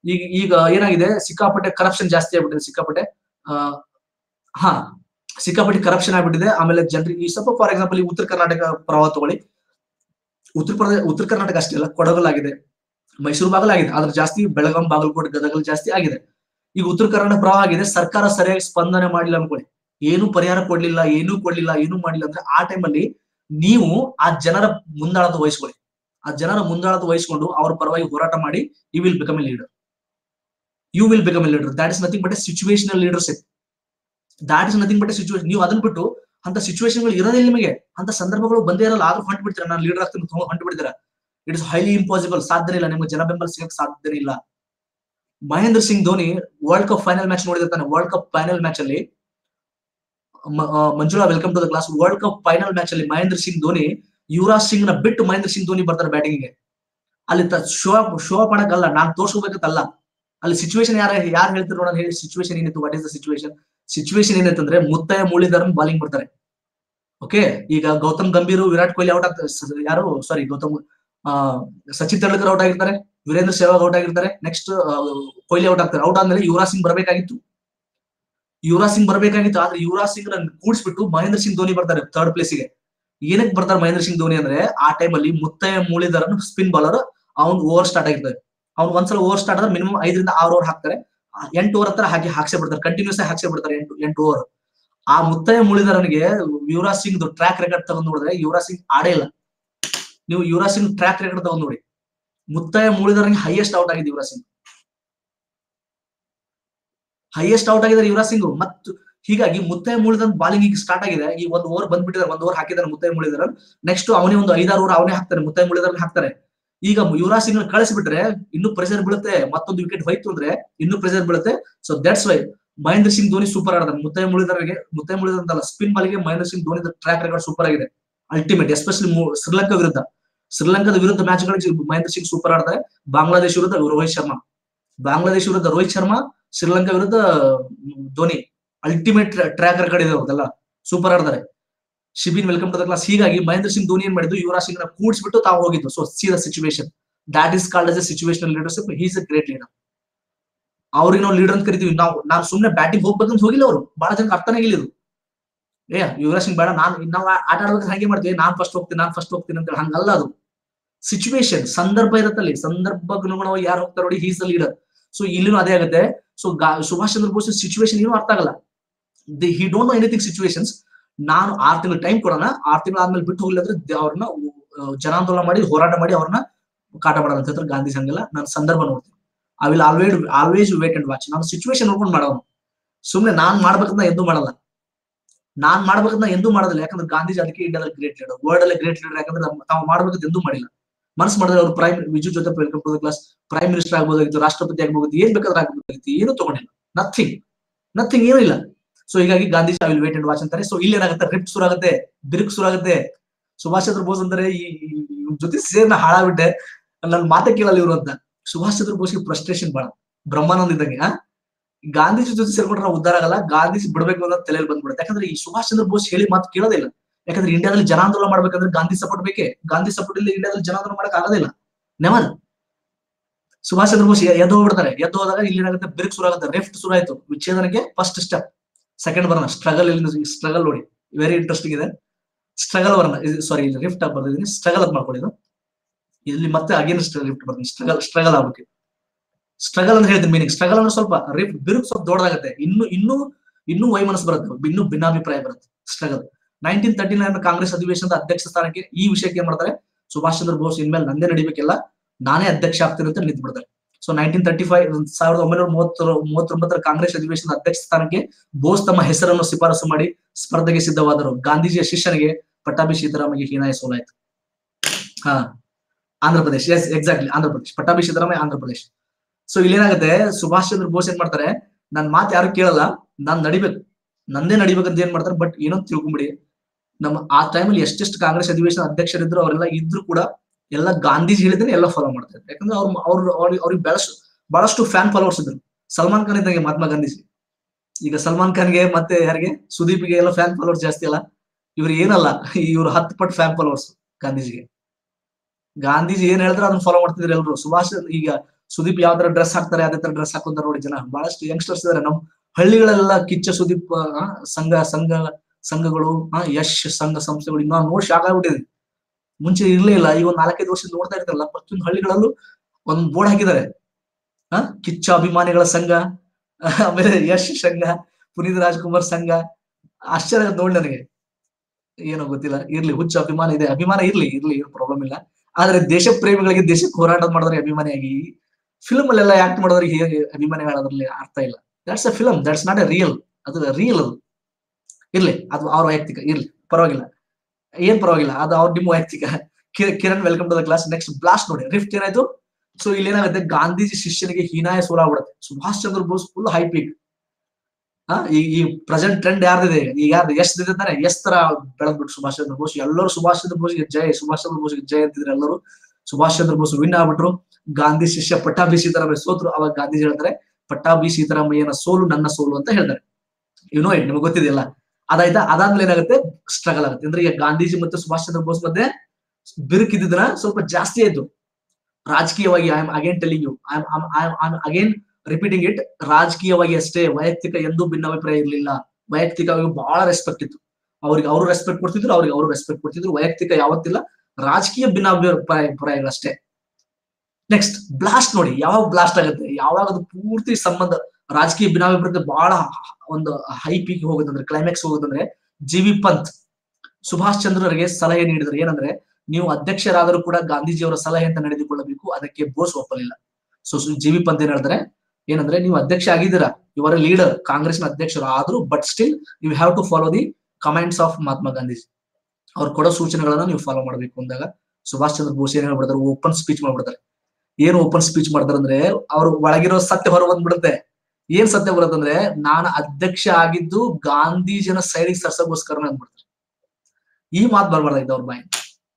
ಈಗ ಈಗ ಏನಾಗಿದೆ ಸಿಕ್ಕಾಪಟ್ಟೆ ಕರಪ್ಷನ್ ಜಾಸ್ತಿ ಆಗ್ಬಿಟ್ಟಿದೆ ಸಿಕ್ಕಾಪಟ್ಟೆ ಆ, ಹಾ ಸಿಕ್ಕಾಪಟ್ಟೆ ಕರಪ್ಷನ್ ಆಗ್ಬಿಟ್ಟಿದೆ ಆಮೇಲೆ ಜನರಿಗೆ ಈ ಸ್ವಲ್ಪ ಫಾರ್ ಎಕ್ಸಾಂಪಲ್ ಈ ಉತ್ತರ ಕರ್ನಾಟಕ ಪ್ರವಾಹ ತಗೊಳ್ಳಿ ಉತ್ತರ ಪ್ರದೇಶ ಉತ್ತರ ಕರ್ನಾಟಕ ಅಷ್ಟೇ ಅಲ್ಲ ಕೊಡಗಲಾಗಿದೆ ಮೈಸೂರು ಭಾಗಲಾಗಿದೆ ಆದ್ರೆ ಜಾಸ್ತಿ ಬೆಳಗಾಂ ಬಾಗಲಕೋಟೆ ಗದಗಲ್ ಜಾಸ್ತಿ ಆಗಿದೆ ಈಗ ಉತ್ತರ ಕರ್ನಾಟಕ ಪ್ರವಾಹ ಆಗಿದೆ ಸರ್ಕಾರ ಸರಿಯಾಗಿ ಸ್ಪಂದನೆ ಮಾಡಿಲ್ಲ ಅನ್ಕೊಳ್ಳಿ ಏನು ಪರಿಹಾರ ಕೊಡ್ಲಿಲ್ಲ ಏನೂ ಕೊಡ್ಲಿಲ್ಲ ಏನೂ ಮಾಡಿಲ್ಲ ಅಂದ್ರೆ ಆ ಟೈಮಲ್ಲಿ ನೀವು ಆ ಜನರ ಮುಂದಾಳದ ವಹಿಸ್ಕೊಳ್ಳಿ ಆ ಜನರ ಮುಂದಾಳದ ವಹಿಸ್ಕೊಂಡು ಅವ್ರ ಪರವಾಗಿ ಹೋರಾಟ ಮಾಡಿ you will become a leader you will become a leader that is nothing but a situational leadership that is nothing but a situation ನೀವು ಅದನ್ನ ಬಿಟ್ಟು ಅಂತ ಸಿಚುವೇಶನ್ಗಳು ಇರೋದಿಲ್ಲ ನಿಮಗೆ ಅಂತ ಸಂದರ್ಭಗಳು ಬಂದೇ ಇರಲ್ಲ ಆದ್ರೂ ಹೊಂಟು ಬಿಡ್ತೀರಾ ನಾನು ಲೀಡರ್ ಆಗ್ತೀನಿ ಅಂತ ಹೊಂಟು ಬಿಡ್ತೀರಾ ಇಟ್ ಇಸ್ ಹೈಲಿ ಇಂಪಾಸಿಬಲ್ ಸಾಧ್ಯ ಇಲ್ಲ ನಿಮ್ಗೆ ಜನ ಬೆಂಬಲ ಸಿಗಕ್ಕೆ ಸಾಧ್ಯ ಇಲ್ಲ Mahendra Singh Dhoni world cup final match ನೋಡಿದಿರ್ತಾನೆ ವರ್ಲ್ಡ್ ಕಪ್ ಫೈನಲ್ ಮ್ಯಾಚ್ ಅಲ್ಲಿ ಮ- ಆ, Manjula welcome to the class world cup final match ಅಲ್ಲಿ ಮಹೇಂದ್ರ ಸಿಂಗ್ ಧೋನಿ ಯುವರಾಜ್ ಸಿಂಗ್ ನ ಬಿಟ್ಟು ಮಹೇಂದ್ರ ಸಿಂಗ್ ಧೋನಿ ಬರ್ತಾರೆ ಬ್ಯಾಟಿಂಗ್ ಗೆ ಅಲ್ಲಿ ಶೋ ಶೋ ಅಪ್ ಮಾಡಕ್ಕಲ್ಲ ನಾನ್ ತೋರ್ಸ್ಕೋಬೇಕಂತಲ್ಲ ಅಲ್ಲಿ ಸಿಚುವೇಶನ್ ಯಾರ ಯಾರು ಹೇಳ್ತಾರೆ ನೋಡೋಣ ಹೇಳಿ ಸಿಚುವೇಶನ್ ಏನಿತ್ತು what is the situation situation ಏನಂತಂದ್ರೆ ಮುತ್ತಯ್ಯ ಮುರಳೀಧರನ್ ಬಾಲಿಂಗ್ ಬರ್ತಾರೆ ಓಕೆ ಈಗ ಗೌತಮ್ ಗಂಭೀರ್ ವಿರಾಟ್ ಕೊಹ್ಲಿ ಔಟ್ ಆಗ್ತಾರೆ ಸ- ಯಾರು ಸಾರಿ ಗೌತಮ್ ಆ, ಸಚಿನ್ ತೆಂಡೂಲ್ಕರ್ ಔಟ್ ಆಗಿರ್ತಾರೆ ವೀರೇಂದ್ರ ಸೆಹ್ವಾಗ್ ಔಟ್ ಆಗಿರ್ತಾರೆ ನೆಕ್ಸ್ಟ್ ಕೊಹ್ಲಿ ಔಟ್ ಆಗ್ತಾರೆ ಔಟ್ ಆದ್ಮೇಲೆ ಯುವರಾಜ್ ಸಿಂಗ್ ಬರಬೇಕಾಗಿತ್ತು ಯುವರಾಜ್ ಸಿಂಗ್ ಬರಬೇಕಾಗಿತ್ತು ಆದ್ರೆ ಯುವರಾಜ್ ಸಿಂಗ್ ಕೂಡಿಸ್ಬಿಟ್ಟು ಮಹೇಂದ್ರ ಸಿಂಗ್ ಧೋನಿ ಬರ್ತಾರೆ ಥರ್ಡ್ ಪ್ಲೇಸ್ಗೆ ಏನಕ್ಕೆ ಬರ್ತಾರೆ ಮಹೇಂದ್ರ ಸಿಂಗ್ ಧೋನಿ ಅಂದ್ರೆ ಆ ಟೈಮಲ್ಲಿ ಮುತ್ತಯ್ಯ ಮುರಳೀಧರನ್ ಸ್ಪಿನ್ ಬಾಲರ್ ಅವ್ನ್ ಓವರ್ ಸ್ಟಾರ್ಟ್ ಆಗಿರ್ತದೆ ಅವ್ನು ಒಂದ್ಸಲ ಓವರ್ ಸ್ಟಾರ್ಟ್ ಆದ್ರೆ ಮಿನಿಮಮ್ ಐದರಿಂದ ಆರು ಓವರ್ ಹಾಕ್ತಾರೆ ಆ ಎಂಟು ಓವರ್ ಹತ್ರ ಹಾಕಿ ಹಾಕ್ಸೇ ಬಿಡ್ತಾರೆ ಕಂಟಿನ್ಯೂಸ್ ಆಗಿ ಹಾಕ್ಸೇ ಬಿಡ್ತಾರೆ ಎಂಟು ಎಂಟು ಓವರ್ ಆ ಮುತ್ತಯ್ಯ ಮುರಳೀಧರನ್ಗೆ ಯುವರಾಜ್ ಸಿಂಗ್ ಟ್ರ್ಯಾಕ್ ರೆಕಾರ್ಡ್ ತಗೊಂಡ್ ನೋಡಿದ್ರೆ ಯುವರಾಜ್ ಸಿಂಗ್ ಆಡೇ ಇಲ್ಲ ನೀವು ಯುವರಾಜ್ ಸಿಂಗ್ ಟ್ರ್ಯಾಕ್ ರೆಕಾರ್ಡ್ ತಗೊಂಡ್ ನೋಡಿ ಮುತ್ತಯ್ಯ ಮುರಳೀಧರನ್ಗೆ ಹೈಯೆಸ್ಟ್ ಔಟ್ ಆಗಿದೆ ಯುವರಾಜ್ ಸಿಂಗ್ ಹೈಯೆಸ್ಟ್ ಔಟ್ ಆಗಿದ್ದಾರೆ ಯುವರಾಜ್ ಸಿಂಗ್ ಮತ್ತು ಹೀಗಾಗಿ ಮುತ್ತಯ್ಯ ಮುರಳೀಧರನ್ ಬಾಲಿಂಗ್ ಈಗ ಸ್ಟಾರ್ಟ್ ಆಗಿದೆ ಈ ಒಂದು ಓವರ್ ಬಂದ್ಬಿಟ್ಟಿದ್ದಾರೆ ಒಂದು ಓವರ್ ಹಾಕಿದ್ದಾರೆ ಮುತ್ತಯ್ಯ ಮುರಳೀಧರನ್ ನೆಕ್ಸ್ಟ್ ಅವನೇ ಒಂದು ಐದಾರು ಓವರ್ ಅವನೇ ಹಾಕ್ತಾರೆ ಮುತ್ತಯ್ಯ ಮುರಳೀಧರನ್ ಹಾಕ್ತಾರೆ ಈಗ ಯುವರಾಜ್ ಸಿಂಗ್ ಕಳಿಸ್ಬಿಟ್ರೆ ಇನ್ನೂ ಪ್ರೆಷರ್ ಬೀಳುತ್ತೆ ಮತ್ತೊಂದು ವಿಕೆಟ್ ಹೋಯ್ತು ಅಂದ್ರೆ ಇನ್ನೂ ಪ್ರೆಷರ್ ಬೀಳುತ್ತೆ so that's why Mahendra Singh Dhoni super ಆಡ್ತಾರೆ ಮುತ್ತಯ್ಯ ಮುರಳೀಧರನ್ಗೆ ಮುತ್ತಯ್ಯ ಮುರಳೀಧರನ್ ಅಂತಲ್ಲ ಸ್ಪಿನ್ ಬಾಲಿಗೆ Mahendra Singh Dhoni track record super ಆಗಿದೆ ಅಲ್ಟಿಮೇಟ್ ಎಸ್ಪೆಷಲಿ ಶ್ರೀಲಂಕಾ ವಿರುದ್ಧ ಶ್ರೀಲಂಕಾದ ವಿರುದ್ಧ ಮ್ಯಾಚ್ ಗಳಿಗೆ ಮಹೇಂದ್ರ ಸಿಂಗ್ ಸೂಪರ್ ಆಡ್ತಾರೆ ಬಾಂಗ್ಲಾದೇಶ ವಿರುದ್ಧ ರೋಹಿತ್ ಶರ್ಮಾ ಬಾಂಗ್ಲಾದೇಶ ವಿರುದ್ಧ ರೋಹಿತ್ ಶರ್ಮಾ ಶ್ರೀಲಂಕಾ ವಿರುದ್ಧ ಮ್, ಧೋನಿ ಅಲ್ಟಿಮೇಟ್ ಟ್ರ್ಯಾಕ್ ರೆಕಾರ್ಡ್ ಇದೆ ಅವ್ರದೆಲ್ಲ ಸೂಪರ್ ಆಡ್ತಾರೆ Shibin welcome to the class ಹೀಗಾಗಿ ಮಹೇಂದ್ರ ಸಿಂಗ್ ಧೋನಿ ಏನ್ ಮಾಡಿದ್ದು ಯುವರಾಜ್ ಸಿಂಗ್ ನ ಕೂಡಿಸ್ಬಿಟ್ಟು ತಾವು ಹೋಗಿದ್ದು so see the situation that is called as a situational leadership he's a great leader ಅವ್ರಿಗೆ ನಾವು ಲೀಡರ್ ಅಂತ ಕರಿತೀವಿ ನಾವು ನಾನು ಸುಮ್ನೆ ಬ್ಯಾಟಿಂಗ್ ಹೋಗ್ಬೇಕಂತ ಹೋಗಿಲ್ಲ ಅವರು ಬಹಳ ಜನಕ್ಕೆ ಅರ್ಥನೇ ಆಗಿಲ್ಲ ಇದು ಏ ಯುವರಾಜ್ ಸಿಂಗ್ ಬೇಡ ನಾನ್ ನಾವು ಆಟ ಆಡ್ಬೇಕು ಹಾಗೆ ಮಾಡ್ತೀವಿ ನಾನ್ ಫಸ್ಟ್ ಹೋಗ್ತೀನಿ ನಾನ್ ಫಸ್ಟ್ ಹೋಗ್ತೀನಿ ಅಂತ ಹೇಳಿ ಹಂಗಲ್ಲ ಅದು ಸಿಚುವೇಶನ್ ಸಂದರ್ಭ ಇರುತ್ತಲ್ಲಿ ಸಂದರ್ಭಗನುಗುಣವಾಗಿ ಯಾರು ಹೋಗ್ತಾರೆ ನೋಡಿ ಹೀಸ್ ದ ಲೀಡರ್ ಸೊ ಇಲ್ಲಿನೂ ಅದೇ ಆಗುತ್ತೆ ಸೊ ಸುಭಾಷ್ ಚಂದ್ರ ಬೋಸ್ ಸಿಚುವೇಶನ್ ಏನು ಅರ್ಥ ಆಗಲ್ಲ the he don't know anything situations ನಾನು ಆರ್ ತಿಂಗಳು ಟೈಮ್ ಕೊಡೋಣ ಆರ್ ತಿಂಗಳು ಆದ್ಮೇಲೆ ಬಿಟ್ಟು ಹೋಗ್ಲಿ ಅಂದ್ರೆ ದ- ಅವ್ರನ್ನ ಆ, ಜನಾಂದೋಲನ ಮಾಡಿ ಹೋರಾಟ ಮಾಡಿ ಅವ್ರನ್ನ ಕಾಟ ಮಾಡೋಣ ಅಂತ ಹೇಳ್ತಾರೆ ಗಾಂಧಿ ಹಂಗಿಲ್ಲ ನಾನು ಸಂದರ್ಭ ನೋಡ್ತೀನಿ I will always always wait and watch ನಾನು ಸಿಚುವೇಶನ್ ನೋಡ್ಕೊಂಡು ಮಾಡೋನು ಸುಮ್ನೆ ನಾನ್ ಮಾಡ್ಬೇಕಂತ ಎಂದೂ ಮಾಡಲ್ಲ ನಾನ್ ಮಾಡ್ಬೇಕಂತ ಎಂದೂ ಮಾಡೋದಿಲ್ಲ ಯಾಕಂದ್ರೆ ಗಾಂಧೀಜಿ ಅದಕ್ಕೆ ಇಂಡಿಯಾದಲ್ಲಿ ಗ್ರೇಟ್ ಲೀಡರ್ ವರ್ಲ್ಡ್ ಅಲ್ಲಿ ಗ್ರೇಟ್ ಲೀಡರ್ ಯಾಕಂದ್ರೆ ನಮ್ಮ- ತಾವು ಮಾಡ್ಬೇಕಂತ ಎಂದೂ ಮಾಡಿಲ್ಲ ಮನಸ್ಸು ಮಾಡಿದ್ರೆ ಅವ್ರು ಪ್ರೈಮ್ ವಿಜು ಜೊತೆ welcome to the class prime minister ಆಗ್ಬೋದಾಗಿತ್ತು ರಾಷ್ಟ್ರಪತಿ ಆಗ್ಬೋದಾಗಿತ್ತು ಏನ್ ಬೇಕಾದ್ರೆ ಆಗ್ಬೋದಾಗಿತ್ತು ಏನು ತಗೊಂಡಿಲ್ಲ ನಥಿಂಗ್ ನಥಿಂಗ್ ಏನೂ ಇಲ್ಲ ಸೊ ಹೀಗಾಗಿ Gandhiji I will wait and watch ಅಂತಾರೆ ಸೊ ಇಲ್ಲಿ ಏನಾಗುತ್ತೆ ರಿಪ್ ಶುರು ಆಗುತ್ತೆ ಬಿರುಕು ಶುರು ಆಗುತ್ತೆ ಸುಭಾಷ್ ಚಂದ್ರ ಬೋಸ್ ಅಂದ್ರೆ ಈ ಈ- ಇವ್ರ್ ಜೊತೆ ಸೇರ್ನ ಹಾಳಾಗ್ಬಿಟ್ಟೆ ನನ್ನ ಮಾತೆ ಕೇಳಲ್ಲ ಇವ್ರು ಅಂತ ಸುಭಾಷ್ ಚಂದ್ರ ಬೋಸ್ಗೆ ಫ್ರಸ್ಟ್ರೇಷನ್ ಬಹಳ ಬ್ರಹ್ಮಾನಂದ ಇದ್ದಂಗೆ ಆ? ಗಾಂಧೀಜಿ ಜೊತೆ ಸೇರ್ಕೊಂಡ್ರೆ ನಾವು ಉದ್ಧಾರ ಆಗಲ್ಲ ಗಾಂಧೀಜಿ ಬಿಡ್ಬೇಕು ಅನ್ನೋ ತಲೆಯಲ್ಲಿ ಬಂದ್ಬಿಡುತ್ತೆ ಯಾಕಂದ್ರೆ ಈ ಸುಭಾಷ್ ಚಂದ್ರ ಬೋಸ್ ಹೇಳಿ ಮಾತು ಕೇಳೋದಿಲ್ಲ ಯಾಕಂದ್ರೆ ಇಂಡಿಯಾದಲ್ಲಿ ಜನಾಂದೋಲನ ಮಾಡ್ಬೇಕಂದ್ರೆ ಗಾಂಧಿ ಸಪೋರ್ಟ್ ಬೇಕೇ ಗಾಂಧಿ ಸಪೋರ್ಟ್ ಇಲ್ಲ ಇಂಡಿಯಾದಲ್ಲಿ ಜನಾಂದೋಲನ ಮಾಡಕ್ ಆಗೋದಿಲ್ಲ ನೆವರ್ ಸುಭಾಷ್ ಚಂದ್ರ ಬೋಸ್ ಎದ್ದು ಹೋಗ್ಬಿಡ್ತಾರೆ ಎದ್ದು ಹೋದಾಗ ಇಲ್ಲಿ ಏನಾಗುತ್ತೆ ಬ್ರೇಕ್ ಶುರು ಆಗುತ್ತೆ ರೆಫ್ಟ್ ಶುರು ಆಯ್ತು ವಿಚ್ಛೇದನಕ್ಕೆ ಫಸ್ಟ್ ಸ್ಟೆಪ್ ಸೆಕೆಂಡ್ ಬರೋಣ ಸ್ಟ್ರಗಲ್ ಇಲ್ಲಿ ಸ್ಟ್ರಗಲ್ ನೋಡಿ ವೆರಿ ಇಂಟ್ರೆಸ್ಟಿಂಗ್ ಇದೆ ಸ್ಟ್ರಗಲ್ ಬರೋಣ ಸಾರಿ ಇಲ್ಲಿ ರಿಫ್ಟ್ ಆಗಿ ಬರ್ದಿದ್ದೀನಿ ಸ್ಟ್ರಗಲ್ ಅಂತ ಮಾಡ್ಕೊಳ್ಳಿ ಇಲ್ಲಿ ಮತ್ತೆ ಅಗೇನ್ಸ್ಟ್ ರಿಫ್ಟ್ ಬರ್ತೀನಿ ಸ್ಟ್ರಗಲ್ ಸ್ಟ್ರಗಲ್ ಆಗ್ಬೇಕು ಸ್ಟ್ರಗಲ್ ಅಂತ ಹೇಳ್ತೀನಿ ಮೀನಿಂಗ್ ಸ್ಟ್ರಗಲ್ ಅಂದ್ರೆ ಸ್ವಲ್ಪ ರಿಫ್ಟ್ ಬಿರುಕು ಸ್ವಲ್ಪ ದೊಡ್ಡದಾಗುತ್ತೆ ಇನ್ನು ಇನ್ನೂ ಇನ್ನೂ ವೈಮನಸ್ ಬರುತ್ತೆ ಇನ್ನೂ ಭಿನ್ನಾಭಿಪ್ರಾಯ ಬರುತ್ತೆ struggle nineteen thirty nine Congress ಅಧಿವೇಶನದ ಅಧ್ಯಕ್ಷ ಸ್ಥಾನಕ್ಕೆ ಈ ವಿಷಯಕ್ಕೆ ಏನ್ ಮಾಡ್ತಾರೆ ಸುಭಾಷ್ ಚಂದ್ರ ಬೋಸ್ ಇನ್ಮೇಲೆ ನಂದೇ ನಡಿಬೇಕಿಲ್ಲ ನಾನೇ ಅಧ್ಯಕ್ಷ ಆಗ್ತೀನಿ ಅಂತ ನಿಂತು ಬಿಡ್ತಾರೆ ಸೊ ನೈನ್ಟೀನ್ ತರ್ಟಿ ಫೈವ್ ಸಾವಿರದ ಒಂಬೈನೂರ ಮೂವತ್ತರ ಮೂವತ್ತೊಂಬತ್ತರ ಕಾಂಗ್ರೆಸ್ ಅಧಿವೇಶನದ ಅಧ್ಯಕ್ಷ ಸ್ಥಾನಕ್ಕೆ ಬೋಸ್ ತಮ್ಮ ಹೆಸರನ್ನು ಶಿಫಾರಸು ಮಾಡಿ ಸ್ಪರ್ಧೆಗೆ ಸಿದ್ಧವಾದರು ಗಾಂಧೀಜಿಯ ಶಿಷ್ಯನಿಗೆ ಪಟ್ಟಾಭಿ ಸೀತಾರಾಮಯ್ಯ ಹೀನಾಯ ಸೋಲಾಯ್ತು ಹಾ Andhra Pradesh yes exactly Andhra Pradesh Pattabhi Sitaramayya Andhra Pradesh so ಇಲ್ಲೇನಾಗುತ್ತೆ ಸುಭಾಷ್ ಚಂದ್ರ ಬೋಸ್ ಏನ್ ಮಾಡ್ತಾರೆ ನನ್ ಮಾತು ಯಾರು ಕೇಳಲ್ಲ ನಾನ್ ನಡಿಬೇಕು ನಂದೇ ನಡಿಬೇಕಂತ ಏನ್ ಮಾಡ್ತಾರೆ ಬಟ್ ಏನೋ ತಿಳ್ಕೊಂಬಿಡಿ ನಮ್ಮ ಆ ಟೈಮಲ್ಲಿ ಎಷ್ಟೆಷ್ಟು ಕಾಂಗ್ರೆಸ್ ಅಧಿವೇಶನ ಅಧ್ಯಕ್ಷರಿದ್ರು ಅವರೆಲ್ಲ ಇದ್ರು ಕೂಡ ಎಲ್ಲ ಗಾಂಧೀಜಿ ಹೇಳಿದ್ರೆ ಎಲ್ಲ ಫಾಲೋ ಮಾಡ್ತಾ ಇದ್ರು ಯಾಕಂದ್ರೆ ಅವ್ರು ಅವ್ರು ಅವ್ರಿಗೆ ಅವ್ರಿಗೆ ಬೆಳಷ್ಟು ಬಹಳಷ್ಟು ಫ್ಯಾನ್ ಫಾಲೋವರ್ಸ್ ಇದ್ರು ಸಲ್ಮಾನ್ ಖಾನ್ ಇದ್ದಂಗೆ ಮಹಾತ್ಮ ಗಾಂಧೀಜಿ ಈಗ ಸಲ್ಮಾನ್ ಖಾನ್ಗೆ ಮತ್ತೆ ಯಾರಿಗೆ ಸುದೀಪ್ಗೆ ಎಲ್ಲ ಫ್ಯಾನ್ ಫಾಲೋವರ್ಸ್ ಜಾಸ್ತಿ ಅಲ್ಲ ಇವ್ರು ಏನಲ್ಲ ಇವ್ರು ಹತ್ತು ಪಟ್ಟು ಫ್ಯಾನ್ ಫಾಲೋವರ್ಸ್ ಗಾಂಧೀಜಿಗೆ ಗಾಂಧೀಜಿ ಏನ್ ಹೇಳಿದ್ರೆ ಅದನ್ನ ಫಾಲೋ ಮಾಡ್ತಿದ್ರು ಎಲ್ರು ಸುಭಾಷ್ ಈಗ ಸುದೀಪ್ ಯಾವ ತರ ಡ್ರೆಸ್ ಹಾಕ್ತಾರೆ ಅದೇ ತರ ಡ್ರೆಸ್ ಹಾಕೊಂತಾರೆ ನೋಡಿ ಜನ ಬಹಳಷ್ಟು ಯಂಗ್ಸ್ಟರ್ಸ್ ಇದಾರೆ ನಮ್ ಹಳ್ಳಿಗಳೆಲ್ಲ ಕಿಚ್ಚ ಸುದೀಪ್ ಆ, ಸಂಘ ಸಂಘ ಸಂಘಗಳು ಆ, ಯಶ್ ಸಂಘ ಸಂಸ್ಥೆಗಳು ಇನ್ನ ನೋಡಿ ಶಾಕ್ ಆಗ್ಬಿಟ್ಟಿದೆ ಮುಂಚೆ ಇರ್ಲೇ ಇಲ್ಲ ಈಗ ಒಂದ್ ನಾಲ್ಕೈದು ವರ್ಷ ನೋಡ್ತಾ ಇರ್ತಾರಲ್ಲ ಪ್ರತಿಯೊಂದು ಹಳ್ಳಿಗಳಲ್ಲೂ ಒಂದ್ ಬೋರ್ಡ್ ಹಾಕಿದ್ದಾರೆ ಆ ಕಿಚ್ಚ ಅಭಿಮಾನಿಗಳ ಸಂಘ ಆಮೇಲೆ ಯಶ್ ಸಂಘ ಪುನೀತ್ ರಾಜ್ಕುಮಾರ್ ಸಂಘ ಆಶ್ಚರ್ಯ ನೋಡಿ ನನಗೆ ಏನೋ ಗೊತ್ತಿಲ್ಲ ಇರ್ಲಿ ಹುಚ್ಚ ಅಭಿಮಾನ ಇದೆ ಅಭಿಮಾನ ಇರ್ಲಿ ಇರ್ಲಿ ಏನು ಪ್ರಾಬ್ಲಮ್ ಇಲ್ಲ ಆದ್ರೆ ದೇಶ ಪ್ರೇಮಿಗಳಿಗೆ ದೇಶಕ್ಕೆ ಹೋರಾಟ ಮಾಡಿದ್ರೆ ಅಭಿಮಾನಿಯಾಗಿ ಫಿಲ್ಮ್ ಅಲ್ಲೆಲ್ಲ ಆಕ್ಟ್ ಮಾಡೋದ್ರಿಗೆ ಹೇಗೆ ಅಭಿಮಾನಿಗಳದ್ರಲ್ಲಿ ಅರ್ಥ ಇಲ್ಲ that's a film that's not a real ಅದು ರಿಯಲ್ ಅದು ಇರ್ಲಿ ಅದು ಅವ್ರ ವೈಯಕ್ತಿಕ ಇರ್ಲಿ ಪರವಾಗಿಲ್ಲ ಏನ್ ಪರವಾಗಿಲ್ಲ ಅದು ಅವ್ರ ನಿಮ್ಮ ವೈಯಕ್ತಿಕ ಕಿ- Kiran welcome to the class next blast ನೋಡಿ ರಿಫ್ಟ್ ಏನಾಯ್ತು ಸೊ ಇಲ್ಲಿ ಏನಾಗುತ್ತೆ ಗಾಂಧೀಜಿ ಶಿಷ್ಯನಿಗೆ ಹೀನಾಯ ಸೋಲಾಗ್ಬಿಡುತ್ತೆ Subhash Chandra Bose full high peak ಆ ಈ ಈ ಪ್ರೆಸೆಂಟ್ ಟ್ರೆಂಡ್ ಯಾರ್ದಿದೆ ಈಗ ಯಾರ್ದು ಎಷ್ಟ್ ಇದೆ ತಾನೆ ಎಷ್ಟ್ ತರ ಬೆಳೆದ್ಬಿಟ್ಟು ಸುಭಾಷ್ ಚಂದ್ರ ಬೋಸ್ ಎಲ್ಲರೂ ಸುಭಾಷ್ ಚಂದ್ರ ಬೋಸ್ಗೆ ಜಯ ಸುಭಾಷ್ ಚಂದ್ರ ಬೋಸ್ಗೆ ಜಯ ಅಂತಿದ್ರು ಎಲ್ಲರೂ ಸುಭಾಷ್ ಚಂದ್ರ ಬೋಸ್ ವಿನ್ ಆಗ್ಬಿಟ್ರು ಗಾಂಧಿ ಶಿಷ್ಯ ಪಟ್ಟಾಭಿ ಸೀತಾರಾಮಯ್ಯ ಸೋತ್ರು ಅವಾಗ ಗಾಂಧೀಜಿ ಹೇಳ್ತಾರೆ ಪಟ್ಟಾಭಿ ಸೀತಾರಾಮಯ್ಯನ ಸೋಲು ನನ್ನ ಸೋಲು ಅಂತ ಹೇಳ್ತಾರೆ ಯುನೋ ಇಟ್ ನಿಮ್ಗೆ ಗೊತ್ತಿದೆಯಲ್ಲ ಅದಾಯ್ತಾ ಅದಾದ್ಮೇಲೆ ಏನಾಗುತ್ತೆ ಸ್ಟ್ರಗಲ್ ಆಗುತ್ತೆ ಅಂದ್ರೆ ಈಗ ಗಾಂಧೀಜಿ ಮತ್ತೆ ಸುಭಾಷ್ ಚಂದ್ರ ಬೋಸ್ ಮಧ್ಯೆ ಬಿರುಕಿದ್ದಿದ್ರ ಸ್ವಲ್ಪ ಜಾಸ್ತಿ ಆಯ್ತು ರಾಜಕೀಯವಾಗಿ I am again telling you I am again repeating it ರಾಜಕೀಯವಾಗಿ ಅಷ್ಟೇ ವೈಯಕ್ತಿಕ ಎಂದೂ ಭಿನ್ನಾಭಿಪ್ರಾಯ ಇರಲಿಲ್ಲ ವೈಯಕ್ತಿಕವಾಗಿ ಬಹಳ ರೆಸ್ಪೆಕ್ಟ್ ಇತ್ತು ಅವ್ರಿಗೆ ಅವರು ರೆಸ್ಪೆಕ್ಟ್ ಕೊಡ್ತಿದ್ರು ಅವ್ರಿಗೆ ಅವರು ರೆಸ್ಪೆಕ್ಟ್ ಕೊಡ್ತಿದ್ರು ವೈಯಕ್ತಿಕ ಯಾವತ್ತಿಲ್ಲ ರಾಜಕೀಯ ಭಿನ್ನಾಭಿಪ್ರಾಯ ಅಭಿಪ್ರಾಯಗಳಷ್ಟೇ ನೆಕ್ಸ್ಟ್ ಬ್ಲಾಸ್ಟ್ ನೋಡಿ ಯಾವಾಗ ಬ್ಲಾಸ್ಟ್ ಆಗುತ್ತೆ ಯಾವಾಗ ಅದು ಪೂರ್ತಿ ಸಂಬಂಧ ರಾಜಕೀಯ ಭಿನ್ನಾಭಿಪ್ರಾಯ ಬಹಳ ಒಂದು ಹೈ ಪೀಕ್ ಹೋಗುದಂದ್ರೆ ಕ್ಲೈಮ್ಯಾಕ್ಸ್ ಹೋಗುದಂದ್ರೆ ಜಿ ವಿ ಪಂತ್ ಸುಭಾಷ್ ಚಂದ್ರರಿಗೆ ಸಲಹೆ ನೀಡಿದ್ರು ಏನಂದ್ರೆ ನೀವು ಅಧ್ಯಕ್ಷರಾದರೂ ಕೂಡ ಗಾಂಧೀಜಿಯವರ ಸಲಹೆಯಿಂದ ನಡೆದುಕೊಳ್ಳಬೇಕು ಅದಕ್ಕೆ ಬೋಸ್ ಒಪ್ಪಲಿಲ್ಲ ಸೊ ಜಿ ವಿ ಪಂತ್ ಏನ್ ಹೇಳ್ತಾರೆ ಏನಂದ್ರೆ ನೀವು ಅಧ್ಯಕ್ಷ ಆಗಿದ್ದೀರಾ ಇವರ ಲೀಡರ್ ಕಾಂಗ್ರೆಸ್ನ ಅಧ್ಯಕ್ಷರು ಆದ್ರೂ but still you have to follow the comments of Mahatma Gandhiji ಅವ್ರು ಕೊಡೋ ಸೂಚನೆಗಳನ್ನ ನೀವು ಫಾಲೋ ಮಾಡಬೇಕು ಅಂದಾಗ ಸುಭಾಷ್ ಚಂದ್ರ ಬೋಸ್ ಏನ್ ಹೇಳ್ಬಿಡ್ತಾರೆ ಓಪನ್ ಸ್ಪೀಚ್ ಮಾಡ್ಬಿಡ್ತಾರೆ ಏನ್ ಓಪನ್ ಸ್ಪೀಚ್ ಮಾಡ್ತಾರೆ ಅಂದ್ರೆ ಅವ್ರು ಒಳಗಿರೋ ಸತ್ಯ ಹೊರ ಬಂದ್ಬಿಡುತ್ತೆ ಏನ್ ಸತ್ಯ ಬರುತ್ತಂದ್ರೆ ನಾನು ಅಧ್ಯಕ್ಷ ಆಗಿದ್ದು ಗಾಂಧೀಜಿನ ಸೈಡಿಗೆ ಸರ್ಸಗೋಸ್ಕರ ಅಂದ್ಬಿಡ್ತಾರೆ ಈ ಮಾತು ಬರ್ಬಾರ್ದಾಯ್ತು ಅವ್ರ ಬಾಯಿ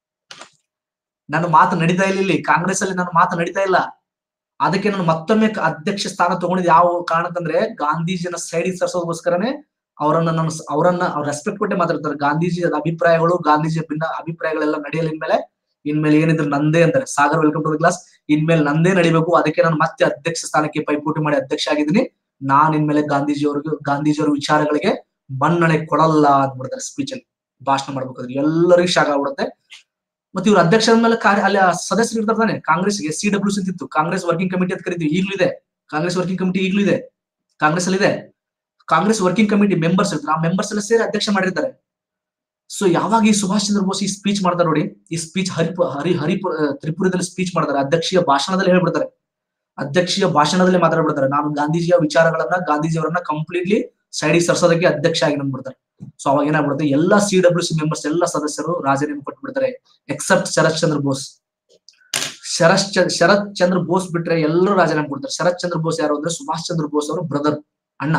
ನನ್ನ ಮಾತು ನಡೀತಾ ಇಲ್ಲ ಇಲ್ಲಿ ಕಾಂಗ್ರೆಸ್ ಅಲ್ಲಿ ನನ್ನ ಮಾತು ನಡೀತಾ ಇಲ್ಲ ಅದಕ್ಕೆ ನಾನು ಮತ್ತೊಮ್ಮೆ ಕ- ಅಧ್ಯಕ್ಷ ಸ್ಥಾನ ತಗೊಂಡಿದ್ ಯಾವ ಕಾರಣಕ್ಕಂದ್ರೆ ಗಾಂಧೀಜಿನ ಸೈಡಿಗೆ ಸರ್ಸೋದಕ್ಕೋಸ್ಕರನೇ ಅವರನ್ನ ನಾನು ಸ- ಅವರನ್ನ ಅವ್ರ ರೆಸ್ಪೆಕ್ಟ್ ಕೊಟ್ಟೆ ಮಾತಾಡ್ತಾರೆ ಗಾಂಧೀಜಿ ಅಭಿಪ್ರಾಯಗಳು ಗಾಂಧೀಜಿಯ ಭಿನ್ನ ಅಭಿಪ್ರಾಯಗಳೆಲ್ಲ ನಡೆಯಲ್ಲ ಇನ್ಮೇಲೆ ಇನ್ಮೇಲೆ ಏನಿದ್ರು ನಂದೇ ಅಂತಾರೆ Sagar welcome to the class ಇನ್ಮೇಲೆ ನಂದೇ ನಡಿಬೇಕು ಅದಕ್ಕೆ ನಾನು ಮತ್ತೆ ಅಧ್ಯಕ್ಷ ಸ್ಥಾನಕ್ಕೆ ಪೈಪೋಟಿ ಮಾಡಿ ಅಧ್ಯಕ್ಷ ಆಗಿದ್ದೀನಿ ನಾನ್ ಇನ್ಮೇಲೆ ಗಾಂಧೀಜಿ ಅವ್ರಿಗೆ ಗಾಂಧೀಜಿಯವರ ವಿಚಾರಗಳಿಗೆ ಮನ್ನಣೆ ಕೊಡಲ್ಲ ಅಂದ್ಬಿಡ್ತಾರೆ ಸ್ಪೀಚ್ ಅಲ್ಲಿ ಭಾಷಣ ಮಾಡ್ಬೇಕಾದ್ರೆ ಎಲ್ಲರಿಗೂ ಶಾಕ್ ಆಗ್ಬಿಡುತ್ತೆ ಮತ್ತೆ ಇವ್ರ ಅಧ್ಯಕ್ಷರ ಮೇಲೆ ಕಾರ್ಯ ಅಲ್ಲಿ ಆ ಸದಸ್ಯರು ಇರ್ತಾರೆ ತಾನೆ ಕಾಂಗ್ರೆಸ್ಗೆ ಸಿ ಡಬ್ಲ್ಯೂ ಸಿ ಇತ್ತು ಕಾಂಗ್ರೆಸ್ ವರ್ಕಿಂಗ್ ಕಮಿಟಿ ಅಂತ ಕರಿತೀವಿ ಈಗಲೂ ಇದೆ ಕಾಂಗ್ರೆಸ್ ವರ್ಕಿಂಗ್ ಕಮಿಟಿ ಈಗಲೂ ಇದೆ ಕಾಂಗ್ರೆಸ್ ಅಲ್ಲಿ ಇದೆ ಕಾಂಗ್ರೆಸ್ ವರ್ಕಿಂಗ್ ಕಮಿಟಿ ಮೆಂಬರ್ಸ್ ಇರ್ತಾರೆ ಆ ಮೆಂಬರ್ಸ್ ಎಲ್ಲ ಸೇರಿ ಅಧ್ಯಕ್ಷ ಮಾಡಿರ್ತಾರೆ ಸೊ ಯಾವಾಗ ಈ ಸುಭಾಷ್ ಚಂದ್ರ ಬೋಸ್ ಈ ಸ್ಪೀಚ್ ಮಾಡ್ತಾರೆ ನೋಡಿ ಈ ಸ್ಪೀಚ್ ಹರಿಪು ಹರಿ ಹರಿಪುರ ತ್ರಿಪುರದಲ್ಲಿ ಸ್ಪೀಚ್ ಮಾಡ್ತಾರೆ ಅಧ್ಯಕ್ಷೀಯ ಭಾಷಣದಲ್ಲಿ ಹೇಳ್ಬಿಡ್ತಾರೆ ಅಧ್ಯಕ್ಷೀಯ ಭಾಷಣದಲ್ಲಿ ಮಾತಾಡ್ಬಿಡ್ತಾರೆ ನಾನು ಗಾಂಧೀಜಿಯ ವಿಚಾರಗಳನ್ನ ಗಾಂಧೀಜಿಯವರನ್ನ ಕಂಪ್ಲೀಟ್ಲಿ ಸೈಡಿಗೆ ಸರ್ಸೋದಕ್ಕೆ ಅಧ್ಯಕ್ಷ ಆಗಿ ನಂಬಿಡ್ತಾರೆ ಸೊ ಅವಾಗ ಏನಾಗ್ಬಿಡುತ್ತೆ ಎಲ್ಲಾ ಸಿ ಡಬ್ಲ್ಯೂ ಸಿ ಮೆಂಬರ್ಸ್ ಎಲ್ಲ ಸದಸ್ಯರು ರಾಜೀನಾಮೆ ಕೊಟ್ಟು ಬಿಡ್ತಾರೆ ಎಕ್ಸೆಪ್ಟ್ ಶರತ್ ಚಂದ್ರ ಬೋಸ್ ಶರತ್ ಚಂದ್ರ ಶರತ್ ಚಂದ್ರ ಬೋಸ್ ಬಿಟ್ರೆ ಎಲ್ಲರೂ ರಾಜೀನಾಮೆ ಕೊಡ್ತಾರೆ ಶರತ್ ಚಂದ್ರ ಬೋಸ್ ಯಾರು ಅಂದ್ರೆ ಸುಭಾಷ್ ಚಂದ್ರ ಬೋಸ್ ಅವರ ಬ್ರದರ್ ಅಣ್ಣ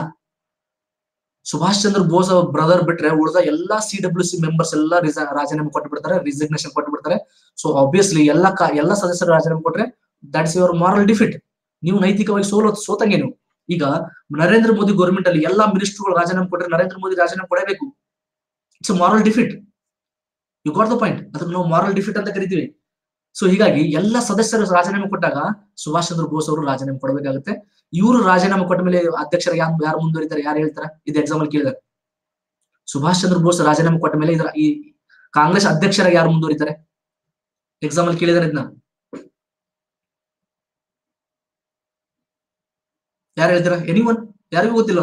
ಸುಭಾಷ್ ಚಂದ್ರ ಬೋಸ್ ಅವ್ರ ಬ್ರದರ್ ಬಿಟ್ರೆ ಉಳಿದ ಎಲ್ಲಾ ಸಿ ಡಬ್ಲ್ಯೂ ಸಿ ಮೆಂಬರ್ಸ್ ಎಲ್ಲ ರಿಸ- ರಾಜೀನಾಮೆ ಕೊಟ್ಟು ಬಿಡ್ತಾರೆ ರಿಸಿಗ್ನೇಷನ್ ಕೊಟ್ಟು ಬಿಡ್ತಾರೆ ಸೊ ಆಬ್ವಿಯಸ್ಲಿ ಎಲ್ಲ ಕಾ- ಎಲ್ಲ ಸದಸ್ಯರು ರಾಜೀನಾಮೆ ಕೊಟ್ರೆ ದಟ್ಸ್ ಯುವರ್ ಮಾರಲ್ ಡಿಫಿಟ್ ನೀವು ನೈತಿಕವಾಗಿ ಸೋಲೋ ಸೋತಂಗೆ ನೀವು ಈಗ ನರೇಂದ್ರ ಮೋದಿ ಗೌರ್ಮೆಂಟ್ ಅಲ್ಲಿ ಎಲ್ಲಾ ಮಿನಿಸ್ಟರ್ಗಳು ರಾಜೀನಾಮೆ ಕೊಟ್ರೆ ನರೇಂದ್ರ ಮೋದಿ ರಾಜೀನಾಮೆ ಕೊಡಬೇಕು it's moral defeat you got the point ಅದನ್ನ ನಾವು ಮಾರಲ್ ಡಿಫಿಟ್ ಅಂತ ಕರಿತೀವಿ ಸೊ ಹೀಗಾಗಿ ಎಲ್ಲ ಸದಸ್ಯರು ರಾಜೀನಾಮೆ ಕೊಟ್ಟಾಗ ಸುಭಾಷ್ ಚಂದ್ರ ಬೋಸ್ ಅವರು ರಾಜೀನಾಮೆ ಕೊಡಬೇಕಾಗುತ್ತೆ ಇವರು ರಾಜೀನಾಮೆ ಕೊಟ್ಟ ಮೇಲೆ ಅಧ್ಯಕ್ಷರ ಯಾರು ಯಾರು ಮುಂದುವರಿತಾರೆ ಯಾರು ಹೇಳ್ತಾರೆ ಇದು ಎಕ್ಸಾಮ್ ಅಲ್ಲಿ ಕೇಳಿದಾರೆ ಸುಭಾಷ್ ಚಂದ್ರ ಬೋಸ್ ರಾಜೀನಾಮೆ ಕೊಟ್ಟ ಮೇಲೆ ಇದರ ಈ ಕಾಂಗ್ರೆಸ್ ಅಧ್ಯಕ್ಷರಾಗಿ ಯಾರು ಮುಂದುವರಿತಾರೆ ಎಕ್ಸಾಮ್ ಅಲ್ಲಿ ಕೇಳಿದಾರೆ ಇದನ್ನ ಯಾರು ಹೇಳ್ತೀರಾ ಎನಿ ಒನ್ ಯಾರಿಗೂ ಗೊತ್ತಿಲ್ಲ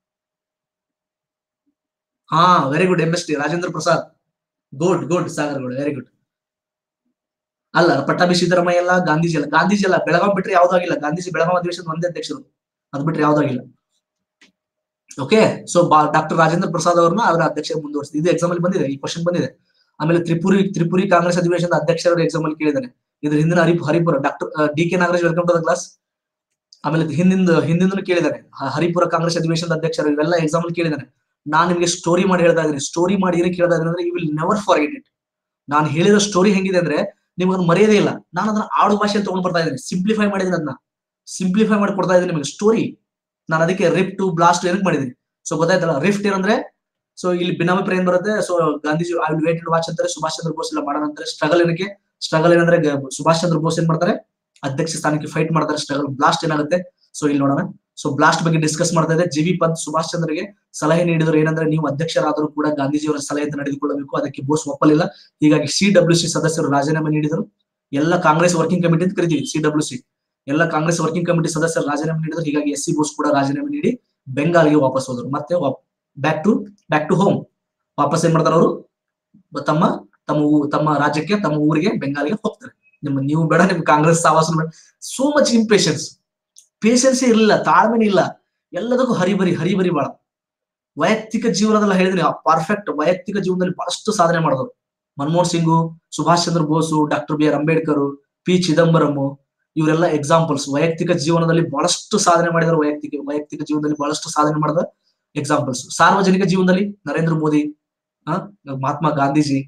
ಹಾ very good M S T Rajendra Prasad good good Sagar good very good ಅಲ್ಲ ಪಟ್ಟಾಭಿ ಸಿದ್ದರಾಮಯ್ಯ ಎಲ್ಲ ಗಾಂಧೀಜಿ ಅಲ್ಲ ಗಾಂಧೀಜಿ ಅಲ್ಲ ಬೆಳಗಾಂ ಬಿಟ್ರೆ ಯಾವ್ದು ಆಗಿಲ್ಲ ಗಾಂಧೀಜಿ ಬೆಳಗಾಂ ಅಧಿವೇಶನದ ಒಂದೇ ಅಧ್ಯಕ್ಷರು ಅದ್ ಬಿಟ್ರೆ ಯಾವ್ದು ಆಗಿಲ್ಲ okay so doctor Rajendra Prasad ಅವ್ರನ್ನ ಅವರ ಅಧ್ಯಕ್ಷ ಮುಂದುವರಿಸಿದೆ ಇದು ಎಕ್ಸಾಮ್ ಅಲ್ಲಿ ಬಂದಿದೆ ಈ ಕ್ವಶನ್ ಬಂದಿದೆ ಆಮೇಲೆ ತ್ರಿಪುರಿ ತ್ರಿಪುರಿ ಕಾಂಗ್ರೆಸ್ ಅಧಿವೇಶನದ ಅಧ್ಯಕ್ಷರ ಎಕ್ಸಾಮ್ ಅಲ್ಲಿ ಕೇಳಿದ್ದಾನೆ ಇದ್ರ ಹಿಂದಿನ ಹರಿಪ್ Haripura doctor D K Nagaraj welcome to the class ಆಮೇಲೆ ಹಿಂದಿಂದ ಹಿಂದಿಂದನು ಕೇಳಿದ್ದಾನೆ ಹ- ಹರಿಪುರ ಕಾಂಗ್ರೆಸ್ ಅಧಿವೇಶನದ ಅಧ್ಯಕ್ಷರು ಇವೆಲ್ಲ ಎಕ್ಸಾಮ್ ಅಲ್ಲಿ ಕೇಳಿದ್ದಾನೆ ನಾನ್ ನಿಮ್ಗೆ ಸ್ಟೋರಿ ಮಾಡಿ ಹೇಳ್ತಾ ಇದ್ದೀನಿ ಸ್ಟೋರಿ ಮಾಡಿ ಏನಕ್ಕೆ ಹೇಳ್ತಾ ಇದ್ದೀನಿ ಅಂದ್ರೆ you will never forget it ನಾನು ಹೇಳಿರೋ ಸ್ಟೋರಿ ಹೆಂಗಿದೆ ಅಂದ್ರೆ ನಿಮ್ಗೆ ಅದನ್ನ ಮರೆಯೋದೇ ಇಲ್ಲ ನಾನು ಅದನ್ನ ಆಡು ಭಾಷೆಯಲ್ಲಿ ತಗೊಂಡ್ ಬರ್ತಾ ಇದ್ದೀನಿ ಸಿಂಪ್ಲಿಫೈ ಮಾಡಿದ್ದೀನಿ ಅದನ್ನ ಸಿಂಪ್ಲಿಫೈ ಮಾಡಿ ಕೊಡ್ತಾ ಇದ್ದೀನಿ ನಿಮಗೆ ಸ್ಟೋರಿ ನಾನು ಅದಕ್ಕೆ ರಿಫ್ಟ್ ಬ್ಲಾಸ್ಟ್ ಏನಕ್ಕೆ ಮಾಡಿದ್ದೀನಿ ಸೊ ಗೊತ್ತಾಯ್ತಲ್ಲ ರಿಫ್ಟ್ ಏನಂದ್ರೆ ಸೊ ಇಲ್ಲಿ ಭಿನ್ನಾಭಿಪ್ರಾಯ ಏನ್ ಬರುತ್ತೆ so Gandhiji I will wait and watch ಅಂತಾರೆ ಸುಭಾಷ್ ಚಂದ್ರ ಬೋಸ್ ಎಲ್ಲ ಮಾಡೋಣ ಅಂತಾರೆ ಸ್ಟ್ರಗಲ್ ಏನಕ್ಕೆ ಸ್ಟ್ರಗಲ್ ಏನಂದ್ರೆ ಗ- ಸುಭಾಷ್ ಚಂದ್ರ ಬೋಸ್ ಏನ್ ಮಾಡ್ತಾರೆ ಅಧ್ಯಕ್ಷ ಸ್ಥಾನಕ್ಕೆ ಫೈಟ್ ಮಾಡ್ತಾರೆ ಸ್ಟ್ರಗಲ್ ಬ್ಲಾಸ್ಟ್ ಏನಾಗುತ್ತೆ ಸೊ ಇಲ್ಲಿ ನೋಡೋಣ ಸೊ ಬ್ಲಾಸ್ಟ್ ಬಗ್ಗೆ ಡಿಸ್ಕಸ್ ಮಾಡ್ತಾ ಇದೆ ಜಿ ವಿ ಪಂತ್ ಸುಭಾಷ್ ಚಂದ್ರಗೆ ಸಲಹೆ ನೀಡಿದ್ರು ಏನಂದ್ರೆ ನೀವು ಅಧ್ಯಕ್ಷರಾದರೂ ಕೂಡ ಗಾಂಧೀಜಿಯವರ ಸಲಹೆಯನ್ನು ನಡೆದುಕೊಳ್ಳಬೇಕು ಅದಕ್ಕೆ ಬೋಸ್ ಒಪ್ಪಲಿಲ್ಲ ಹೀಗಾಗಿ ಸಿ ಡಬ್ಲ್ಯೂ ಸಿ ಸದಸ್ಯರು ರಾಜೀನಾಮೆ ನೀಡಿದರು ಎಲ್ಲ ಕಾಂಗ್ರೆಸ್ ವರ್ಕಿಂಗ್ ಕಮಿಟಿ ಅಂತ ಕರಿತೀವಿ ಸಿ ಡಬ್ಲ್ಯೂ ಸಿ ಎಲ್ಲ ಕಾಂಗ್ರೆಸ್ ವರ್ಕಿಂಗ್ ಕಮಿಟಿ ಸದಸ್ಯರು ರಾಜೀನಾಮೆ ನೀಡಿದ್ರು ಹೀಗಾಗಿ ಎಸ್ ಸಿ ಬೋಸ್ ಕೂಡ ರಾಜೀನಾಮೆ ನೀಡಿ ಬೆಂಗಾಲ್ಗೆ ವಾಪಸ್ ಹೋದ್ರು ಮತ್ತೆ back to back to home ವಾಪಸ್ ಏನ್ ಮಾಡ್ತಾರೆ ಅವರು ತಮ್ಮ ತಮ್ಮ ಊ- ತಮ್ಮ ರಾಜ್ಯಕ್ಕೆ ತಮ್ಮ ಊರಿಗೆ ಬೆಂಗಾಲಿಗೆ ಹೋಗ್ತಾರೆ ನಿಮ್ಮ ನೀವು ಬೇಡ ನಿಮ್ ಕಾಂಗ್ರೆಸ್ ಸಾವಾಸ ಬೇಡ ಸೋ ಮಚ್ ಇಂಪೇಷನ್ಸ್ ಪೇಷನ್ಸ್ ಇರಲಿಲ್ಲ ತಾಳ್ಮೆನೇ ಇಲ್ಲ ಎಲ್ಲದಕ್ಕೂ ಹರಿಬರಿ ಹರಿಬರಿ ಬಾಳ ವೈಯಕ್ತಿಕ ಜೀವನದಲ್ಲಿ ಹೇಳಿದ್ರೆ ಪರ್ಫೆಕ್ಟ್ ವೈಯಕ್ತಿಕ ಜೀವನದಲ್ಲಿ ಬಹಳಷ್ಟು ಸಾಧನೆ ಮಾಡಿದ್ರು Manmohan Singh Subhash Chandra Bose doctor B R Ambedkar P Chidambaram ಇವರೆಲ್ಲ ಎಕ್ಸಾಂಪಲ್ಸ್ ವೈಯಕ್ತಿಕ ಜೀವನದಲ್ಲಿ ಬಹಳಷ್ಟು ಸಾಧನೆ ಮಾಡಿದ್ರು ವೈಯಕ್ತಿಕ ವೈಯಕ್ತಿಕ ಜೀವನದಲ್ಲಿ ಬಹಳಷ್ಟು ಸಾಧನೆ ಮಾಡಿದ ಎಕ್ಸಾಂಪಲ್ಸ್ ಸಾರ್ವಜನಿಕ ಜೀವನದಲ್ಲಿ ನರೇಂದ್ರ ಮೋದಿ ಆ, ಮಹಾತ್ಮ ಗಾಂಧೀಜಿ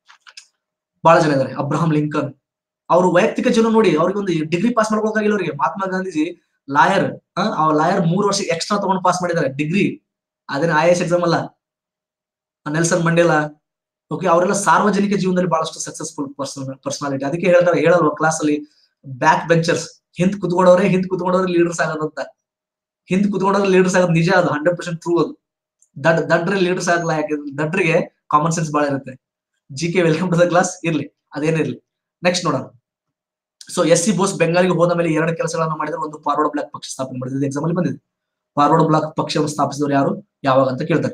ಬಹಳ ಜನ ಇದ್ದಾರೆ ಅಬ್ರಹಾಂ ಲಿಂಕನ್ ಅವರು ವೈಯಕ್ತಿಕ ಜೀವನ ನೋಡಿ ಅವ್ರಿಗೆ ಒಂದು ಡಿಗ್ರಿ ಪಾಸ್ ಮಾಡ್ಬೇಕಾಗಿಲ್ಲ ಅವರಿಗೆ ಮಹಾತ್ಮ ಗಾಂಧೀಜಿ ಲಾಯರ್ ಆ ಲಾಯರ್ ಮೂರು ವರ್ಷ ಎಕ್ಸ್ಟ್ರಾ ತಗೊಂಡು ಪಾಸ್ ಮಾಡಿದ್ದಾರೆ ಡಿಗ್ರಿ ಅದೇನು ಐ ಎಸ್ ಎಕ್ಸಾಮ್ ಅಲ್ಲ ನೆಲ್ಸನ್ ಮಂಡೇಲಾ ಓಕೆ ಅವರೆಲ್ಲ ಸಾರ್ವಜನಿಕ ಜೀವನದಲ್ಲಿ ಬಹಳಷ್ಟು ಸಕ್ಸಸ್ಫುಲ್ ಪರ್ಸನ್ ಪರ್ಸನಾಲಿಟಿ ಅದಕ್ಕೆ ಹೇಳ್ತಾರೆ ಹೇಳಲ್ವ ಕ್ಲಾಸ್ ಅಲ್ಲಿ ಬ್ಯಾಕ್ ಬೆಂಚರ್ಸ್ ಹಿಂದ್ ಕುತ್ಕೊಂಡವ್ರೆ ಹಿಂದ್ ಕುತ್ಕೊಂಡವ್ರೆ ಲೀಡರ್ಸ್ ಆಗೋದಂತ ಹಿಂದ್ ಕುತ್ಕೊಂಡವ್ರೆ ಲೀಡರ್ಸ್ ಆಗೋದು ನಿಜ ಅದು ಹಂಡ್ರೆಡ್ ಪರ್ಸೆಂಟ್ ಟ್ರೂ ಅದು ದಡ್ ದಡ್ರೆ ಲೀಡರ್ಸ್ ಆಗಲ್ಲ ಯಾಕೆ ದಡ್ರಿಗೆ ಕಾಮನ್ ಸೆನ್ಸ್ ಬಹಳ ಇರುತ್ತೆ G K welcome to the class ಇರ್ಲಿ ಅದೇನಿರ್ಲಿ ನೆಕ್ಸ್ಟ್ ನೋಡೋಣ ಸೊ ಎಸ್ ಸಿ ಬೋಸ್ ಬೆಂಗಾಲಿಗೆ ಹೋದ ಮೇಲೆ ಎರಡು ಕೆಲಸಗಳನ್ನು ಮಾಡಿದ್ರೆ ಒಂದು ಫಾರ್ವರ್ಡ್ ಬ್ಲಾಕ್ ಪಕ್ಷ ಸ್ಥಾಪನೆ ಮಾಡಿದ್ರೆ ಎಕ್ಸಾಮ್ ಅಲ್ಲಿ ಬಂದಿದೆ ಫಾರ್ವರ್ಡ್ ಬ್ಲಾಕ್ ಪಕ್ಷವನ್ನು ಸ್ಥಾಪಿಸಿದವರು ಯಾರು ಯಾವಾಗ ಅಂತ ಕೇಳ್ತಾರೆ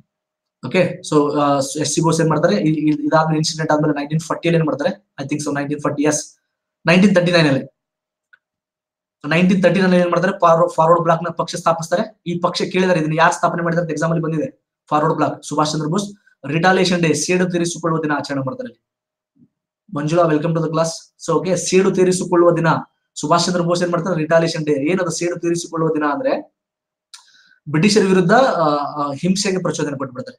okay so S C Bose ಏನ್ ಮಾಡ್ತಾರೆ ಇ- ಇ- ಇದಾದ್ಮೇಲೆ ಇನ್ಸಿಡೆಂಟ್ ಆದ್ಮೇಲೆ ನೈನ್ಟೀನ್ ಫಾರ್ಟಿಯಲ್ಲಿ ಏನ್ ಮಾಡ್ತಾರೆ I think so nineteen forty yes nineteen thirty nine ಅಲ್ಲಿ ನೈನ್ಟೀನ್ ತರ್ಟಿ ನೈನ್ ಏನ್ ಮಾಡ್ತಾರೆ ಫಾರ್ವರ್ಡ್ ಬ್ಲಾಕ್ ನ ಪಕ್ಷ ಸ್ಥಾಪಿಸ್ತಾರೆ ಈ ಪಕ್ಷ ಕೇಳಿದಾರೆ ಇದನ್ನ ಯಾರು ಸ್ಥಾಪನೆ ಮಾಡಿದ್ದಾರೆ ಅಂತ ಎಕ್ಸಾಮ್ ಅಲ್ಲಿ ಬಂದಿದೆ forward block Subhash Chandra Bose retaliation day ಸೇಡು ತೀರಿಸಿಕೊಳ್ಳುವ ದಿನ ಆಚರಣೆ ಮಾಡ್ತಾರೆ Manjula welcome to the class so okay ಸೇಡು ತೀರಿಸಿಕೊಳ್ಳುವ ದಿನ ಸುಭಾಷ್ ಚಂದ್ರ ಬೋಸ್ ಏನ್ ಮಾಡ್ತಾರೆ ರಿಟಾಲಿಯೇಷನ್ ಡೇ ಏನದು ಸೇಡು ತೀರಿಸಿಕೊಳ್ಳುವ ದಿನ ಅಂದ್ರೆ ಬ್ರಿಟಿಷರ ವಿರುದ್ಧ ಆ, ಆ, ಹಿಂಸೆಗೆ ಪ್ರಚೋದನೆ ಕೊಟ್ಬಿಡ್ತಾರೆ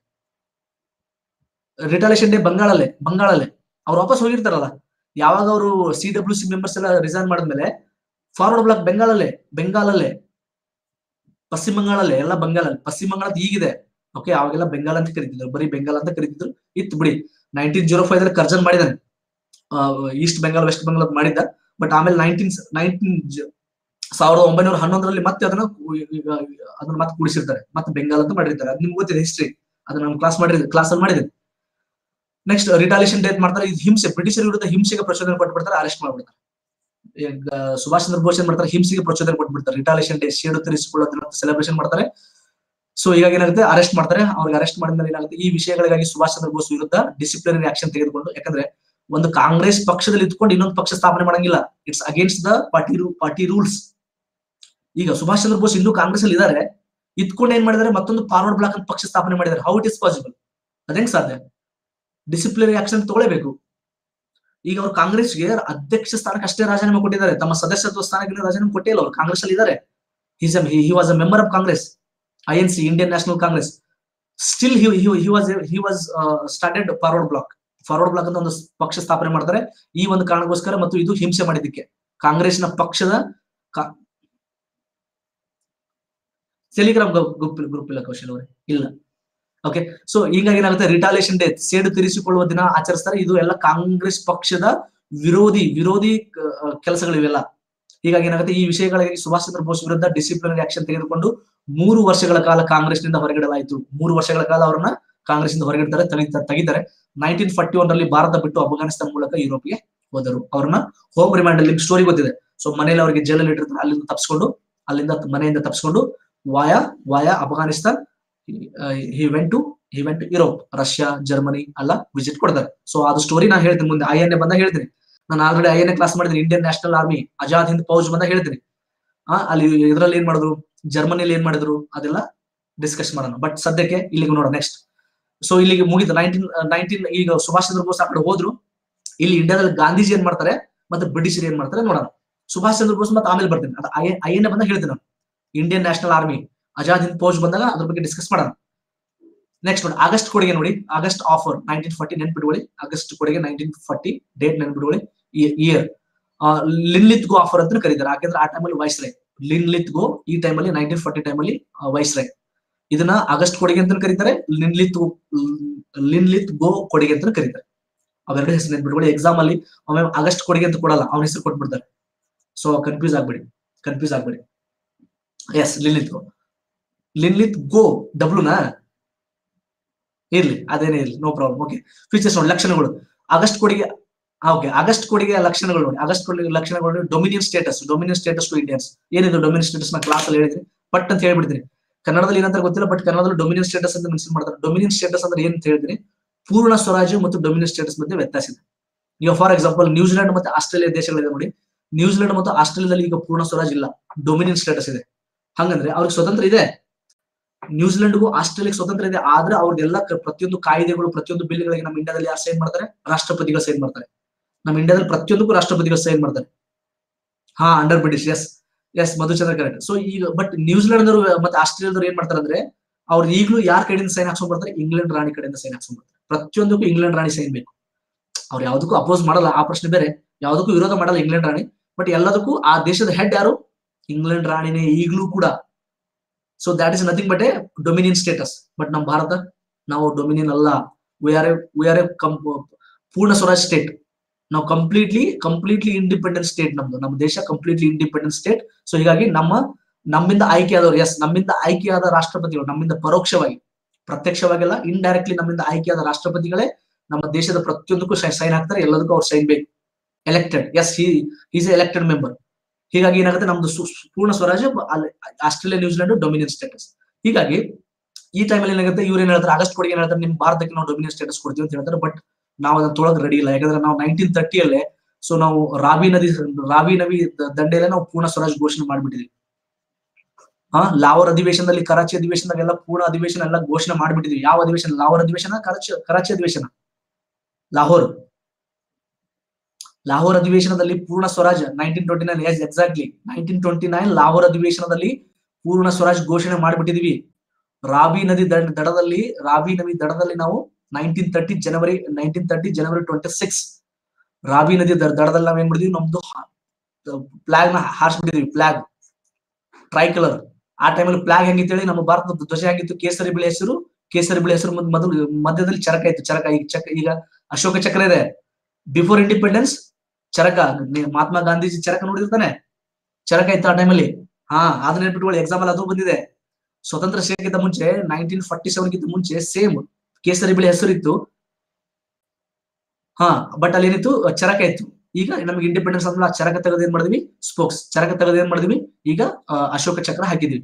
ರಿಟಾಲಿಯೇಷನ್ ಡೇ ಬಂಗಾಳಲ್ಲೇ ಬಂಗಾಳಲ್ಲೇ ಅವ್ರು ವಾಪಸ್ ಹೋಗಿರ್ತಾರಲ್ಲ ಯಾವಾಗ ಅವರು ಸಿ ಡಬ್ಲ್ಯೂ ಸಿ ಮೆಂಬರ್ಸ್ ಎಲ್ಲ ರಿಸೈನ್ ಮಾಡಿದ್ಮೇಲೆ ಫಾರ್ವರ್ಡ್ ಬ್ಲಾಕ್ ಬೆಂಗಾಳಲ್ಲೇ ಬೆಂಗಾಲಲ್ಲೇ ಪಶ್ಚಿಮ ಬಂಗಾಳಲ್ಲೇ ಎಲ್ಲ ಬಂಗಾಳಲ್ಲಿ ಪಶ್ಚಿಮ ಬಂಗಾಳದ ಈಗಿದೆ ಓಕೆ ಅವಾಗೆಲ್ಲ ಬೆಂಗಾಲ್ ಅಂತ ಕರಿತಿದ್ರು ಬರೀ ಬೆಂಗಾಲ್ ಅಂತ ಕರಿತಿದ್ರು ಇತ್ತು ಬಿಡಿ ನೈನ್ಟೀನ್ ಜೀರೋ ಫೈವ್ ದಲ್ಲಿ ಕರ್ಜನ್ ಮಾಡಿದಾನೆ ಈಸ್ಟ್ ಬೆಂಗಾಲ್ ವೆಸ್ಟ್ ಬೆಂಗಾಲ್ ಅಂತ ಮಾಡಿದ್ದ ಬಟ್ ಆಮೇಲೆ ನೈನ್ಟೀನ್ ನೈನ್ಟೀನ್ ಸಾವಿರದ ಒಂಬೈನೂರ ಹನ್ನೊಂದರಲ್ಲಿ ಮತ್ತೆ ಅದನ್ನ ಕು- ಈಗ ಅದನ್ನ ಮತ್ತೆ ಕೂಡಿಸಿರ್ತಾರೆ ಮತ್ತೆ ಬೆಂಗಾಲ್ ಅಂತ ಮಾಡಿರ್ತಾರೆ ಅದು ನಿಮ್ಗೆ ಗೊತ್ತಿದೆ ಹಿಸ್ಟ್ರಿ ಅದನ್ನ ನಾನು ಕ್ಲಾಸ್ ಮಾಡಿದ್ರೆ ಕ್ಲಾಸ್ ಅಲ್ಲಿ ಮಾಡಿದ್ದೀನಿ ನೆಕ್ಸ್ಟ್ ರಿಟಾಲಿಯೇಷನ್ ಡೇಟ್ ಮಾಡ್ತಾರೆ ಇದು ಹಿಂಸೆ ಬ್ರಿಟಿಷರ ವಿರುದ್ಧ ಹಿಂಸೆಗೆ ಪ್ರಚೋದನೆ ಕೊಟ್ಬಿಡ್ತಾರೆ ಅರೆಸ್ಟ್ ಮಾಡ್ಬಿಡ್ತಾರೆ ಈಗ ಸುಭಾಷ್ ಚಂದ್ರ ಬೋಸ್ ಏನ್ ಮಾಡ್ತಾರೆ ಹಿಂಸೆಗೆ ಪ್ರಚೋದನೆ ಕೊಟ್ಬಿಡ್ತಾರೆ ರಿಟಾಲಿಯೇಷನ್ ಡೇ ಸೇಡು ತೀರಿಸಿಕೊಳ್ಳೋದನ್ನ ಸೆಲೆಬ್ರೇಷನ್ ಮಾಡ್ತಾರೆ ಸೊ ಹೀಗಾಗಿ ಏನಾಗುತ್ತೆ ಅರೆಸ್ಟ್ ಮಾಡ್ತಾರೆ ಅವ್ರಿಗೆ ಅರೆಸ್ಟ್ ಮಾಡಿದ್ಮೇಲೆ ಏನಾಗುತ್ತೆ ಈ ವಿಷಯಗಳಿಗಾಗಿ ಸುಭಾಷ್ ಚಂದ್ರ ಬೋಸ್ ವಿರುದ್ಧ ಡಿಸಿಪ್ಲಿನರಿ ಆಕ್ಷನ್ ತೆಗೆದುಕೊಂಡು ಯಾಕಂದ್ರೆ ಒಂದು ಕಾಂಗ್ರೆಸ್ ಪಕ್ಷದಲ್ಲಿ ಇದ್ಕೊಂಡು ಇನ್ನೊಂದು ಪಕ್ಷ ಸ್ಥಾಪನೆ ಮಾಡಂಗಿಲ್ಲ it's against the party party rules ಈಗ ಸುಭಾಷ್ ಚಂದ್ರ ಬೋಸ್ ಇನ್ನೂ ಕಾಂಗ್ರೆಸ್ ಅಲ್ಲಿ ಇದಾರೆ ಇದ್ಕೊಂಡು ಏನ್ ಮಾಡಿದ್ದಾರೆ ಮತ್ತೊಂದು ಫಾರ್ವರ್ಡ್ ಬ್ಲಾಕ್ ಅಂತ ಪಕ್ಷ ಸ್ಥಾಪನೆ ಮಾಡಿದ್ದಾರೆ ಹೌ ಇಟ್ ಇಸ್ ಪಾಸಿಬಲ್ ಅದೇಂಗ್ ಸಾಧ್ಯ ಡಿಸಿಪ್ಲಿನರಿ ಆಕ್ಷನ್ ತಗೊಳ್ಳೇಬೇಕು ಈಗ ಅವರು ಕಾಂಗ್ರೆಸ್ಗೆ ಅಧ್ಯಕ್ಷ ಸ್ಥಾನಕ್ಕೆ ಅಷ್ಟೇ ರಾಜೀನಾಮೆ ಕೊಟ್ಟಿದ್ದಾರೆ ತಮ್ಮ ಸದಸ್ಯತ್ವ ಸ್ಥಾನಕ್ಕೆ ರಾಜೀನಾಮೆ ಕೊಟ್ಟೇ ಇಲ್ಲ ಅವರು ಕಾಂಗ್ರೆಸ್ ಅಲ್ಲಿ ಇದ್ದಾರೆ he was a member of Congress I N C Indian National Congress still he was he was started Forward Bloc Forward Bloc ಅಂತ ಒಂದು ಪಕ್ಷ ಸ್ಥಾಪನೆ ಮಾಡ್ತಾರೆ ಈ ಒಂದು ಕಾರಣಕ್ಕೋಸ್ಕರ ಮತ್ತು ಇದು ಹಿಂಸೆ ಮಾಡಿದ್ದಕ್ಕೆ ಕಾಂಗ್ರೆಸ್ನ ಪಕ್ಷದ ಕಾ- ಟೆಲಿಗ್ರಾಮ್ ಗ್ರೂಪ್ ಗ್ರೂಪ್ ಇಲ್ಲ ಕೌಶಲ್ ಅವರೇ ಇಲ್ಲ ಓಕೆ ಸೊ ಹೀಗಾಗಿ ಏನಾಗುತ್ತೆ ರಿಟಾಲಿಯೇಷನ್ ಡೇ ಸೇಡು ತೀರಿಸಿಕೊಳ್ಳುವ ದಿನ ಆಚರಿಸ್ತಾರೆ ಇದು ಎಲ್ಲ ಕಾಂಗ್ರೆಸ್ ಪಕ್ಷದ ವಿರೋಧಿ ವಿರೋಧಿ ಕ- ಕೆಲಸಗಳಿವೆಲ್ಲ ಹೀಗಾಗಿ ಏನಾಗುತ್ತೆ ಈ ವಿಷಯಗಳಿಗೆ ಸುಭಾಷ್ ಚಂದ್ರ ಬೋಸ್ ವಿರುದ್ಧ ಡಿಸಿಪ್ಲಿನರಿ ಆಕ್ಷನ್ ತೆಗೆದುಕೊಂಡು ಮೂರು ವರ್ಷಗಳ ಕಾಲ ಕಾಂಗ್ರೆಸ್ನಿಂದ ಹೊರಗಿಡಲಾಯಿತು ಮೂರು ವರ್ಷಗಳ ಕಾಲ ಅವರನ್ನ ಕಾಂಗ್ರೆಸ್ನಿಂದ ಹೊರಗಿಡ್ತಾರೆ ತೆಗಿತಾರೆ ತೆಗಿತಾರೆ ನೈನ್ಟೀನ್ ಫಾರ್ಟಿ ಒನ್ ರಲ್ಲಿ ಭಾರತ ಬಿಟ್ಟು ಅಫ್ಘಾನಿಸ್ತಾನ ಮೂಲಕ ಯುರೋಪ್ಗೆ ಹೋದರು ಅವ್ರನ್ನ ಹೋಮ್ ರಿಮಾಂಡ್ ಅಲ್ಲಿ ಸ್ಟೋರಿ ಗೊತ್ತಿದೆ ಸೊ ಮನೇಲಿ ಅವರಿಗೆ ಜೈಲಲ್ಲಿ ಇಟ್ಟಿರ್ತಾರೆ ಅಲ್ಲಿಂದ ತಪ್ಪಿಸ್ಕೊಂಡು ಅಲ್ಲಿಂದ ಮನೆಯಿಂದ ತಪ್ಪಿಸ್ಕೊಂಡು via via Afghanistan he went to he went Europe Russia Germany ಎಲ್ಲ ವಿಸಿಟ್ ಕೊಡ್ತಾರೆ ಸೊ ಅದು ಸ್ಟೋರಿ ನಾನು ಹೇಳ್ತೀನಿ ಮುಂದೆ ಐ ಎನ್ ಎ ಬಂದಾಗ ಹೇಳ್ತೀನಿ ನಾನು already I N A class ಮಾಡಿದ್ದೀನಿ Indian National Army Azad Hind Fauj ಬಂದಾಗ ಹೇಳ್ತೀನಿ ಆ ಅಲ್ಲಿ ಇದ್ರಲ್ಲಿ ಏನ್ ಮಾಡಿದ್ರು ಜರ್ಮನಿಲಿ ಏನ್ ಮಾಡಿದ್ರು ಅದೆಲ್ಲ ಡಿಸ್ಕಸ್ ಮಾಡೋಣ ಬಟ್ ಸದ್ಯಕ್ಕೆ ಇಲ್ಲಿಗೆ ನೋಡೋಣ ನೆಕ್ಸ್ಟ್ ಸೊ ಇಲ್ಲಿಗೆ ಮುಗಿತು ನೈನ್ಟೀನ್ ನೈನ್ಟೀನ್ ಈಗ ಸುಭಾಷ್ ಚಂದ್ರ ಬೋಸ್ ಆ ಕಡೆ ಹೋದ್ರು ಇಲ್ಲಿ ಇಂಡಿಯಾದಲ್ಲಿ ಗಾಂಧೀಜಿ ಏನ್ ಮಾಡ್ತಾರೆ ಮತ್ತೆ ಬ್ರಿಟಿಷರು ಏನ್ ಮಾಡ್ತಾರೆ ನೋಡೋಣ ಸುಭಾಷ್ ಚಂದ್ರ ಬೋಸ್ ಮತ್ತೆ ಆಮೇಲೆ ಬರ್ತೀನಿ ಅದು ಐ ಐ ಎನ್ ಎ ಬಂದಾಗ ಹೇಳ್ತೀನಿ ನಾನು Indian National Army Azad Hind Fauj ಬಂದಾಗ ಅದ್ರ ಬಗ್ಗೆ ಡಿಸ್ಕಸ್ ಮಾಡೋಣ ನೆಕ್ಸ್ಟ್ ನೋಡಿ ಆಗಸ್ಟ್ ಕೊಡುಗೆ ನೋಡಿ ಆಗಸ್ಟ್ ಆಫರ್ ನೈನ್ಟೀನ್ ಫಾರ್ಟಿ ನೆನ್ಪಿಟ್ಕೊಳ್ಳಿ ಆಗಸ್ಟ್ ಕೊಡುಗೆ ನೈನ್ಟೀನ್ ಫಾರ್ಟಿ ಡೇಟ್ ನೆನ್ಪಿಟ್ಕೊಳ್ಳಿ ಇಯರ್ ಲಿನ್ಲಿತ್ ಗೋ ಆಫರ್ ಅಂತ ಕರೀತಾರೆ ಯಾಕೆಂದ್ರೆ ಆ ಟೈಮಲ್ಲಿ ವೈಸ್ ರೈ ಲಿನ್ಲಿತ್ ಗೋ ಈ ಟೈಮಲ್ಲಿ ನೈನ್ಟೀನ್ ಫಾರ್ಟಿ ಟೈಮಲ್ಲಿ ವೈಸ್ ರೈ ಇದನ್ನ ಆಗಸ್ಟ್ ಕೊಡುಗೆ ಅಂತ ಕರೀತಾರೆ ಲಿನ್ಲಿತ್ ಲಿನ್ಲಿತ್ ಗೋ ಕೊಡುಗೆ ಅಂತ ಕರೀತಾರೆ ಅವೆರಡು ಹೆಸರು ನೆನ್ಪಿಟ್ಕೊಳ್ಳಿ ಎಕ್ಸಾಮ್ ಅಲ್ಲಿ ಒಮ್ಮೆ ಆಗಸ್ಟ್ ಕೊಡುಗೆ ಅಂತ ಕೊಡಲ್ಲ ಅವನ ಹೆಸರು ಕೊಟ್ಬಿಡ್ತಾರೆ ಸೊ ಕನ್ಫ್ಯೂಸ್ ಆಗ್ಬೇಡಿ ಕನ್ಫ್ಯೂಸ್ ಆಗ್ಬೇಡಿ ಎಸ್ ಲಿನ್ಲಿತ್ ಲಿನ್ಲಿತ್ ಗೋ ಡಬ್ಲುನಾ ಇರ್ಲಿ ಅದೇನೇ ಇರ್ಲಿ ನೋ ಪ್ರಾಬ್ಲಮ್ ಓಕೆ ಫೀಚರ್ಸ್ ನೋಡಿ ಲಕ್ಷಣಗಳು ಆಗಸ್ಟ್ ಕೊಡಿಗೆ ಓಕೆ ಆಗಸ್ಟ್ ಕೊಡಿಗೆ ಲಕ್ಷಣಗಳು ನೋಡಿ ಆಗಸ್ಟ್ ಕೊಡಿಗೆ ಲಕ್ಷಣಗಳು ನೋಡಿ dominion status dominion status to Indians ಏನಿದೆ ಡೊಮಿನಿಯನ್ ಸ್ಟೇಟಸ್ ನಾ ಕ್ಲಾಸ್ ಅಲ್ಲಿ ಹೇಳಿದ್ರಿ ಪಟ್ ಅಂತ ಹೇಳ್ಬಿಡ್ತೀನಿ ಕನ್ನಡದಲ್ಲಿ ಏನಂತ ಗೊತ್ತಿಲ್ಲ ಬಟ್ ಕನ್ನಡದಲ್ಲಿ ಡೊಮಿನಿಯನ್ ಸ್ಟೇಟಸ್ ಅಂತ ಮೆನ್ಷನ್ ಮಾಡ್ತಾರೆ ಡೊಮಿನಿಯನ್ ಸ್ಟೇಟಸ್ ಅಂದ್ರೆ ಏನ್ ಅಂತ ಹೇಳಿದ್ರಿ ಪೂರ್ಣ ಸ್ವರಾಜ್ಯ ಮತ್ತು ಡೊಮಿನಿಯನ್ ಸ್ಟೇಟಸ್ ಮಧ್ಯೆ ವ್ಯತ್ಯಾಸ ಇದೆ ಈಗ ಫಾರ್ ಎಕ್ಸಾಂಪಲ್ ನ್ಯೂಜಿಲೆಂಡ್ ಮತ್ತೆ ಆಸ್ಟ್ರೇಲಿಯಾ ದೇಶಗಳಿದೆ ನೋಡಿ ನ್ಯೂಜಿಲೆಂಡ್ ಮತ್ತು ಆಸ್ಟ್ರೇಲಿಯಾದಲ್ಲಿ ಈಗ ಪೂರ್ಣ ಸ್ವರಾಜ್ ಇಲ್ಲ ಡೊಮಿನಿಯನ್ ಸ್ಟೇಟಸ್ ಇದೆ ಹಂಗಂದ್ರೆ ಅವ್ರಿಗೆ ಸ್ವತಂತ್ರ ಇದೆ ನ್ಯೂಜಿಲೆಂಡ್ಗೂ ಆಸ್ಟ್ರೇಲಿಯಾ ಸ್ವತಂತ್ರ ಇದೆ ಆದ್ರೆ ಅವ್ರದ್ದೆಲ್ಲ ಕ- ಪ್ರತಿಯೊಂದು ಕಾಯ್ದೆಗಳು ಪ್ರತಿಯೊಂದು ಬಿಲ್ಗಳಿಗೆ ನಮ್ಮ ಇಂಡಿಯಾದಲ್ಲಿ ಯಾರು ಸೈನ್ ಮಾಡ್ತಾರೆ ರಾಷ್ಟ್ರಪತಿಗಳು ಸೈನ್ ಮಾಡ್ತಾರೆ ನಮ್ಮ ಇಂಡಿಯಾದಲ್ಲಿ ಪ್ರತಿಯೊಂದಕ್ಕೂ ರಾಷ್ಟ್ರಪತಿಗಳು ಸೈನ್ ಮಾಡ್ತಾರೆ ಹಾ under British yes yes Madhuchandra correct so ಈಗ ಬಟ್ ನ್ಯೂಜಿಲೆಂಡ್ ಮತ್ತೆ ಆಸ್ಟ್ರೇಲಿಯಾದವ್ರು ಏನ್ ಮಾಡ್ತಾರೆ ಅಂದ್ರೆ ಅವ್ರು ಈಗಲೂ ಯಾರ ಕಡೆಯಿಂದ ಸೈನ್ ಹಾಕ್ಸ್ಕೊಂಡ್ ಬರ್ತಾರೆ ಇಂಗ್ಲೆಂಡ್ ರಾಣಿ ಕಡೆಯಿಂದ ಸೈನ್ ಹಾಕ್ಸ್ಕೊಂಡ್ ಬರ್ತಾರೆ ಪ್ರತಿಯೊಂದಕ್ಕೂ ಇಂಗ್ಲೆಂಡ್ ರಾಣಿ ಸೈನ್ ಬೇಕು ಅವ್ರು ಯಾವ್ದಕ್ಕೂ ಅಪೋಸ್ ಮಾಡಲ್ಲ ಆ ಪ್ರಶ್ನೆ ಬೇರೆ ಯಾವ್ದಕ್ಕೂ ವಿರೋಧ ಮಾಡಲ್ಲ ಇಂಗ್ಲೆಂಡ್ ರಾಣಿ ಬಟ್ ಎಲ್ಲದಕ್ಕೂ ಆ ದೇಶದ ಹೆಡ್ ಯಾರು ಇಂಗ್ಲೆಂಡ್ ರಾಣಿನೇ ಈಗಲೂ ಕೂಡ so that is nothing but a dominion status but ನಮ್ಮ ಭಾರತ ನಾವು ಡೊಮಿನಿಯನ್ ಅಲ್ಲ we are a we are a Purna Swaraj state ನಾವು ಕಂಪ್ಲೀಟ್ಲಿ ಕಂಪ್ಲೀಟ್ಲಿ ಇಂಡಿಪೆಂಡೆಂಟ್ ಸ್ಟೇಟ್ ನಮ್ದು ನಮ್ಮ ದೇಶ ಕಂಪ್ಲೀಟ್ಲಿ ಇಂಡಿಪೆಂಡೆಂಟ್ ಸ್ಟೇಟ್ ಸೊ ಹೀಗಾಗಿ ನಮ್ಮ ನಮ್ಮಿಂದ ಆಯ್ಕೆಯಾದವರು ಎಸ್ ನಮ್ಮಿಂದ ಆಯ್ಕೆಯಾದ ರಾಷ್ಟ್ರಪತಿಗಳು ನಮ್ಮಿಂದ ಪರೋಕ್ಷವಾಗಿ ಪ್ರತ್ಯಕ್ಷವಾಗಿಲ್ಲ ಇಂಡೈರೆಕ್ಟ್ಲಿ ನಮ್ಮಿಂದ ಆಯ್ಕೆಯಾದ ರಾಷ್ಟ್ರಪತಿಗಳೇ ನಮ್ಮ ದೇಶದ ಪ್ರತಿಯೊಂದಕ್ಕೂ ಸೈನ್ ಹಾಕ್ತಾರೆ ಎಲ್ಲದಕ್ಕೂ ಅವ್ರು ಸೈನ್ ಬೇಕು elected yes he is elected member ಹೀಗಾಗಿ ಏನಾಗುತ್ತೆ ನಮ್ದು ಸು- ಸು- ಪೂರ್ಣ ಸ್ವರಾಜ್ಯ ಬ- ಅಲ್ಲಿ ಆಸ್ಟ್ರೇಲಿಯಾ ನ್ಯೂಜಿಲೆಂಡ್ ಡೊಮಿನಿಯನ್ ಸ್ಟೇಟಸ್ ಹೀಗಾಗಿ ಈ ಟೈಮಲ್ಲಿ ಏನಾಗುತ್ತೆ ಇವ್ರು ಏನ್ ಹೇಳ್ತಾರೆ ಆಗಸ್ಟ್ ಕೊಡುಗೆ ಏನ್ ಹೇಳ್ತಾರೆ ನಿಮ್ ಭಾರತಕ್ಕೆ ನಾವು ಡೊಮಿನಿಯನ್ ಸ್ಟೇಟಸ್ ಕೊಡ್ತೀವಿ ಅಂತ ಹೇಳ್ತಾರೆ ಬಟ್ ನಾವು ಅದನ್ನ ತೊಳಕ್ ರೆಡಿ ಇಲ್ಲ ಯಾಕಂದ್ರೆ ನಾವು ನೈನ್ಟೀನ್ ತರ್ಟಿಯಲ್ಲೇ ಸೊ ನಾವು ರಾವಿ ನದಿ ರಾವಿ ನದಿ ದ- ದಂಡೆಯಲ್ಲೇ ನಾವು ಪೂರ್ಣ ಸ್ವರಾಜ್ ಘೋಷಣೆ ಮಾಡ್ಬಿಟ್ಟಿದ್ವಿ ಹಾ ಲಾಹೋರ್ ಅಧಿವೇಶನದಲ್ಲಿ ಕರಾಚಿ ಅಧಿವೇಶನದಾಗೆಲ್ಲ ಪೂರ್ಣ ಅಧಿವೇಶನ ಎಲ್ಲ ಘೋಷಣೆ ಮಾಡ್ಬಿಟ್ಟಿದ್ವಿ ಯಾವ ಅಧಿವೇಶನ ಲಾಹೋರ್ ಅಧಿವೇಶನ ಕರಾಚಿ ಕರಾಚಿ ಅಧಿವೇಶನ ಲಾಹೋರ್ ಲಾಹೋರ್ ಅಧಿವೇಶನದಲ್ಲಿ Purna Swaraj nineteen twenty nine yes exactly nineteen twenty nine Lahore ಅಧಿವೇಶನದಲ್ಲಿ ಪೂರ್ಣ ಸ್ವರಾಜ್ ಘೋಷಣೆ ಮಾಡ್ಬಿಟ್ಟಿದೀವಿ ರಾಬಿ ನದಿ ದಡ ದಡದಲ್ಲಿ ರಾಬಿ ನದಿ ದಡದಲ್ಲಿ ನಾವು nineteen thirty January nineteen thirty January twenty six Ravi ನದಿ ದಡ ದಡದಲ್ಲಿ ನಾವ್ ಏನ್ ಮಾಡಿದ್ವಿ ನಮ್ದು ಫ್ಲಾಗ್ ನ ಹಾರಿಸ್ಬಿಟ್ಟಿದ್ವಿ ಫ್ಲಾಗ್ ಟ್ರೈ ಕಲರ್ ಆ ಟೈಮಲ್ಲಿ ಫ್ಲಾಗ್ ಹೆಂಗಿತ್ತು ಹೇಳಿ ನಮ್ಮ ಭಾರತದ ಧ್ವಜ ಹೆಂಗಿತ್ತು ಕೇಸರಿ ಬಿಳಿ ಹೆಸರು ಕೇಸರಿ ಬಿಳಿ ಹೆಸರು ಮೊದ್- ಮೊದಲು ಮಧ್ಯದಲ್ಲಿ ಚರಕ ಇತ್ತು ಚರಕ ಈಗ ಚಕ್ ಈಗ ಅಶೋಕ ಚಕ್ರ ಇದೆ ಬಿಫೋರ್ ಇಂಡಿಪೆಂಡೆನ್ಸ್ ಚರಕ ನಿ- ಮಹಾತ್ಮ ಗಾಂಧೀಜಿ ಚರಕ ನೋಡಿರ್ತಾನೆ ಚರಕ ಇತ್ತು ಆ ಟೈಮಲ್ಲಿ ಹಾ ಅದನ್ನ ನೆನ್ಪಿಟ್ಕೊಳ್ಳಿ ಎಕ್ಸಾಮ್ ಅಲ್ಲಿ ಅದು ಬಂದಿದೆ ಸ್ವತಂತ್ರ ಸಿಗಕ್ಕಿಂತ ಮುಂಚೆ ನೈನ್ಟೀನ್ ಫಾರ್ಟಿ ಸೆವೆನ್ ಗಿಂತ ಮುಂಚೆ ಸೇಮ್ ಕೇಸರಿ ಬಿಳಿ ಹೆಸರು ಇತ್ತು ಹಾ ಬಟ್ ಅಲ್ಲಿ ಏನಿತ್ತು ಚರಕ ಇತ್ತು ಈಗ ನಮ್ಗೆ ಇಂಡಿಪೆಂಡೆನ್ಸ್ ಅಂದ್ರೆ ಆ ಚರಕ ತೆಗೆದು ಏನ್ ಮಾಡಿದ್ವಿ ಸ್ಪೋಕ್ಸ್ ಚರಕ ತೆಗೆದು ಏನ್ ಮಾಡಿದ್ವಿ ಈಗ ಆ, ಅಶೋಕ ಚಕ್ರ ಹಾಕಿದ್ವಿ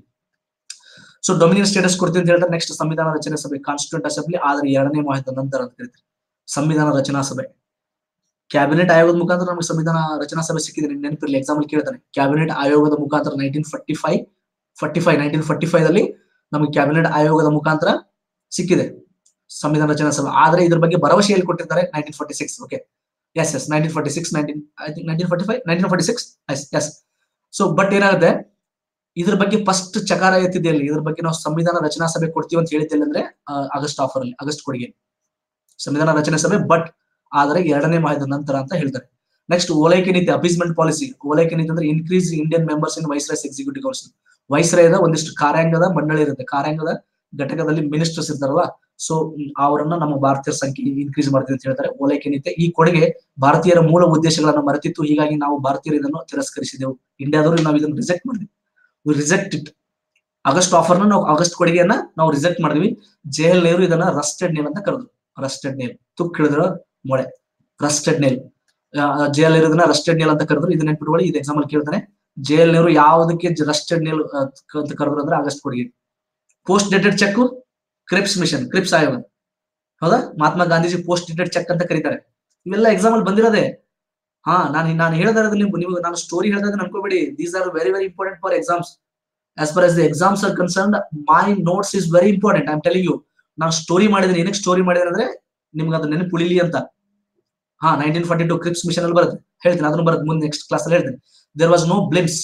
ಸೊ ಡೊಮಿನಿಯನ್ ಸ್ಟೇಟಸ್ ಕೊಡ್ತೀವಿ ಅಂತ ಹೇಳ್ತಾರೆ ನೆಕ್ಸ್ಟ್ ಸಂವಿಧಾನ ರಚನೆ ಸಭೆ ಕಾನ್ಸ್ಟಿಟ್ಯೂಂಟ್ ಅಸೆಂಬ್ಲಿ ಆದ್ರೆ ಎರಡನೇ ಮಾಹಿತಿ ನಂತರ ಅಂತ ಕರೀತಾರೆ ಸಂವಿಧಾನ ರಚನಾ ಸಭೆ ಕ್ಯಾಬಿನೆಟ್ ಆಯೋಗದ ಮುಖಾಂತರ ನಮಗೆ ಸಂವಿಧಾನ ರಚನಾ ಸಭೆ ಸಿಕ್ಕಿದೆ ನಿಮ್ಗೆ ನೆನಪಿರ್ಲಿ ಎಕ್ಸಾಮ್ ಅಲ್ಲಿ ಕೇಳ್ತಾನೆ ಕ್ಯಾಬಿನೆಟ್ ಆಯೋಗದ ಮುಖಾಂತರ nineteen forty five forty five nineteen forty five ಅಲ್ಲಿ ನಮಗೆ ಕ್ಯಾಬಿನೆಟ್ ಆಯೋಗದ ಮುಖಾಂತರ ಸಿಕ್ಕಿದೆ ಸಂವಿಧಾನ ರಚನಾ ಸಭೆ ಆದ್ರೆ ಇದ್ರ ಬಗ್ಗೆ ಭರವಸೆ ಎಲ್ಲಿ ಕೊಟ್ಟಿರ್ತಾರೆ nineteen forty six okay S yes nineteen forty six nineteen I think nineteen forty five nineteen forty six yes yes so but ಏನಾಗುತ್ತೆ ಇದ್ರ ಬಗ್ಗೆ ಫಸ್ಟ್ ಚಕಾರ ಎತ್ತಿದೆ ಅಲ್ಲಿ ಇದ್ರ ಬಗ್ಗೆ ನಾವು ಸಂವಿಧಾನ ರಚನಾ ಸಭೆ ಕೊಡ್ತೀವಿ ಅಂತ ಹೇಳಿದ್ದೆ ಅಂದ್ರೆ ಆಗಸ್ಟ್ ಆಫರ್ ಅಲ್ಲಿ ಆಗಸ್ಟ್ ಕೊಡುಗೆ ಸಂವಿಧಾನ ರಚನೆ ಸಭೆ ಬಟ್ ಆದರೆ ಎರಡನೇ ಮಹಾಯುದ್ಧದ ನಂತರ ಅಂತ ಹೇಳ್ತಾರೆ ನೆಕ್ಸ್ಟ್ ಓಲೈಕೆ ನೀತಿ ಅಪೀಸ್ಮೆಂಟ್ ಪಾಲಿಸಿ ಓಲೈಕೆ ನೀತಿ ಅಂದ್ರೆ increase Indian members in viceroy's executive council ವೈಸ್ರಾಯದ ಒಂದಿಷ್ಟು ಕಾರ್ಯಾಂಗದ ಮಂಡಳಿ ಇರುತ್ತೆ ಕಾರ್ಯಾಂಗದ ಘಟಕದಲ್ಲಿ ಮಿನಿಸ್ಟರ್ಸ್ ಇರ್ತಾರಲ್ಲ ಸೊ ಅವರನ್ನ ನಮ್ಮ ಭಾರತೀಯರ ಸಂಖ್ಯೆ ಇನ್ಕ್ರೀಸ್ ಮಾಡ್ತೀವಿ ಅಂತ ಹೇಳ್ತಾರೆ ಓಲೈಕೆ ನೀತಿ ಈ ಕೊಡುಗೆ ಭಾರತೀಯರ ಮೂಲ ಉದ್ದೇಶಗಳನ್ನ ಮರೆತಿತ್ತು ಹೀಗಾಗಿ ನಾವು ಭಾರತೀಯರು ಇದನ್ನು ತಿರಸ್ಕರಿಸಿದೆವು ಇಂಡಿಯಾದವರು ನಾವು ಇದನ್ನು ರಿಜೆಕ್ಟ್ ಮಾಡಿದ್ವಿ ರಿಜೆಕ್ಟ್ ಇಟ್ ಆಗಸ್ಟ್ ಆಫರ್ನ ನಾವು ಆಗಸ್ಟ್ ಕೊಡುಗೆಯನ್ನ ನಾವು ರಿಜೆಕ್ಟ್ ಮಾಡಿದ್ವಿ ಜೇಲ್ ನೆಹರು ಇದನ್ನ ರಸ್ಟೆಡ್ ನೇಲ್ ಅಂತ ಕರೆದ್ರು ರಸ್ಟೆಡ್ ನೇಲ್ ತುಕ್ ಹಿಡಿದ್ರ ಮೊಳೆ ರಸ್ಟೆಡ್ ನೇಲ್ ಜೇಲ್ ನೆಹರು ಇದನ್ನ ರಸ್ಟೆಡ್ ನೇಲ್ ಅಂತ ಕರೆದ್ರು ಇದನ್ನ ನೆನ್ಪಿಟ್ಕೊಳ್ಳಿ ಇದು ಎಕ್ಸಾಮ್ ಅಲ್ಲಿ ಕೇಳ್ತಾನೆ ಜೇಲ್ ನೆಹರು ಯಾವುದಕ್ಕೆ ರಸ್ಟೆಡ್ ನೇಲ್ ಅಂತ ಕರೆದ್ರು ಅಂದ್ರೆ ಆಗಸ್ಟ್ ಕೊಡುಗೆ post dated cheque Cripps mission Cripps ಆಯೋಗ ಹೌದಾ Mahatma Gandhiji post dated cheque ಅಂತ ಕರೀತಾರೆ ಇವೆಲ್ಲ ಎಕ್ಸಾಮ್ ಅಲ್ಲಿ ಬಂದಿರೋದೆ ಹಾ ನಾನು ನಾನು ಹೇಳ್ತಾ ಇರೋದು ನೀವು ನೀವು ನಾನು ಸ್ಟೋರಿ ಹೇಳ್ತಾ ಇದ್ದೀನಿ ಅನ್ಕೋಬೇಡಿ these are very very important for exams as far as the exams are concern my notes is very important I am telling you ನಾನು ಸ್ಟೋರಿ ಮಾಡಿದ್ರೆ ಏನಕ್ಕೆ ಸ್ಟೋರಿ ಮಾಡಿದ್ರೆ ಅಂದ್ರೆ ನಿಮ್ಗೆ ಅದು ನೆನಪು ಉಳಿಲಿ ಅಂತ ಹಾ nineteen forty two Cripps mission ಅಲ್ಲಿ ಬರುತ್ತೆ ಹೇಳ್ತೀನಿ ಅದನ್ನು ಬರುತ್ತೆ ಮುಂದೆ ನೆಕ್ಸ್ಟ್ ಕ್ಲಾಸ್ ಅಲ್ಲಿ ಹೇಳ್ತೀನಿ there was no glimpse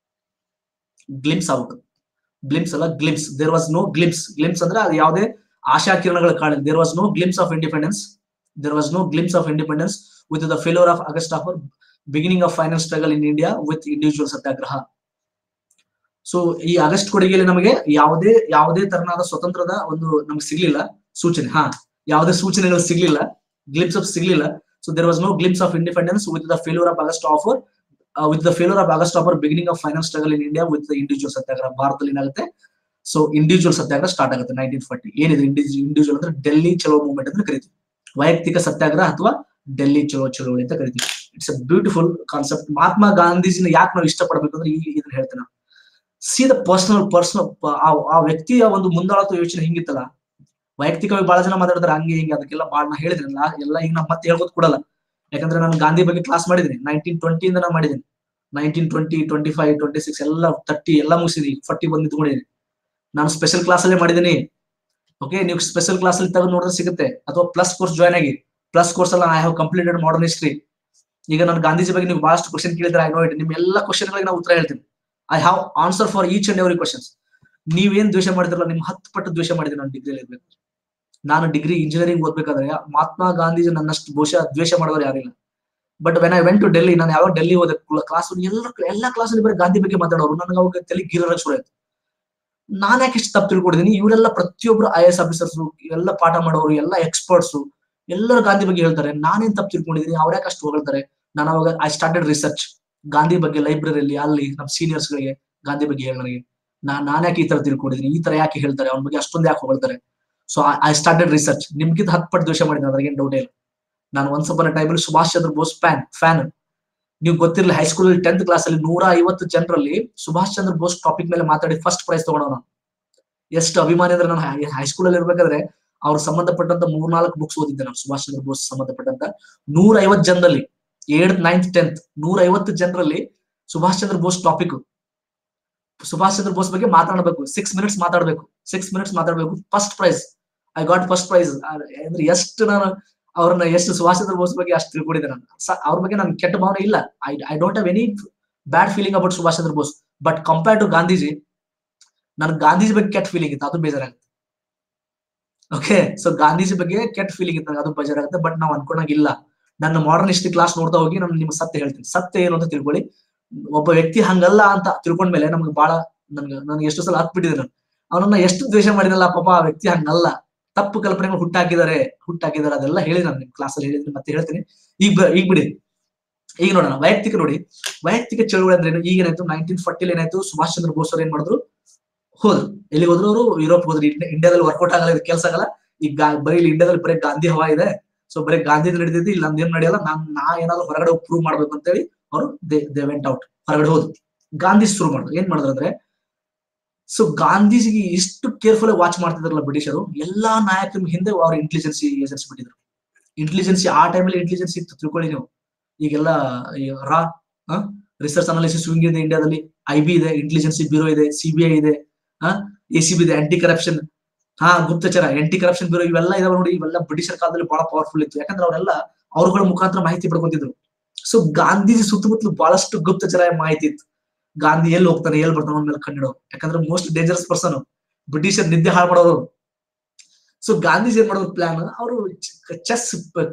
glimpse ಆಗುತ್ತೆ ಗ್ಲಿಮ್ಸ್ ಅಲ್ಲ glimpse there was no glimpse glimpse ಅಂದ್ರೆ ಅದು ಯಾವುದೇ ಆಶಾ ಕಿರಣಗಳ ಕಾರಣ there was no glimpse of independence there was no glimpse of independence with the failure of August offer beginning of final struggle in India with individual satyagraha so ಈ August ಕೊಡುಗೆಯಲ್ಲಿ ನಮಗೆ ಯಾವುದೇ ಯಾವುದೇ ತರನಾದ ಸ್ವತಂತ್ರದ ಒಂದು ನಮ್ಗೆ ಸಿಗ್ಲಿಲ್ಲ ಸೂಚನೆ ಹಾ ಯಾವುದೇ ಸೂಚನೆಗಳು ಸಿಗ್ಲಿಲ್ಲ ಗ್ಲಿಮ್ಸ್ ಆಫ್ ಸಿಗ್ಲಿಲ್ಲ so there was no glimpse of independence with the failure of August offer with the failure of August offer beginning of final struggle in India with individual ಸತ್ಯಾಗ್ರಹ ಭಾರತದಲ್ಲಿ ಏನಾಗುತ್ತೆ ಸೊ ಇಂಡಿವಿಜುವಲ್ ಸತ್ಯಾಗ್ರಹ start ಆಗುತ್ತೆ nineteen forty ಏನಿದೆ individual ಅಂದ್ರೆ ಡೆಲ್ಲಿ ಚಲೋ movement ಅಂತ ಕರಿತೀವಿ ವೈಯಕ್ತಿಕ ಸತ್ಯಾಗ್ರಹ ಅಥವಾ ಡೆಲ್ಲಿ ಚಲೋ ಚಳವಳಿ ಅಂತ ಕರಿತೀವಿ it's a beautiful concept Mahatma ಗಾಂಧೀಜಿನ ಯಾಕೆ ನಾವು ಇಷ್ಟಪಡಬೇಕು ಅಂದ್ರೆ ಈಗ ಇದನ್ನ ಹೇಳ್ತೇನೆ ಸಿ ದ ಪರ್ಸನಲ್ ಪರ್ಸನಲ್ ಆ ವ್ಯಕ್ತಿಯ ಒಂದು ಮುಂದಾಳತ್ವ ಯೋಚನೆ ಹಿಂಗಿತ್ತಲ್ಲ ವೈಯಕ್ತಿಕವಾಗಿ ಬಹಳ ಜನ ಮಾತಾಡ್ತಾರೆ ಹಂಗೆ ಹಿಂಗೆ ಅದಕ್ಕೆಲ್ಲ ಬಹಳ ನಾ ಹೇಳಿದ್ರಲ್ಲ ಎಲ್ಲ ಈಗ ನಾ ಮತ್ತೆ ಹೇಳ್ಬೋದು ಕೊಡಲ್ಲ ಯಾಕಂದ್ರೆ ನಾನು ಗಾಂಧಿ ಬಗ್ಗೆ ಕ್ಲಾಸ್ ಮಾಡಿದ್ದೀನಿ ನೈನ್ಟೀನ್ ಟ್ವೆಂಟಿಯಿಂದ ನಾನು ಮಾಡಿದ್ದೀನಿ nineteen twenty twenty five twenty six ಎಲ್ಲ ತರ್ಟಿ ಎಲ್ಲ ಮುಗಿಸಿದೀನಿ ಫಾರ್ಟಿ ಬಂದು ನಿಂತ್ಕೊಂಡಿದ್ದೀನಿ ನಾನು ಸ್ಪೆಷಲ್ ಕ್ಲಾಸ್ ಅಲ್ಲೇ ಮಾಡಿದ್ದೀನಿ ಓಕೆ ನೀವು ಸ್ಪೆಷಲ್ ಕ್ಲಾಸ್ ಅಲ್ಲಿ ತೆಗೆದು ನೋಡಿದ್ರೆ ಸಿಗುತ್ತೆ ಅಥವಾ ಪ್ಲಸ್ ಕೋರ್ಸ್ ಜಾಯ್ನ್ ಆಗಿ ಪ್ಲಸ್ ಕೋರ್ಸ್ ಅಲ್ಲ I have completed modern history ಈಗ ನಾನು ಗಾಂಧೀಜಿ ಬಗ್ಗೆ ನೀವು ಬಹಳಷ್ಟು ಕ್ವಶನ್ ಕೇಳಿದ್ರೆ ಐ ನೋ ಇಟ್ ನಿಮ್ಮ ಎಲ್ಲ ಕ್ವಶನ್ ಗಳಿಗೆ ನಾವು ಉತ್ತರ ಹೇಳ್ತೀನಿ I have answer for each and every questions ನೀವೇನ್ ದ್ವೇಷ ಮಾಡಿದ್ರಲ್ಲ ನಿಮ್ ಹತ್ತು ಪಟ್ಟು ದ್ವೇಷ ಮಾಡಿದ್ರೆ ನಾನು ಡಿಗ್ರಿಯಲ್ಲಿ ಇರ್ಬೇಕು ನಾನು ಡಿಗ್ರಿ ಇಂಜಿನಿಯರಿಂಗ್ ಓದ್ಬೇಕಾದ್ರೆ ಮಹಾತ್ಮ ಗಾಂಧೀಜಿ ನನ್ನಷ್ಟು ಬಹುಶಃ ದ್ವೇಷ ಮಾಡೋರು ಯಾರಿಲ್ಲ but when I went to Delhi ನಾನು ಯಾವಾಗ ಡೆಲ್ಲಿ ಹೋದೆ ಕ್ಲಾಸ್ ಎಲ್ಲ ಎಲ್ಲ ಕ್ಲಾಸಲ್ಲಿ ಬರೀ ಗಾಂಧಿ ಬಗ್ಗೆ ಮಾತಾಡೋರು ನನಗೆ ಅವಾಗ ತಲೆ ಗಿರ ಶುರು ಆಯ್ತು ನಾನ್ ಯಾಕೆ ಇಷ್ಟು ತಪ್ಪು ತಿಳ್ಕೊಂಡಿದ್ದೀನಿ ಇವರೆಲ್ಲ ಪ್ರತಿಯೊಬ್ರು ಐ ಎಸ್ ಆಫೀಸರ್ಸ್ ಎಲ್ಲ ಪಾಠ ಮಾಡೋರು ಎಲ್ಲ ಎಕ್ಸ್ಪರ್ಟ್ಸ್ ಎಲ್ಲರೂ ಗಾಂಧಿ ಬಗ್ಗೆ ಹೇಳ್ತಾರೆ ನಾನೇನ್ ತಪ್ಪು ತಿಳ್ಕೊಂಡಿದ್ದೀನಿ ಅವ್ರ ಯಾಕೆ ಅಷ್ಟು ಹೊಗಳ್ತಾರೆ ನಾನು ಅವಾಗ ಐ ಸ್ಟಾರ್ಟೆಡ್ ರಿಸರ್ಚ್ ಗಾಂಧಿ ಬಗ್ಗೆ ಲೈಬ್ರರಿಯಲ್ಲಿ ಅಲ್ಲಿ ನಮ್ಮ ಸೀನಿಯರ್ಸ್ ಗಳಿಗೆ ಗಾಂಧಿ ಬಗ್ಗೆ ಹೇಳಿ ನನಗೆ ನಾ ನಾನ್ ಯಾಕೆ ಈ ತರ ತಿಳ್ಕೊಂಡಿದ್ದೀನಿ ಈ ತರ ಯಾಕೆ ಹೇಳ್ತಾರೆ ಅವ್ನ ಬಗ್ಗೆ ಅಷ್ಟೊಂದು ಯಾಕೆ ಹೊಗಳ್ತಾರೆ ಸೊ ಐ ಸ್ಟಾರ್ಟೆಡ್ ರಿಸರ್ಚ್ ನಿಮ್ಗಿಂತ ಹತ್ತು ಪಟ್ಟು ದ್ವೇಷ ಮಾಡಿದ್ದೀನಿ ಅದ್ರಾಗೇನು ಡೌಟ್ ಇಲ್ಲ ನಾನು ಒನ್ಸ್ ಅಪನ್ ಟೈಮಲ್ಲಿ ಸುಭಾಷ್ ಚಂದ್ರ ಬೋಸ್ ಫ್ಯಾನ್ ಫ್ಯಾನ್ ನೀವು ಗೊತ್ತಿರಲಿ ಹೈಸ್ಕೂಲ್ ಟೆಂತ್ ಕ್ಲಾಸ್ ಅಲ್ಲಿ ನೂರ ಐವತ್ತು ಜನರಲ್ಲಿ ಸುಭಾಷ್ ಚಂದ್ರ ಬೋಸ್ ಟಾಪಿಕ್ ಮೇಲೆ ಮಾತಾಡಿ ಫಸ್ಟ್ ಪ್ರೈಸ್ ತಗೊಂಡವನು ಎಷ್ಟು ಅಭಿಮಾನಿ ಅಂದ್ರೆ ನಾನು ಹೈಸ್ಕೂಲ್ ಅಲ್ಲಿ ಇರ್ಬೇಕಾದ್ರೆ ಅವ್ರು ಸಂಬಂಧಪಟ್ಟಂತ ಮೂರ್ನಾಲ್ಕು ಬುಕ್ಸ್ ಓದಿದ್ದೆ ನಾನು ಸುಭಾಷ್ ಚಂದ್ರ ಬೋಸ್ ಸಂಬಂಧಪಟ್ಟಂತ ನೂರ ಐವತ್ತು ಜನರಲ್ಲಿ ಏಳ್ ನೈನ್ತ್ ಟೆಂತ್ ನೂರ ಐವತ್ತು ಜನರಲ್ಲಿ ಸುಭಾಷ್ ಚಂದ್ರ ಬೋಸ್ ಟಾಪಿಕ್ ಸುಭಾಷ್ ಚಂದ್ರ ಬೋಸ್ ಬಗ್ಗೆ ಮಾತಾಡಬೇಕು ಸಿಕ್ಸ್ ಮಿನಿಟ್ಸ್ ಮಾತಾಡಬೇಕು ಸಿಕ್ಸ್ ಮಿನಿಟ್ಸ್ ಮಾತಾಡಬೇಕು first prize I got first prize ಅಂದ್ರೆ ಎಷ್ಟು ನಾನು ಅವ್ರನ್ನ ಎಷ್ಟು ಸುಭಾಷ್ ಚಂದ್ರ ಬೋಸ್ ಬಗ್ಗೆ ಅಷ್ಟು ತಿಳ್ಕೊಂಡಿದ್ದೆ ನಾನು ಅವ್ರ ಬಗ್ಗೆ ನನ್ ಕೆಟ್ಟ ಭಾವನೆ ಇಲ್ಲ I I don't have any bad feeling about Subhash Chandra Bose but compare to Gandhiji ನನ್ಗೆ ಗಾಂಧೀಜಿ ಬಗ್ಗೆ ಕೆಟ್ಟ ಫೀಲಿಂಗ್ ಇತ್ತು ಅದು ಬೇಜಾರಾಗುತ್ತೆ ಓಕೆ ಸೊ ಗಾಂಧೀಜಿ ಬಗ್ಗೆ ಕೆಟ್ಟ ಫೀಲಿಂಗ್ ಇತ್ತು ಅದು ಬೇಜಾರಾಗುತ್ತೆ ಬಟ್ ನಾವು ಅನ್ಕೊಂಡಾಗಿಲ್ಲ ನನ್ನ ಮಾಡರ್ನ್ ಹಿಸ್ಟ್ರಿ ಕ್ಲಾಸ್ ನೋಡ್ತಾ ಹೋಗಿ ನಾನು ನಿಮ್ಗೆ ಸತ್ಯ ಹೇಳ್ತೀನಿ ಸತ್ಯ ಏನು ಅಂತ ತಿಳ್ಕೊಳ್ಳಿ ಒಬ್ಬ ವ್ಯಕ್ತಿ ಹಂಗಲ್ಲ ಅಂತ ತಿಳ್ಕೊಂಡ್ಮೇಲೆ ನಮ್ಗೆ ಬಹಳ ನನ್ಗೆ ನನ್ಗೆ ಎಷ್ಟು ಸಲ ಹತ್ಬಿಟ್ಟಿದೆ ನಾನು ಅವನನ್ನ ಎಷ್ಟು ದ್ವೇಷ ಮಾಡಿದಲ್ಲ ಪಾಪ ಆ ವ್ಯಕ್ತಿ ಹಂಗಲ್ಲ ತಪ್ಪು ಕಲ್ಪನೆಗಳು ಹುಟ್ಟಾಕಿದ್ದಾರೆ ಹುಟ್ಟಾಕಿದ್ದಾರೆ ಅದೆಲ್ಲ ಹೇಳಿ ನಾನು ನಿಮ್ ಕ್ಲಾಸ್ ಅಲ್ಲಿ ಹೇಳಿದ್ರೆ ಮತ್ತೆ ಹೇಳ್ತೀನಿ ಈಗ ಈಗ ಬಿಡಿ ಈಗ ನೋಡೋಣ ವೈಯಕ್ತಿಕ ನೋಡಿ ವೈಯಕ್ತಿಕ ಚಳುವಳಿ ಅಂದ್ರೆ ಏನು ಈಗ ಏನಾಯ್ತು ನೈನ್ಟೀನ್ ಫಾರ್ಟಿಲಿ ಏನಾಯ್ತು ಸುಭಾಷ್ ಚಂದ್ರ ಬೋಸ್ ಅವ್ರು ಏನ್ ಮಾಡಿದ್ರು ಹೋದ್ರು ಎಲ್ಲಿ ಹೋದ್ರು ಅವರು ಯುರೋಪ್ ಹೋದ್ರು ಇಂಡಿಯಾದಲ್ಲಿ ವರ್ಕೌಟ್ ಆಗಲ್ಲ ಇದು ಕೆಲಸ ಆಗಲ್ಲ ಈಗ ಬರೀ ಇಲ್ಲಿ ಇಂಡಿಯಾದಲ್ಲಿ ಬರೀ ಗಾಂಧಿ ಹವಾ ಇದೆ ಸೊ ಬರೀ ಗಾಂಧಿ ನಡೆದಿದ್ದು ಇಲ್ಲಿ ನಮ್ದೇನ್ ನಡೆಯಲ್ಲ ನಾನ್ ನಾ ಏನಾದ್ರು ಹೊರಗಡೆ ಪ್ರೂವ್ ಮಾಡ್ಬೇಕು ಅಂತೇಳಿ ಅವರು ದೇ ದೇ ವೆಂಟ್ ಔಟ್ ಹೊರಗಡೆ ಹೋದ್ರು ಗಾಂಧಿ ಶುರು ಮಾಡಿದ್ರು ಏನ್ ಮಾಡಿದ್ರು ಅಂದ್ರೆ ಸೊ ಗಾಂಧೀಜಿಗೆ ಇಷ್ಟು ಕೇರ್ಫುಲ್ ಆಗಿ ವಾಚ್ ಮಾಡ್ತಿದ್ರಲ್ಲ ಬ್ರಿಟಿಷರು ಎಲ್ಲಾ ನಾಯಕರ ಹಿಂದೆ ಅವ್ರ ಇಂಟೆಲಿಜೆನ್ಸಿ ಏಜೆನ್ಸಿ ಬಿಟ್ಟಿದ್ರು ಇಂಟೆಲಿಜೆನ್ಸಿ ಆ ಟೈಮಲ್ಲಿ ಇಂಟೆಲಿಜೆನ್ಸಿ ಇತ್ತು ತಿಳ್ಕೊಳ್ಳಿ ನೀವು ಈಗೆಲ್ಲ ರಾ ರಿಸರ್ಚ್ ಅನಾಲಿಸಿಸ್ ವಿಂಗ್ ಇದೆ ಇಂಡಿಯಾದಲ್ಲಿ ಐ ಬಿ ಇದೆ ಇಂಟೆಲಿಜೆನ್ಸಿ ಬ್ಯೂರೋ ಇದೆ ಸಿಬಿಐ ಇದೆ ಎ ಸಿ ಬಿ ಇದೆ ಆಂಟಿ ಕರಪ್ಷನ್ ಹಾ ಗುಪ್ತಚರ ಆಂಟಿ ಕರಪ್ಷನ್ ಬ್ಯೂರೋ ಇವೆಲ್ಲ ಇದಾವೆ ನೋಡಿ ಇವೆಲ್ಲ ಬ್ರಿಟಿಷರ್ ಕಾಲದಲ್ಲಿ ಬಹಳ ಪವರ್ಫುಲ್ ಇತ್ತು ಯಾಕಂದ್ರೆ ಅವರೆಲ್ಲ ಅವ್ರಗಳ ಮುಖಾಂತರ ಮಾಹಿತಿ ಪಡ್ಕೊಂತಿದ್ರು ಸೊ ಗಾಂಧೀಜಿ ಸುತ್ತಮುತ್ತಲು ಬಹಳಷ್ಟು ಗುಪ್ತಚರ ಮಾಹಿತಿ ಇತ್ತು ಗಾಂಧಿ ಎಲ್ಲಿ ಹೋಗ್ತಾನೆ ಎಲ್ಲಿ ಬರ್ತಾನೆ ಮೇಲೆ ಕಣ್ಣಿಡೋ ಯಾಕಂದ್ರೆ ಮೋಸ್ಟ್ ಡೇಂಜರಸ್ ಪರ್ಸನ್ ಬ್ರಿಟಿಷರ್ ನಿದ್ದೆ ಹಾಳು ಮಾಡೋರು ಸೊ ಗಾಂಧೀಜಿ ಏನ್ ಮಾಡೋದು ಪ್ಲಾನ್ ಅವರು ಚೆಸ್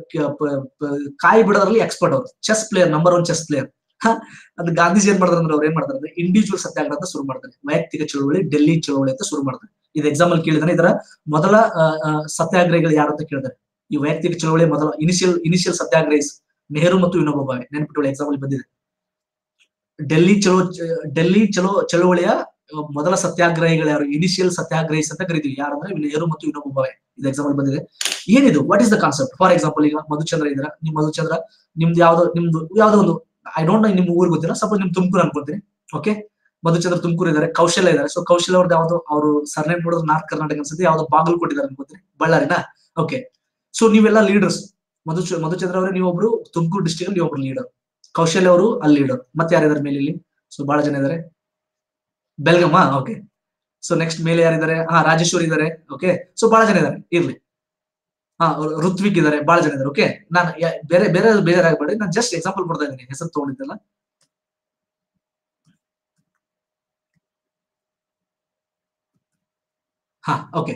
ಕಾಯಿ ಬಿಡೋದ್ರಲ್ಲಿ ಎಕ್ಸ್ಪರ್ಟ್ ಅವರು chess player number one chess player ಅದು ಗಾಂಧೀಜಿ ಏನ್ ಮಾಡ್ತಾರೆ ಅಂದ್ರೆ ಅವ್ರು ಏನ್ ಮಾಡ್ತಾರೆ ಅಂದ್ರೆ ಇಂಡಿವಿಜುವಲ್ ಸತ್ಯಾಗ್ರಹ ಅಂತ ಶುರು ಮಾಡ್ತಾರೆ ವೈಯಕ್ತಿಕ ಚಳುವಳಿ ಡೆಲ್ಲಿ ಚಳುವಳಿ ಅಂತ ಶುರು ಮಾಡ್ತಾರೆ ಇದು ಎಕ್ಸಾಂಪಲ್ ಕೇಳಿದ್ರೆ ಇದರ ಮೊದಲ ಸತ್ಯಾಗ್ರಹಿಗಳು ಯಾರು ಅಂತ ಕೇಳಿದ್ದಾರೆ ಈ ವೈಯಕ್ತಿಕ ಚಳುವಳಿ ಮೊದಲ ಇನಿಷಿಯಲ್ ಇನಿಷಿಯಲ್ ಸತ್ಯಾಗ್ರಹಿಸ್ ನೆಹರು ಮತ್ತು ವಿನೋಬ ಭಾವೆ ನೆನ್ಪಿಟ್ಟುಕೊಳ್ಳಿ ಎಕ್ಸಾಂಪಲ್ ಬಂದಿದೆ ಡೆಲ್ಲಿ ಚಲೋ ಡೆಲ್ಲಿ ಚಲೋ ಚಳುವಳಿಯ ಮೊದಲ ಸತ್ಯಾಗ್ರಹಿಗಳು ಯಾರು ಇನಿಷಿಯಲ್ ಸತ್ಯಾಗ್ರಹಿಸ್ ಅಂತ ಕರಿತೀವಿ ಯಾರಂದ್ರೆ ನೆಹರು ಮತ್ತು ವಿನೋಬ ಭಾವೆ ಇದು ಎಕ್ಸಾಂಪಲ್ ಬಂದಿದೆ ಏನಿದು what is the concept for example ಈಗ ಮಧುಚಂದ್ರ ಇದ್ರ ನಿಮ್ ಮಧುಚಂದ್ರ ನಿಮ್ದು ಯಾವ್ದೋ ನಿಮ್ದು ಯಾವ್ದೋ ಒಂದು ಐ ಡೋಂಟ್ ನೋ ನಿಮ್ ಊರ್ ಗೊತ್ತಿಲ್ಲ ಸಪೋಸ್ ನಿಮ್ ತುಮಕೂರು ಅನ್ಕೊಂತೀನಿ ಓಕೆ ಮಧುಚಂದ್ರ ತುಮಕೂರು ಇದಾರೆ ಕೌಶಲ್ಯ ಇದಾರೆ ಸೊ ಕೌಶಲ್ಯ ಅವ್ರದ್ದು ಯಾವ್ದು ಅವರು ಸರ್ನೇಮ್ ನೋಡಿದ್ರೆ ನಾರ್ತ್ ಕರ್ನಾಟಕ ಅನ್ಸುತ್ತೆ ಯಾವ್ದೋ ಬಾಗಲಕೋಟೆ ಇದಾರೆ ಅನ್ಕೋತೀನಿ ಬಳ್ಳಾರಿನಾ ಓಕೆ ಸೊ ನೀವೆಲ್ಲ ಲೀಡರ್ಸ್ ಮಧು ಮಧುಚಂದ್ರ ಅವರೇ ನೀವೊಬ್ರು ತುಮಕೂರು ಡಿಸ್ಟಿಕ್ ಅಲ್ಲಿ ನೀವೊಬ್ರು ಲೀಡರ್ ಕೌಶಲ್ಯ ಅವರು ಅಲ್ಲಿ ಲೀಡರ್ ಮತ್ತೆ ಯಾರಿದ್ದಾರೆ ಮೇಲೆ ಇಲ್ಲಿ ಸೊ ಬಹಳ ಜನ ಇದಾರೆ ಬೆಲ್ಗಮ್ಮ ಓಕೆ ಸೊ ನೆಕ್ಸ್ಟ್ ಮೇಲೆ ಯಾರಿದ್ದಾರೆ ಹಾ ರಾಜೇಶ್ವರಿ ಇದಾರೆ ಓಕೆ ಸೊ ಬಹಳ ಜನ ಇದಾರೆ ಇರ್ಲಿ ಹಾ ಋತ್ವಿಕ್ ಇದಾರೆ ಬಹಳ ಜನ ಇದಾರೆ ಓಕೆ ನಾನು ಬೇರೆ ಬೇರೆ ಬೇಜಾರಾಗಬೇಡಿ ನಾನು ಜಸ್ಟ್ ಎಕ್ಸಾಂಪಲ್ ಕೊಡ್ತಾ ಇದ್ದೀನಿ ಹೆಸರು ತಗೊಂಡಿದ್ದಲ್ಲ ಹಾ ಓಕೆ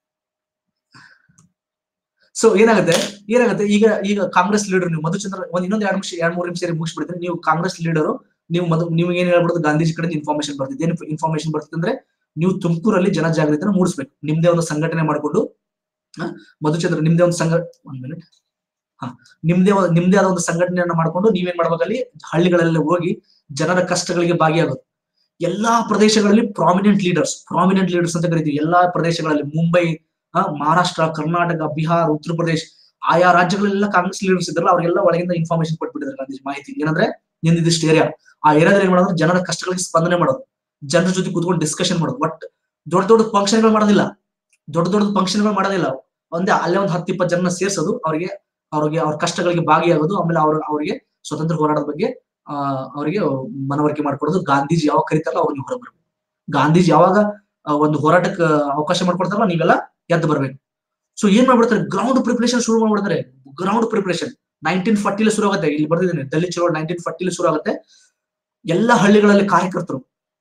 ಸೊ ಏನಾಗುತ್ತೆ ಏನಾಗುತ್ತೆ ಈಗ ಈಗ ಕಾಂಗ್ರೆಸ್ ಲೀಡರ್ ನೀವು ಮಧುಚಂದ್ರ ಒಂದ್ ಇನ್ನೊಂದ್ ಎರಡು ನಿಮಿಷ ಎರಡ್ ಮೂರು ನಿಮಿಷ ಮುಗಿಸ್ಬಿಡ್ತೀನಿ ನೀವು ಕಾಂಗ್ರೆಸ್ ಲೀಡರು ನೀವು ಮಧು ನಿಮ್ಗೆ ಏನ್ ಹೇಳ್ಬಿಡೋದು ಗಾಂಧೀಜಿ ಕಡೆ ಇನ್ಫಾರ್ಮೇಶನ್ ಬರ್ತಿದೆ ಏನ್ ಇನ್ಫಾರ್ಮೇಶನ್ ಬರ್ತಿದೆ ಅಂದ್ರೆ ನೀವು ತುಮಕೂರಲ್ಲಿ ಜನಜಾಗೃತಿನ ಮೂಡಿಸ್ಬೇಕು ನಿಮ್ದೇ ಒಂದು ಸಂಘಟನೆ ಮಾಡ್ಕೊಂಡು ಮಧುಚಂದ್ರ ನಿಮ್ದೇ ಒಂದು ಸಂಘ ಒಂದ್ ಮಿನಿಟ್ ನಿಮ್ದೇ ಒಂದು- ನಿಮ್ದೇ ಆದ ಒಂದು ಸಂಘಟನೆಯನ್ನ ಮಾಡ್ಕೊಂಡು ನೀವೇನ್ ಮಾಡ್ಬೇಕಲ್ಲಿ ಹಳ್ಳಿಗಳಲ್ಲಿ ಹೋಗಿ ಜನರ ಕಷ್ಟಗಳಿಗೆ ಭಾಗಿಯಾಗೋದು ಎಲ್ಲಾ ಪ್ರದೇಶಗಳಲ್ಲಿ ಪ್ರಾಮಿನೆಂಟ್ ಲೀಡರ್ಸ್ ಪ್ರಾಮಿನೆಂಟ್ ಲೀಡರ್ಸ್ ಅಂತ ಕರಿತೀವಿ ಎಲ್ಲಾ ಪ್ರದೇಶಗಳಲ್ಲಿ ಮುಂಬೈ ಆ, ಮಹಾರಾಷ್ಟ್ರ ಕರ್ನಾಟಕ ಬಿಹಾರ್ ಉತ್ತರ ಪ್ರದೇಶ್ ಆಯಾ ರಾಜ್ಯಗಳೆಲ್ಲ ಕಾಂಗ್ರೆಸ್ ಲೀಡರ್ಸ್ ಇದ್ರಲ್ಲ ಅವ್ರಿಗೆಲ್ಲ ಒಳಗಿಂದ ಇನ್ಫಾರ್ಮೇಶನ್ ಕೊಟ್ಬಿಟ್ಟಿದ್ದಾರೆ ಗಾಂಧೀಜಿ ಮಾಹಿತಿ ಏನಂದ್ರೆ ನಿಂದಿದಿಷ್ಟು ಏರಿಯಾ ಆ ಏರಿಯಾದಲ್ಲಿ ಏನ್ ಮಾಡೋದು ಜನರ ಕಷ್ಟಗಳಿಗೆ ಸ್ಪಂದನೆ ಮಾಡೋದು ಜನರ ಜೊತೆ ಕೂತ್ಕೊಂಡು ಡಿಸ್ಕಷನ್ ಮಾಡೋದು ಬಟ್ ದೊಡ್ಡ ದೊಡ್ಡ ಫಂಕ್ಷನ್ಗಳು ಮಾಡೋದಿಲ್ಲ ದೊಡ್ಡ ದೊಡ್ಡ ಫಂಕ್ಷನ್ಗಳು ಮಾಡೋದಿಲ್ಲ ಒಂದೇ ಅಲ್ಲೇ ಒಂದು ಹತ್ತು ಇಪ್ಪತ್ತು ಜನ ಸೇರ್ಸೋದು ಅವರಿಗೆ ಅವ್ರಿಗೆ ಅವ್ರ ಕಷ್ಟಗಳಿಗೆ ಭಾಗಿಯಾಗೋದು ಆಮೇಲೆ ಅವ್ರ ಅವರಿಗೆ ಸ್ವತಂತ್ರ ಹೋರಾಟದ ಬಗ್ಗೆ ಆ ಅವರಿಗೆ ಮನವರಿಕೆ ಮಾಡ್ಕೊಡೋದು ಗಾಂಧೀಜಿ ಯಾವಾಗ ಕರೀತಾರಲ್ಲ ಅವ್ರಿಗೆ ಹೊರ ಬರ್ಬೇಕು ಗಾಂಧೀಜಿ ಯಾವಾಗ ಆ, ಒಂದು ಹೋರಾಟಕ್ಕೆ ಅವಕಾಶ ಮಾಡ್ಕೊಡ್ತಾರಲ್ಲ ನೀವೆಲ್ಲ ಎದ್ದು ಬರ್ಬೇಕು ಸೊ ಏನ್ ಮಾಡ್ಬಿಡ್ತಾರೆ ಗ್ರೌಂಡ್ ಪ್ರಿಪರೇಷನ್ ಶುರು ಮಾಡ್ಬಿಡ್ತಾರೆ ಗ್ರೌಂಡ್ ಪ್ರಿಪರೇಷನ್ ನೈನ್ಟೀನ್ ಫಾರ್ಟಿಲಿ ಶುರು ಆಗುತ್ತೆ ಇಲ್ಲಿ ಬರ್ದಿದ್ದೇನೆ ದಲಿತ್ ಚಳವಳಿ ನೈನ್ಟೀನ್ ಫಾರ್ಟಿಲಿ ಶುರು ಆಗುತ್ತೆ ಎಲ್ಲ ಹಳ್ಳಿಗಳಲ್ಲಿ ಕಾರ್ಯಕರ್ತರು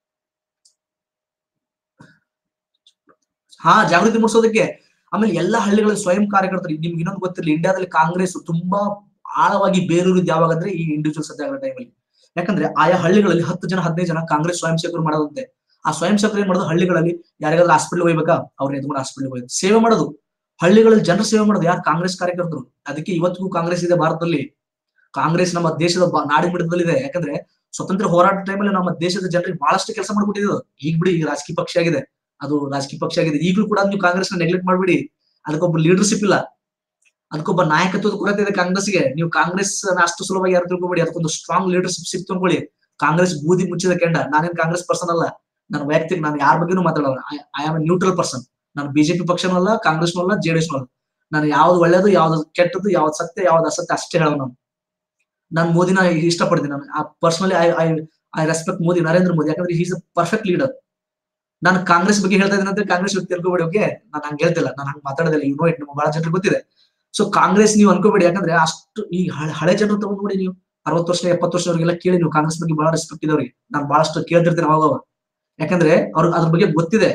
ಹಾ ಜಾಗೃತಿ ಮೂಡಿಸೋದಕ್ಕೆ ಆಮೇಲೆ ಎಲ್ಲಾ ಹಳ್ಳಿಗಳಲ್ಲಿ ಸ್ವಯಂ ಕಾರ್ಯಕರ್ತರು ನಿಮ್ಗೆ ಇನ್ನೊಂದು ಗೊತ್ತಿರಲಿ ಇಂಡಿಯಾದಲ್ಲಿ ಕಾಂಗ್ರೆಸ್ ತುಂಬಾ ಆಳವಾಗಿ ಬೇರೂರಿದ್ ಯಾವಾಗ ಅಂದ್ರೆ ಈ ಇಂಡಿವಿಜುವಲ್ ಸತ್ಯಾಗ್ರಹ ಟೈಮಲ್ಲಿ ಯಾಕಂದ್ರೆ ಆಯಾ ಹಳ್ಳಿಗಳಲ್ಲಿ ಹತ್ತು ಜನ ಹದಿನೈದು ಜನ ಕಾಂಗ್ರೆಸ್ ಸ್ವಯಂ ಸೇವಕರು ಮಾಡೋದಂತೆ ಆ ಸ್ವಯಂ ಸೇವಕರು ಏನ್ ಮಾಡೋದು ಹಳ್ಳಿಗಳಲ್ಲಿ ಯಾರಿಗಾದ್ರೂ ಹಾಸ್ಪಿಟಲ್ ಹೋಗ್ಬೇಕಾ ಅವ್ರನ್ನ ಎದ್ಕೊಂಡು ಹಾಸ್ಪಿಟಲ್ ಹೋಗೋದು ಸೇವೆ ಮಾಡೋದು ಹಳ್ಳಿಗಳಲ್ಲಿ ಜನರ ಸೇವೆ ಮಾಡೋದು ಯಾರು ಕಾಂಗ್ರೆಸ್ ಕಾರ್ಯಕರ್ತರು ಅದಕ್ಕೆ ಇವತ್ತಿಗೂ ಕಾಂಗ್ರೆಸ್ ಇದೆ ಭಾರತದಲ್ಲಿ ಕಾಂಗ್ರೆಸ್ ನಮ್ಮ ದೇಶದ ಬ- ನಾಡಿ ಮಿಡಿತದಲ್ಲಿದೆ ಯಾಕಂದ್ರೆ ಸ್ವತಂತ್ರ ಹೋರಾಟ ಟೈಮಲ್ಲಿ ನಮ್ಮ ದೇಶದ ಜನರಿಗೆ ಬಹಳಷ್ಟು ಕೆಲಸ ಮಾಡ್ಬಿಟ್ಟಿದ್ದು ಈಗ ಬಿಡಿ ಈಗ ರಾಜಕೀಯ ಪಕ್ಷ ಆಗಿದೆ ಅದು ರಾಜಕೀಯ ಪಕ್ಷ ಆಗಿದೆ ಈಗಲೂ ಕೂಡ ನೀವು ಕಾಂಗ್ರೆಸ್ ನೆಗ್ಲೆಕ್ಟ್ ಮಾಡ್ಬಿಡಿ ಅದಕ್ಕೊಬ್ಬ ಲೀಡರ್ಶಿಪ್ ಇಲ್ಲ ಅದಕ್ಕೊಬ್ಬ ನಾಯಕತ್ವದ ಕೊರತೆ ಇದೆ ಕಾಂಗ್ರೆಸ್ಗೆ ನೀವು ಕಾಂಗ್ರೆಸ್ ಅಷ್ಟು ಸುಲಭವಾಗಿ ಯಾರು ತಿಳ್ಕೊಬೇಡಿ ಅದಕ್ಕೊಂದು ಸ್ಟ್ರಾಂಗ್ ಲೀಡರ್ಶಿಪ್ ಸಿಕ್ತು ಅನ್ಕೊಳ್ಳಿ ಕಾಂಗ್ರೆಸ್ ಬೂದಿ ಮುಚ್ಚಿದ ಕೆಂಡ ನಾನೇನ್ ಕಾಂಗ್ರೆಸ್ ಪರ್ಸನ್ ಅಲ್ಲ ನನ್ನ ವೈಯಕ್ತಿಕ ನಾನು ಯಾರ ಬಗ್ಗೆನೂ ಮಾತಾಡಲ್ಲ ಐ ಆಮ್ ನ್ಯೂಟ್ರಲ್ ಪರ್ಸನ್ ನಾನು ಬಿಜೆಪಿ ಪಕ್ಷನೂ ಅಲ್ಲ ಕಾಂಗ್ರೆಸ್ನೂ ಅಲ್ಲ ಜೆಡಿಎಸ್ ಅಲ್ಲ ನಾನು ಯಾವ್ದು ಒಳ್ಳೇದು ಯಾವ್ದು ಕೆಟ್ಟದ್ದು ಯಾವ್ದು ಸತ್ಯ ಯಾವ್ದು ಅಸತ್ಯ ಅಷ್ಟೇ ಹೇಳೋ ನಾನು ನಾನು ಮೋದಿನ ಇಷ್ಟಪಡ್ತೀನಿ ನಾನು personally I I I respect Modi Narendra Modi ಯಾಕಂದ್ರೆ ಈಸ್ ಅ ಪರ್ಫೆಕ್ಟ್ ಲೀಡರ್ ನಾನು ಕಾಂಗ್ರೆಸ್ ಬಗ್ಗೆ ಹೇಳ್ತಾ ಇದ್ದೀನಿ ಅಂದ್ರೆ ಕಾಂಗ್ರೆಸ್ ಬಗ್ಗೆ ತಿಳ್ಕೊಬೇಡಿ ಓಕೆ ನಾನು ಹಂಗೆ ಹೇಳ್ತಿಲ್ಲ ನಾನು ಹಂಗೆ ಮಾತಾಡೋದಿಲ್ಲ ಯು ನೋ ಇಟ್ ನಿಮ್ಗೆ ಬಹಳ ಜನರಿಗೆ ಗೊತ್ತಿದೆ ಸೊ ಕಾಂಗ್ರೆಸ್ ನೀವು ಅನ್ಕೋಬೇಡಿ ಯಾಕಂದ್ರೆ ಅಷ್ಟು ಈ ಹಳೆ- ಹಳೆ ಜನರು ತಗೊಂಡ್ಬಿಡಿ ನೀವು ಅರವತ್ತು ವರ್ಷ ಎಪ್ಪತ್ತು ವರ್ಷದವರಿಗೆಲ್ಲ ಕೇಳಿ ನೀವು ಕಾಂಗ್ರೆಸ್ ಬಗ್ಗೆ ಬಹಳ ರೆಸ್ಪೆಕ್ಟ್ ಇದವ್ರಿಗೆ ನಾನು ಬಹಳಷ್ಟು ಕೇಳ್ತಿರ್ತೀನಿ ಅವಾಗ ಅವಾಗ. ಯಾಕಂದ್ರೆ ಅವ್ರ ಅದ್ರ ಬಗ್ಗೆ ಗೊತ್ತಿದೆ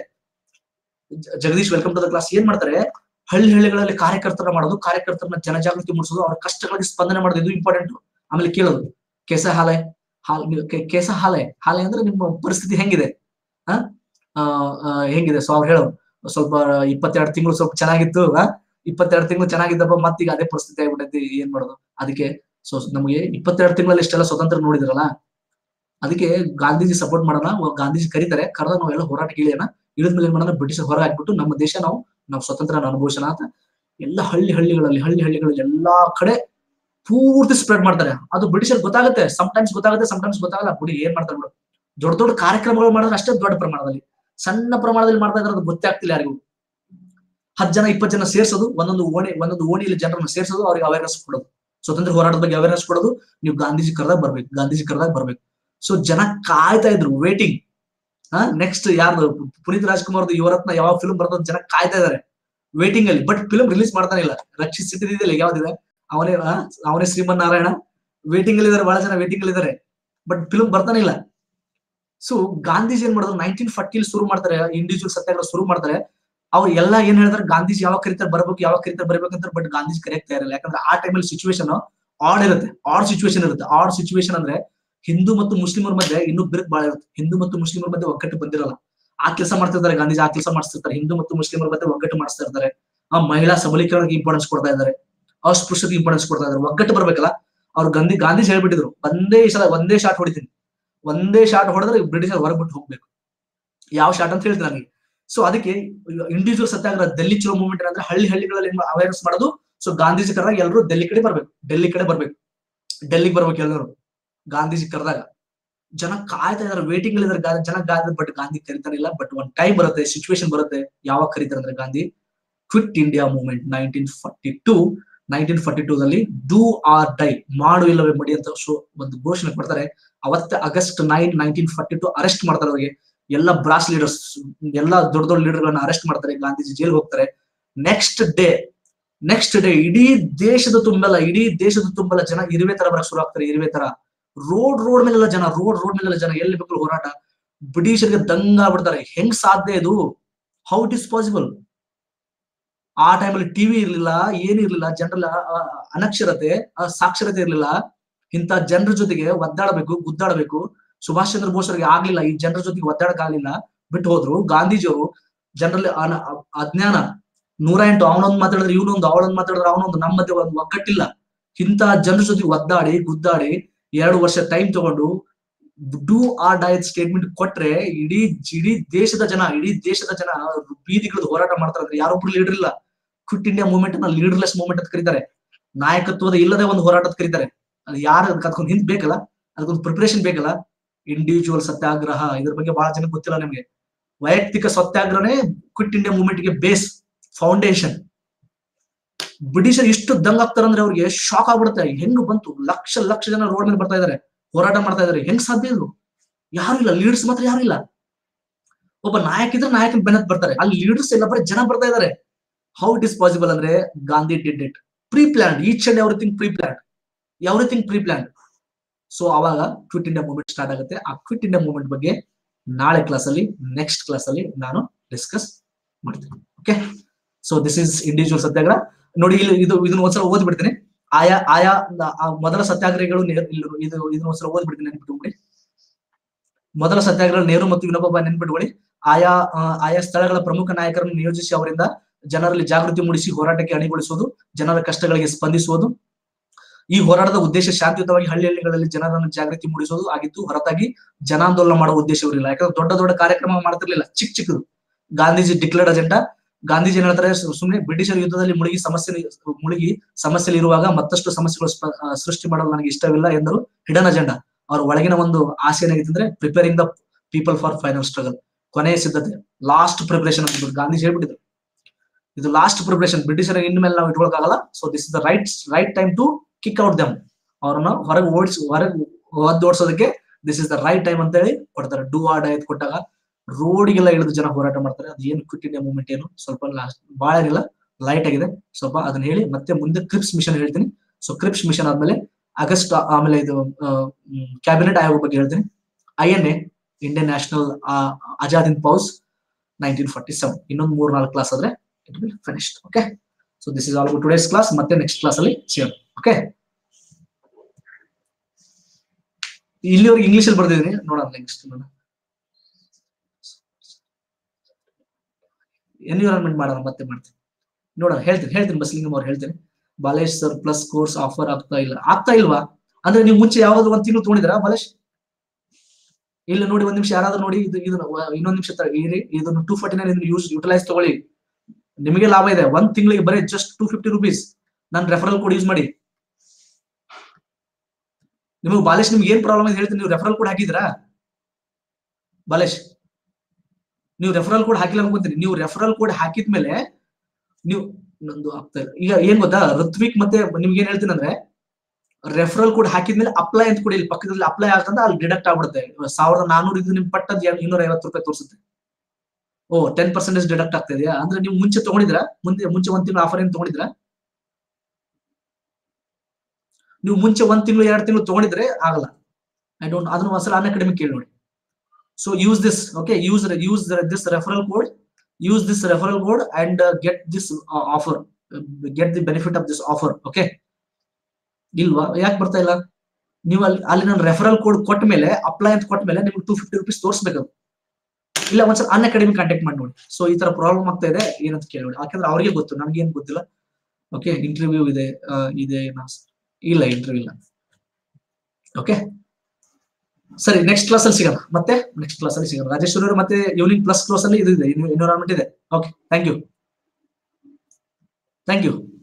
ಜ- Jagdish welcome to the class ಏನ್ ಮಾಡ್ತಾರೆ ಹಳ್ಳಿ ಹಳ್ಳಿಗಳಲ್ಲಿ ಕಾರ್ಯಕರ್ತರ ಮಾಡೋದು ಕಾರ್ಯಕರ್ತರನ್ನ ಜನಜಾಗೃತಿ ಮೂಡಿಸೋದು ಅವ್ರ ಕಷ್ಟಗಳಿಗೆ ಸ್ಪಂದನೆ ಮಾಡೋದು ಇದು ಇಂಪಾರ್ಟೆಂಟ್ ಆಮೇಲೆ ಕೇಳೋದು ಕೇಸ ಹಾಲೆ ಹಾಲ್ ನೀವು ಕೆ- ಕೇಸ ಹಾಲೆ ಹಾಲೆ ಅಂದ್ರೆ ನಿಮ್ಮ ಪರಿಸ್ಥಿತಿ ಹೆಂಗಿದೆ ಆ ಆ, ಆ, ಹೆಂಗಿದೆ ಸೊ ಅವ್ರು ಹೇಳೋರು ಸ್ವಲ್ಪ ಇಪ್ಪತ್ತೆರಡು ತಿಂಗಳು ಸ್ವಲ್ಪ ಚೆನ್ನಾಗಿತ್ತು ಆ ಇಪ್ಪತ್ತೆರಡು ತಿಂಗಳು ಚೆನ್ನಾಗಿದ್ದಪ್ಪ ಮತ್ತೀಗ ಅದೇ ಪರಿಸ್ಥಿತಿ ಆಗ್ಬಿಟ್ಟೈತಿ ಏನ್ ಮಾಡೋದು ಅದಕ್ಕೆ ಸೊ ನಮಗೆ ಇಪ್ಪತ್ತೆರಡು ತಿಂಗಳಲ್ಲಿ ಇಷ್ಟೆಲ್ಲ ಸ್ವತಂತ್ರ ನೋಡಿದ್ರಲ್ಲ ಅದಕ್ಕೆ ಗಾಂಧೀಜಿ ಸಪೋರ್ಟ್ ಮಾಡೋಣ ಅವಾಗ ಗಾಂಧೀಜಿ ಕರೀತಾರೆ ಕರೆದ ನಾವೆಲ್ಲ ಹೋರಾಟ ಇಳಿಯೋಣ ಇಳಿದ್ಮೇಲೆ ಏನ್ ಮಾಡೋಣ ಬ್ರಿಟಿಷ್ ಹೊರ ಹಾಕ್ಬಿಟ್ಟು ನಮ್ಮ ದೇಶ ನಾವು ನಾವು ಸ್ವತಂತ್ರ ಅನುಭವಿಸೋಣ ಅಂತ ಎಲ್ಲ ಹಳ್ಳಿ ಹಳ್ಳಿಗಳಲ್ಲಿ ಹಳ್ಳಿ ಹಳ್ಳಿಗಳಲ್ಲಿ ಎಲ್ಲಾ ಕಡೆ ಪೂರ್ತಿ ಸ್ಪ್ರೆಡ್ ಮಾಡ್ತಾರೆ ಅದು ಬ್ರಿಟಿಷರ್ ಗೊತ್ತಾಗುತ್ತೆ ಟೈಮ್ಸ್ ಗೊತ್ತಾಗುತ್ತೆ ಟೈಮ್ಸ್ ಗೊತ್ತಾಗಲ್ಲ ಬಿಡಿ ಏನ್ ಮಾಡ್ತಾರೆ ಬಿಡು ದೊಡ್ಡ ದೊಡ್ಡ ಕಾರ್ಯಕ್ರಮಗಳು ಮಾಡಿದ್ರೆ ಅಷ್ಟೇ ದೊಡ್ಡ ಪ್ರಮಾಣದಲ್ಲಿ ಸಣ್ಣ ಪ್ರಮಾಣದಲ್ಲಿ ಮಾಡ್ತಾ ಇದ್ರೆ ಅದು ಗೊತ್ತೇ ಆಗ್ತಿಲ್ಲ ಯಾರಿಗೂ ಹತ್ತು ಜನ ಇಪ್ಪತ್ತು ಜನ ಸೇರ್ಸೋದು ಒಂದೊಂದು ಓಣಿ ಒಂದೊಂದು ಓಣಿಯಲ್ಲಿ ಜನರನ್ನ ಸೇರ್ಸೋದು ಅವ್ರಿಗೆ ಅವೇರ್ನೆಸ್ ಕೊಡೋದು ಸ್ವತಂತ್ರ ಹೋರಾಟದ ಬಗ್ಗೆ ಅವೇರ್ನೆಸ್ ಕೊಡೋದು ನೀವು ಗಾಂಧೀಜಿ ಕರೆದಾಗ ಬರ್ಬೇಕು ಗಾಂಧೀಜಿ ಕರೆದಾಗ ಬರ್ಬೇಕು ಸೊ ಜನ ಕಾಯ್ತಾ ಇದ್ರು ವೇಟಿಂಗ್ ಹಾ ನೆಕ್ಸ್ಟ್ ಯಾರ್ದು ಪುನೀತ್ ರಾಜ್ಕುಮಾರ್ದು ಯುವರತ್ನ ಯಾವ ಫಿಲ್ಮ್ ಬರ್ತದ ಜನ ಕಾಯ್ತಾ ಇದಾರೆ ವೇಟಿಂಗ್ ಅಲ್ಲಿ ಬಟ್ ಫಿಲ್ಮ್ ರಿಲೀಸ್ ಮಾಡ್ತಾನೆ ಇಲ್ಲ ರಕ್ಷಿಸಿಟ್ಟಿದೆಯಲ್ಲ ಯಾವ್ದಿದೆ ಅವನೇ ಆ, ಅವನೇ ಶ್ರೀಮನ್ ನಾರಾಯಣ ವೇಟಿಂಗ್ ಅಲ್ಲಿ ಇದಾರೆ ಬಹಳ ಜನ ವೇಟಿಂಗ್ ಅಲ್ಲಿ ಇದಾರೆ ಬಟ್ ಫಿಲ್ಮ್ ಬರ್ತಾನೆ ಇಲ್ಲ ಸೊ ಗಾಂಧೀಜಿ ಏನ್ ಮಾಡಿದ್ರು ನೈನ್ಟೀನ್ ಫಾರ್ಟಿಲಿ ಶುರು ಮಾಡ್ತಾರೆ ಇಂಡಿವಿಜುವಲ್ ಸತ್ಯಾಗ್ರಹ ಶುರು ಮಾಡ್ತಾರೆ ಅವ್ರು ಎಲ್ಲ ಏನ್ ಹೇಳ್ತಾರೆ ಗಾಂಧೀಜಿ ಯಾವಾಗ ಕರೀತಾರೆ ಬರ್ಬೇಕು ಯಾವಾಗ ಕರೀತಾರೆ ಬರ್ಬೇಕಂತ ಬಟ್ ಗಾಂಧೀಜಿ ಕರೆಯಕ್ ತಯಾರಿಲ್ಲ ಯಾಕಂದ್ರೆ ಆ ಟೈಮಲ್ಲಿ ಸಿಚುವೇಶನ್ ಆಡ್ ಇರುತ್ತೆ ಆಡ್ ಸಿಚುವೇಶನ್ ಇರುತ್ತೆ ಆಡ್ ಸಿಚುವೇಶನ್ ಅಂದ್ರೆ ಹಿಂದೂ ಮತ್ತು ಮುಸ್ಲಿಮರ ಮಧ್ಯೆ ಇನ್ನೂ ಬಿರುಕು ಬಾಳ ಇರುತ್ತೆ ಹಿಂದೂ ಮತ್ತು ಮುಸ್ಲಿಮರ ಮಧ್ಯೆ ಒಗ್ಗಟ್ಟು ಬಂದಿರಲ್ಲ ಆ ಕೆಲಸ ಮಾಡ್ತಿರ್ತಾರೆ ಗಾಂಧೀಜಿ ಆ ಕೆಲಸ ಮಾಡಿಸ್ತಿರ್ತಾರೆ ಹಿಂದೂ ಮತ್ತು ಮುಸ್ಲಿಮರ ಮಧ್ಯೆ ಒಗ್ಗಟ್ಟು ಮಾಡಿಸ್ತಾ ಇರ್ತಾರೆ ಆ ಮಹಿಳಾ ಸಬಲೀಕರಣಕ್ಕೆ ಇಂಪಾರ್ಟೆನ್ಸ್ ಕೊಡ್ತಾ ಇದ್ದಾರೆ ಅಸ್ಪೃಶ್ಯತೆ ಇಂಪಾರ್ಟೆನ್ಸ್ ಕೊಡ್ತಾ ಇದ್ದಾರೆ ಒಗ್ಗಟ್ಟು ಬರ್ಬೇಕಲ್ಲ ಅವ್ರು ಗಾಂಧಿ ಗಾಂಧೀಜಿ ಹೇಳ್ಬಿಟ್ಟಿದ್ರು ಒಂದೇ ಸಲ ಒಂದೇ ಶಾಟ್ ಹೊಡಿತೀನಿ ಒಂದೇ ಶಾಟ್ ಹೊಡೆದ್ರೆ ಬ್ರಿಟಿಷರ್ ಹೊರಬಿಟ್ಟು ಹೋಗ್ಬೇಕು ಯಾವ ಶಾಟ್ ಅಂತ ಹೇಳ್ತೀನಿ ನನಗೆ ಸೊ ಅದಕ್ಕೆ ಇಂಡಿವಿಜುವಲ್ ಸತ್ಯಾಗ್ರಹ ಡೆಲ್ಲಿ ಚಲೋ ಮೂವ್ಮೆಂಟ್ ಅಂದ್ರೆ ಹಳ್ಳಿ ಹಳ್ಳಿಗಳಲ್ಲಿ ಅವೇರ್ನೆಸ್ ಮಾಡೋದು ಸೊ ಗಾಂಧೀಜಿ ಕರೆದಾಗ ಎಲ್ಲರೂ ಡೆಲ್ಲಿ ಕಡೆ ಬರ್ಬೇಕು ಡೆಲ್ಲಿ ಕಡೆ ಬರ್ಬೇಕು ಡೆಲ್ಲಿಗೆ ಬರ್ಬೇಕು ಎಲ್ಲರೂ ಗಾಂಧೀಜಿ ಕರೆದಾಗ ಜನ ಕಾಯ್ತಾ ಇದಾರೆ ವೇಟಿಂಗ್ ಅಲ್ಲಿ ಇದಾರೆ ಗಾ- ಜನ ಗಾಂಧಿ ಬಟ್ ಗಾಂಧಿ ಕರಿತಾನಿಲ್ಲ ಬಟ್ ಒಂದ್ ಟೈಮ್ ಬರುತ್ತೆ ಸಿಚುವೇಶನ್ ಬರುತ್ತೆ ಯಾವಾಗ ಕರೀತಾರೆ ಅಂದ್ರೆ Gandhi quit India movement nineteen forty two nineteen forty two ದಲ್ಲಿ ಡೂ ಆರ್ ಡೈ ಮಾಡು ಇಲ್ಲವೇ ಮಡಿ ಅಂತ ಶೋ ಒಂದು ಘೋಷಣೆ ಕೊಡ್ತಾರೆ ಅವತ್ತೆ August nine nineteen forty two arrest ಮಾಡ್ತಾರೆ ಅವರಿಗೆ ಎಲ್ಲ ಬ್ರಾಸ್ ಲೀಡರ್ಸ್ ಎಲ್ಲ ದೊಡ್ಡ ದೊಡ್ಡ ಲೀಡರ್ ಗಳನ್ನ ಅರೆಸ್ಟ್ ಮಾಡ್ತಾರೆ ಗಾಂಧೀಜಿ ಜೈಲ್ ಹೋಗ್ತಾರೆ ನೆಕ್ಸ್ಟ್ ಡೇ ನೆಕ್ಸ್ಟ್ ಡೇ ಇಡೀ ದೇಶದ ತುಂಬೆಲ್ಲ ಇಡೀ ದೇಶದ ತುಂಬೆಲ್ಲ ಜನ ಇರುವೆ ತರ ಬರಕ್ ಶುರು ಆಗ್ತಾರೆ ಇರುವೆ ತರ ರೋಡ್ ರೋಡ್ ಮೇಲೆಲ್ಲ ಜನ ರೋಡ್ ರೋಡ್ ಮೇಲೆಲ್ಲ ಜನ ಎಲ್ಲಿ ಬೇಕು ಹೋರಾಟ ಬ್ರಿಟಿಷರಿಗೆ ದಂಗ ಬಿಡ್ತಾರೆ ಹೆಂಗ್ ಸಾಧ್ಯ ಇದು ಹೌ ಇಟ್ ಇಸ್ ಪಾಸಿಬಲ್ ಆ ಟೈಮಲ್ಲಿ ಟಿವಿ ಇರ್ಲಿಲ್ಲ ಏನು ಇರ್ಲಿಲ್ಲ ಜನರಲ್ಲ ಅನಕ್ಷರತೆ ಆ ಸಾಕ್ಷರತೆ ಇರ್ಲಿಲ್ಲ ಇಂಥ ಜನರ ಜೊತೆಗೆ ಒದ್ದಾಡಬೇಕು ಗುದ್ದಾಡಬೇಕು ಸುಭಾಷ್ ಚಂದ್ರ ಬೋಸ್ ಅವರಿಗೆ ಆಗ್ಲಿಲ್ಲ ಈ ಜನರ ಜೊತೆಗೆ ಒದ್ದಾಡಕ್ ಆಗ್ಲಿಲ್ಲ ಬಿಟ್ಟು ಹೋದ್ರು ಗಾಂಧೀಜಿಯವರು ಜನರಲ್ಲಿ ಅನ- ಅಜ್ಞಾನ ನೂರ ಎಂಟು ಅವನೊಂದು ಮಾತಾಡಿದ್ರೆ ಇವನೊಂದು ಅವಳೊಂದು ಮಾತಾಡಿದ್ರೆ ಅವನೊಂದು ನಮ್ಮ ಮಧ್ಯೆ ಒಂದು ಒಗ್ಗಟ್ಟಿಲ್ಲ ಇಂಥ ಜನರ ಜೊತೆ ಒದ್ದಾಡಿ ಗುದ್ದಾಡಿ ಎರಡು ವರ್ಷ ಟೈಮ್ ತಗೊಂಡು ಡೂ ಆರ್ ಡೈ ಸ್ಟೇಟ್ಮೆಂಟ್ ಕೊಟ್ರೆ ಇಡೀ ಇಡೀ ದೇಶದ ಜನ ಇಡೀ ದೇಶದ ಜನ ಬೀದಿಗಿಳಿದು ಹೋರಾಟ ಮಾಡ್ತಾರೆ ಅಂದ್ರೆ ಯಾರೊಬ್ರು ಲೀಡರ್ ಇಲ್ಲ ಕ್ವಿಟ್ ಇಂಡಿಯಾ ಮೂವ್ಮೆಂಟ್ ನ ಲೀಡರ್ಲೆಸ್ ಮೂವ್ಮೆಂಟ್ ಅಂತ ಕರೀತಾರೆ ನಾಯಕತ್ವದ ಇಲ್ಲದೆ ಒಂದು ಹೋರಾಟ ಅಂತ ಕರೀತಾರೆ ಅದು ಯಾರು ಅದಕ್ಕೊಂದು ಹಿಂದ್ ಬೇಕಲ್ಲ ಅದಕ್ಕೊಂದು ಪ್ರಿಪರೇಷನ್ ಬೇಕಲ್ಲ ಇಂಡಿವಿಜುವಲ್ ಸತ್ಯಾಗ್ರಹ ಇದ್ರ ಬಗ್ಗೆ ಬಹಳ ಜನಕ್ಕೆ ಗೊತ್ತಿಲ್ಲ ನಿಮ್ಗೆ ವೈಯಕ್ತಿಕ ಸತ್ಯಾಗ್ರಹನೇ ಕ್ವಿಟ್ ಇಂಡಿಯಾ ಮೂವ್ಮೆಂಟ್ ಗೆ ಬೇಸ್ ಫೌಂಡೇಶನ್ ಬ್ರಿಟಿಷರ್ ಇಷ್ಟು ದಂಗಾಗ್ತಾರಂದ್ರೆ ಅವ್ರಿಗೆ ಶಾಕ್ ಆಗ್ಬಿಡುತ್ತೆ ಹೆಂಗ್ ಬಂತು ಲಕ್ಷ ಲಕ್ಷ ಜನ ರೋಡ್ ಮೇಲೆ ಬರ್ತಾ ಇದಾರೆ ಹೋರಾಟ ಮಾಡ್ತಾ ಇದಾರೆ ಹೆಂಗ್ ಸಾಧ್ಯ ಇದು ಯಾರು ಇಲ್ಲ ಲೀಡರ್ಸ್ ಮಾತ್ರ ಯಾರು ಇಲ್ಲ ಒಬ್ಬ ನಾಯಕ ಇದ್ರೆ ನಾಯಕನ ಬೆನ್ನತ್ ಬರ್ತಾರೆ ಅಲ್ಲಿ ಲೀಡರ್ಸ್ ಇಲ್ಲ ಬರೀ ಜನ ಬರ್ತಾ ಇದಾರೆ ಹೌ ಇಟ್ ಇಸ್ ಪಾಸಿಬಲ್ ಅಂದ್ರೆ Gandhi did it pre plan each and everything pre plan everything pre plan so ಅವಾಗ ಕ್ವಿಟ್ ಇಂಡಿಯಾ ಮೂವ್ಮೆಂಟ್ ಸ್ಟಾರ್ಟ್ ಆಗುತ್ತೆ ಆ ಕ್ವಿಟ್ ಇಂಡಿಯಾ ಮೂವ್ಮೆಂಟ್ ಬಗ್ಗೆ ನಾಳೆ ಕ್ಲಾಸ್ ಅಲ್ಲಿ ನೆಕ್ಸ್ಟ್ ಕ್ಲಾಸ್ ಅಲ್ಲಿ ನಾನು ಡಿಸ್ಕಸ್ ಮಾಡ್ತೀನಿ okay so this is individual satyagraha ನೋಡಿ ಇಲ್ಲಿ ಇದು ಇದನ್ನ ಒಂದ್ಸಲ ಓದ್ಬಿಡ್ತೀನಿ ಆಯಾ ಆಯಾ ಆ ಮೊದಲ ಸತ್ಯಾಗ್ರಹಿಗಳು ನೆ- ಇಲ್ಲಿ ಇದು ಇದನ್ನ ಒಂದ್ಸಲ ಓದ್ಬಿಡ್ತೀನಿ ನೆನ್ಪಿಟ್ಕೊಳ್ಳಿ ಮೊದಲ ಸತ್ಯಾಗ್ರಹ ನೆಹರು ಮತ್ತು ವಿನೋಬಾಬ ನೆನ್ಪಿಟ್ಕೊಳ್ಳಿ ಆಯಾ ಆ, ಆಯಾ ಸ್ಥಳಗಳ ಪ್ರಮುಖ ನಾಯಕರನ್ನು ನಿಯೋಜಿಸಿ ಅವರಿಂದ ಜನರಲ್ಲಿ ಜಾಗೃತಿ ಮೂಡಿಸಿ ಹೋರಾಟಕ್ಕೆ ಅಣಿಗೊಳಿಸುವುದು ಜನರ ಕಷ್ಟಗಳಿಗೆ ಸ್ಪಂದಿಸುವುದು ಈ ಹೋರಾಟದ ಉದ್ದೇಶ ಶಾಂತಿಯುತವಾಗಿ ಹಳ್ಳಿ ಹಳ್ಳಿಗಳಲ್ಲಿ ಜನರನ್ನು ಜಾಗೃತಿ ಮೂಡಿಸುವುದು ಆಗಿತ್ತು ಹೊರತಾಗಿ ಜನಾಂದೋಲನ ಮಾಡುವ ಉದ್ದೇಶವಿರಲಿಲ್ಲ ಯಾಕಂದ್ರೆ ದೊಡ್ಡ ದೊಡ್ಡ ಕಾರ್ಯಕ್ರಮ ಮಾಡ್ತಿರ್ಲಿಲ್ಲ ಚಿಕ್ಕ ಚಿಕ್ಕದು ಗಾಂಧೀಜಿ ಡಿಕ್ಲೇರ್ಡ್ ಅಜೆಂಡಾ ಗಾಂಧೀಜಿ ಏನ್ ಹೇಳ್ತಾರೆ ಸು- ಸುಮ್ನೆ ಬ್ರಿಟಿಷರ ಯುದ್ಧದಲ್ಲಿ ಮುಳುಗಿ ಸಮಸ್ಯೆ ಮುಳುಗಿ ಸಮಸ್ಯೆಯಲ್ಲಿ ಇರುವಾಗ ಮತ್ತಷ್ಟು ಸಮಸ್ಯೆಗಳು ಸ್ಪ- ಆ, ಸೃಷ್ಟಿ ಮಾಡಲು ನನಗೆ ಇಷ್ಟವಿಲ್ಲ ಎಂದರು ಹಿಡನ್ ಅಜೆಂಡಾ ಅವ್ರ ಒಳಗಿನ ಒಂದು ಆಸೆ ಏನಾಗಿತ್ತು ಅಂದ್ರೆ preparing the people for final struggle ಕೊನೆಯ ಸಿದ್ಧತೆ ಲಾಸ್ಟ್ ಪ್ರಿಪರೇಷನ್ ಅಂತ ಗಾಂಧೀಜಿ ಹೇಳ್ಬಿಟ್ಟಿದ್ರು ಇದು ಲಾಸ್ಟ್ ಪ್ರಿಪರೇಷನ್ ಬ್ರಿಟಿಷರ ಇನ್ಮೇಲೆ ನಾವು ಇಟ್ಕೊಳಕ್ಕಾಗಲ್ಲ so this is the right right time to kick out them ಅವ್ರನ್ನ ಹೊರಗೆ ಓಡಿಸಿ ಹೊರಗೆ ಒದ್ದು ಓಡಿಸೋದಕ್ಕೆ this is the right time ಅಂತ ಹೇಳಿ ಕೊಡ್ತಾರೆ ಡೂ ಆರ್ ಡೈ ಕೊಟ್ಟಾಗ ರೋಡಿಗೆಲ್ಲ ಇಳಿದು ಜನ ಹೋರಾಟ ಮಾಡ್ತಾರೆ ಅದು ಏನು ಕ್ವಿಟ್ ಇಂಡಿಯಾ ಮೂವ್ಮೆಂಟ್ ಏನು ಸ್ವಲ್ಪ ಲಾಸ್ಟ್ ಬಹಳ ಏನಿಲ್ಲ ಲೈಟ್ ಆಗಿದೆ ಸ್ವಲ್ಪ ಅದನ್ನ ಹೇಳಿ ಮತ್ತೆ ಮುಂದೆ ಕ್ರಿಪ್ಸ್ ಮಿಷನ್ ಹೇಳ್ತೀನಿ ಸೊ ಕ್ರಿಪ್ಸ್ ಮಿಷನ್ ಆದ್ಮೇಲೆ ಆಗಸ್ಟ್ ಆಮೇಲೆ ಇದು ಕ್ಯಾಬಿನೆಟ್ ಆಯೋಗ ಬಗ್ಗೆ ಹೇಳ್ತೀನಿ I N A Indian National Azad in pause nineteen forty seven ಇನ್ನೊಂದು ಮೂರ್ ನಾಲ್ಕು ಕ್ಲಾಸ್ ಆದ್ರೆ it will finished okay so this is all today's class ಮತ್ತೆ ನೆಕ್ಸ್ಟ್ ಕ್ಲಾಸ್ ಅಲ್ಲಿ ಸಿಗೋಣ ಓಕೆ ಇಲ್ಲಿವರೆಗೆ ಇಂಗ್ಲಿಷ್ ಅಲ್ಲಿ ಬರ್ದಿದ್ದೀನಿ ನೋಡೋಣ ನೆಕ್ಸ್ಟ್ ನೋಡೋಣ ಎನ್ವಿರಾನ್ಮೆಂಟ್ ಮಾಡೋಣ ಮತ್ತೆ ಮಾಡ್ತೀನಿ ನೋಡೋಣ ಹೇಳ್ತೀನಿ ಹೇಳ್ತೀನಿ ಬಸ್ಲಿಂಗಮ್ ಅವ್ರು ಹೇಳ್ತೀನಿ Balesh sir plus course offer ಆಗ್ತಾ ಇಲ್ಲ ಆಗ್ತಾ ಇಲ್ವಾ ಅಂದ್ರೆ ನೀವು ಮುಂಚೆ ಯಾವ್ದಾದ್ರು ಒಂದ್ ತಿಂಗಳು ತೊಗೊಂಡಿದ್ರಾ ಬಾಲೇಶ್ ಇಲ್ಲ ನೋಡಿ ಒಂದ್ ನಿಮಿಷ ಯಾರಾದ್ರೂ ನೋಡಿ ಇದು ಇದನ್ನ ವ- ಇನ್ನೊಂದ್ ನಿಮಿಷ ತ- ಇರಿ ಇದನ್ನು two forty nine use utilise ತಗೊಳ್ಳಿ ನಿಮಗೆ ಲಾಭ ಇದೆ ಒಂದ್ ತಿಂಗಳಿಗೆ ಬರೀ ಜಸ್ಟ್ ಟೂ ಫಿಫ್ಟಿ ರುಪೀಸ್ ನಾನು ರೆಫರಲ್ ಕೋಡ್ ಯೂಸ್ ಮಾಡಿ ನಿಮಗೆ ಬಾಲೇಶ್ ನಿಮ್ಗೆ ಏನ್ ಪ್ರಾಬ್ಲಮ್ ಇದೆ ಹೇಳ್ತೀನಿ ನೀವು ರೆಫರಲ್ ಕೋಡ್ ಹಾಕಿದ್ರಾ ಬಾಲೇಶ್ ನೀವು ರೆಫರಲ್ ಕೋಡ್ ಹಾಕಿಲ್ಲ ಅನ್ಕೊಂತೀನಿ ನೀವು ರೆಫರಲ್ ಕೋಡ್ ಹಾಕಿದ್ಮೇಲೆ ನೀವು ನಂದು ಆಗ್ತಾ ಇಲ್ಲ ಈಗ ಏನ್ ಗೊತ್ತಾ ಋತ್ವಿಕ್ ಮತ್ತೆ ನಿಮ್ಗೆ ಏನ್ ಹೇಳ್ತೀನಿ ಅಂದ್ರೆ ರೆಫರಲ್ ಕೋಡ್ ಹಾಕಿದ್ಮೇಲೆ ಅಪ್ಲೈ ಅಂತ ಕೊಡಿ ಇಲ್ಲಿ ಪಕ್ಕದಲ್ಲಿ ಅಪ್ಲೈ ಆಗ್ತಂದ್ರೆ ಅಲ್ಲಿ ಡಿಡಕ್ಟ್ ಆಗ್ಬಿಡುತ್ತೆ ಇವಾಗ ಸಾವಿರದ ನಾನೂರು ಇದು ನಿಮ್ ಪಟ್ಟದ್ ಇನ್ನೂರ ಐವತ್ತು ರೂಪಾಯಿ ತೋರಿಸುತ್ತೆ ಓ ಟೆನ್ ಪರ್ಸೆಂಟೇಜ್ ಡಿಡಕ್ಟ್ ಆಗ್ತಾ ಇದೆಯಾ ಅಂದ್ರೆ ನೀವು ಮುಂಚೆ ತಗೊಂಡಿದ್ರಾ ಮುಂದೆ ಮುಂಚೆ ಒಂದ್ ತಿಂಗಳು ಆಫರ್ ಏನ್ ತಗೊಂಡಿದ್ರಾ ನೀವು ಮುಂಚೆ ಒಂದ್ ತಿಂಗಳು ಎರಡು ತಿಂಗಳು ತಗೊಂಡಿದ್ರೆ ಆಗಲ್ಲ ಐ ಡೋಂಟ್ ಅದನ್ನ ಒಂದ್ಸಲ ಅನ್ ಅಕಾಡೆಮಿ ಕೇಳಿ ನೋಡಿ so use this okay use use this referral code use this referral code and get this offer get the benefit of this offer okay ಇಲ್ವಾ ಯಾಕೆ ಬರ್ತಾ ಇಲ್ಲ ನೀವು ಅಲ್ಲಿ ಅಲ್ಲಿ ನಾನು ರೆಫರಲ್ ಕೋಡ್ ಕೊಟ್ಟ ಮೇಲೆ ಅಪ್ಲೈ ಅಂತ ಕೊಟ್ಟ ಮೇಲೆ ನಿಮ್ಗೆ ಟೂ ಫಿಫ್ಟಿ ರುಪೀಸ್ ತೋರಿಸ್ಬೇಕು ಇಲ್ಲ ಒಂದ್ಸಲ ಅನ್ ಅಕಾಡೆಮಿ ಕಾಂಟ್ಯಾಕ್ಟ್ ಮಾಡಿ ನೋಡಿ ಸೊ ಈ ತರ ಪ್ರಾಬ್ಲಮ್ ಆಗ್ತಾ ಇದೆ ಏನಂತ ಕೇಳಿ ನೋಡಿ ಯಾಕಂದ್ರೆ ಅವ್ರಿಗೆ ಗೊತ್ತು ನನ್ಗೆ ಏನ್ ಗೊತ್ತಿಲ್ಲ ಓಕೆ ಇಂಟರ್ವ್ಯೂ ಇದೆ ಆ, ಇದೆ ನಾ- ಇಲ್ಲ ಇಂಟರ್ವ್ಯೂ ಇಲ್ಲ ಓಕೆ ಸರಿ ನೆಕ್ಸ್ಟ್ ಕ್ಲಾಸ್ ಅಲ್ಲಿ ಸಿಗೋಣ ಮತ್ತೆ ನೆಕ್ಸ್ಟ್ ಕ್ಲಾಸ್ ಅಲ್ಲಿ ಸಿಗೋಣ ರಾಜೇಶ್ವರಿ ಅವರು ಮತ್ತೆ ಈವ್ನಿಂಗ್ ಪ್ಲಸ್ ಕ್ಲಾಸ್ ಅಲ್ಲಿ ಇದು ಇದೆ ಎನ್ವಿರಾನ್ಮೆಂಟ್ ಇದೆ okay thank you thank you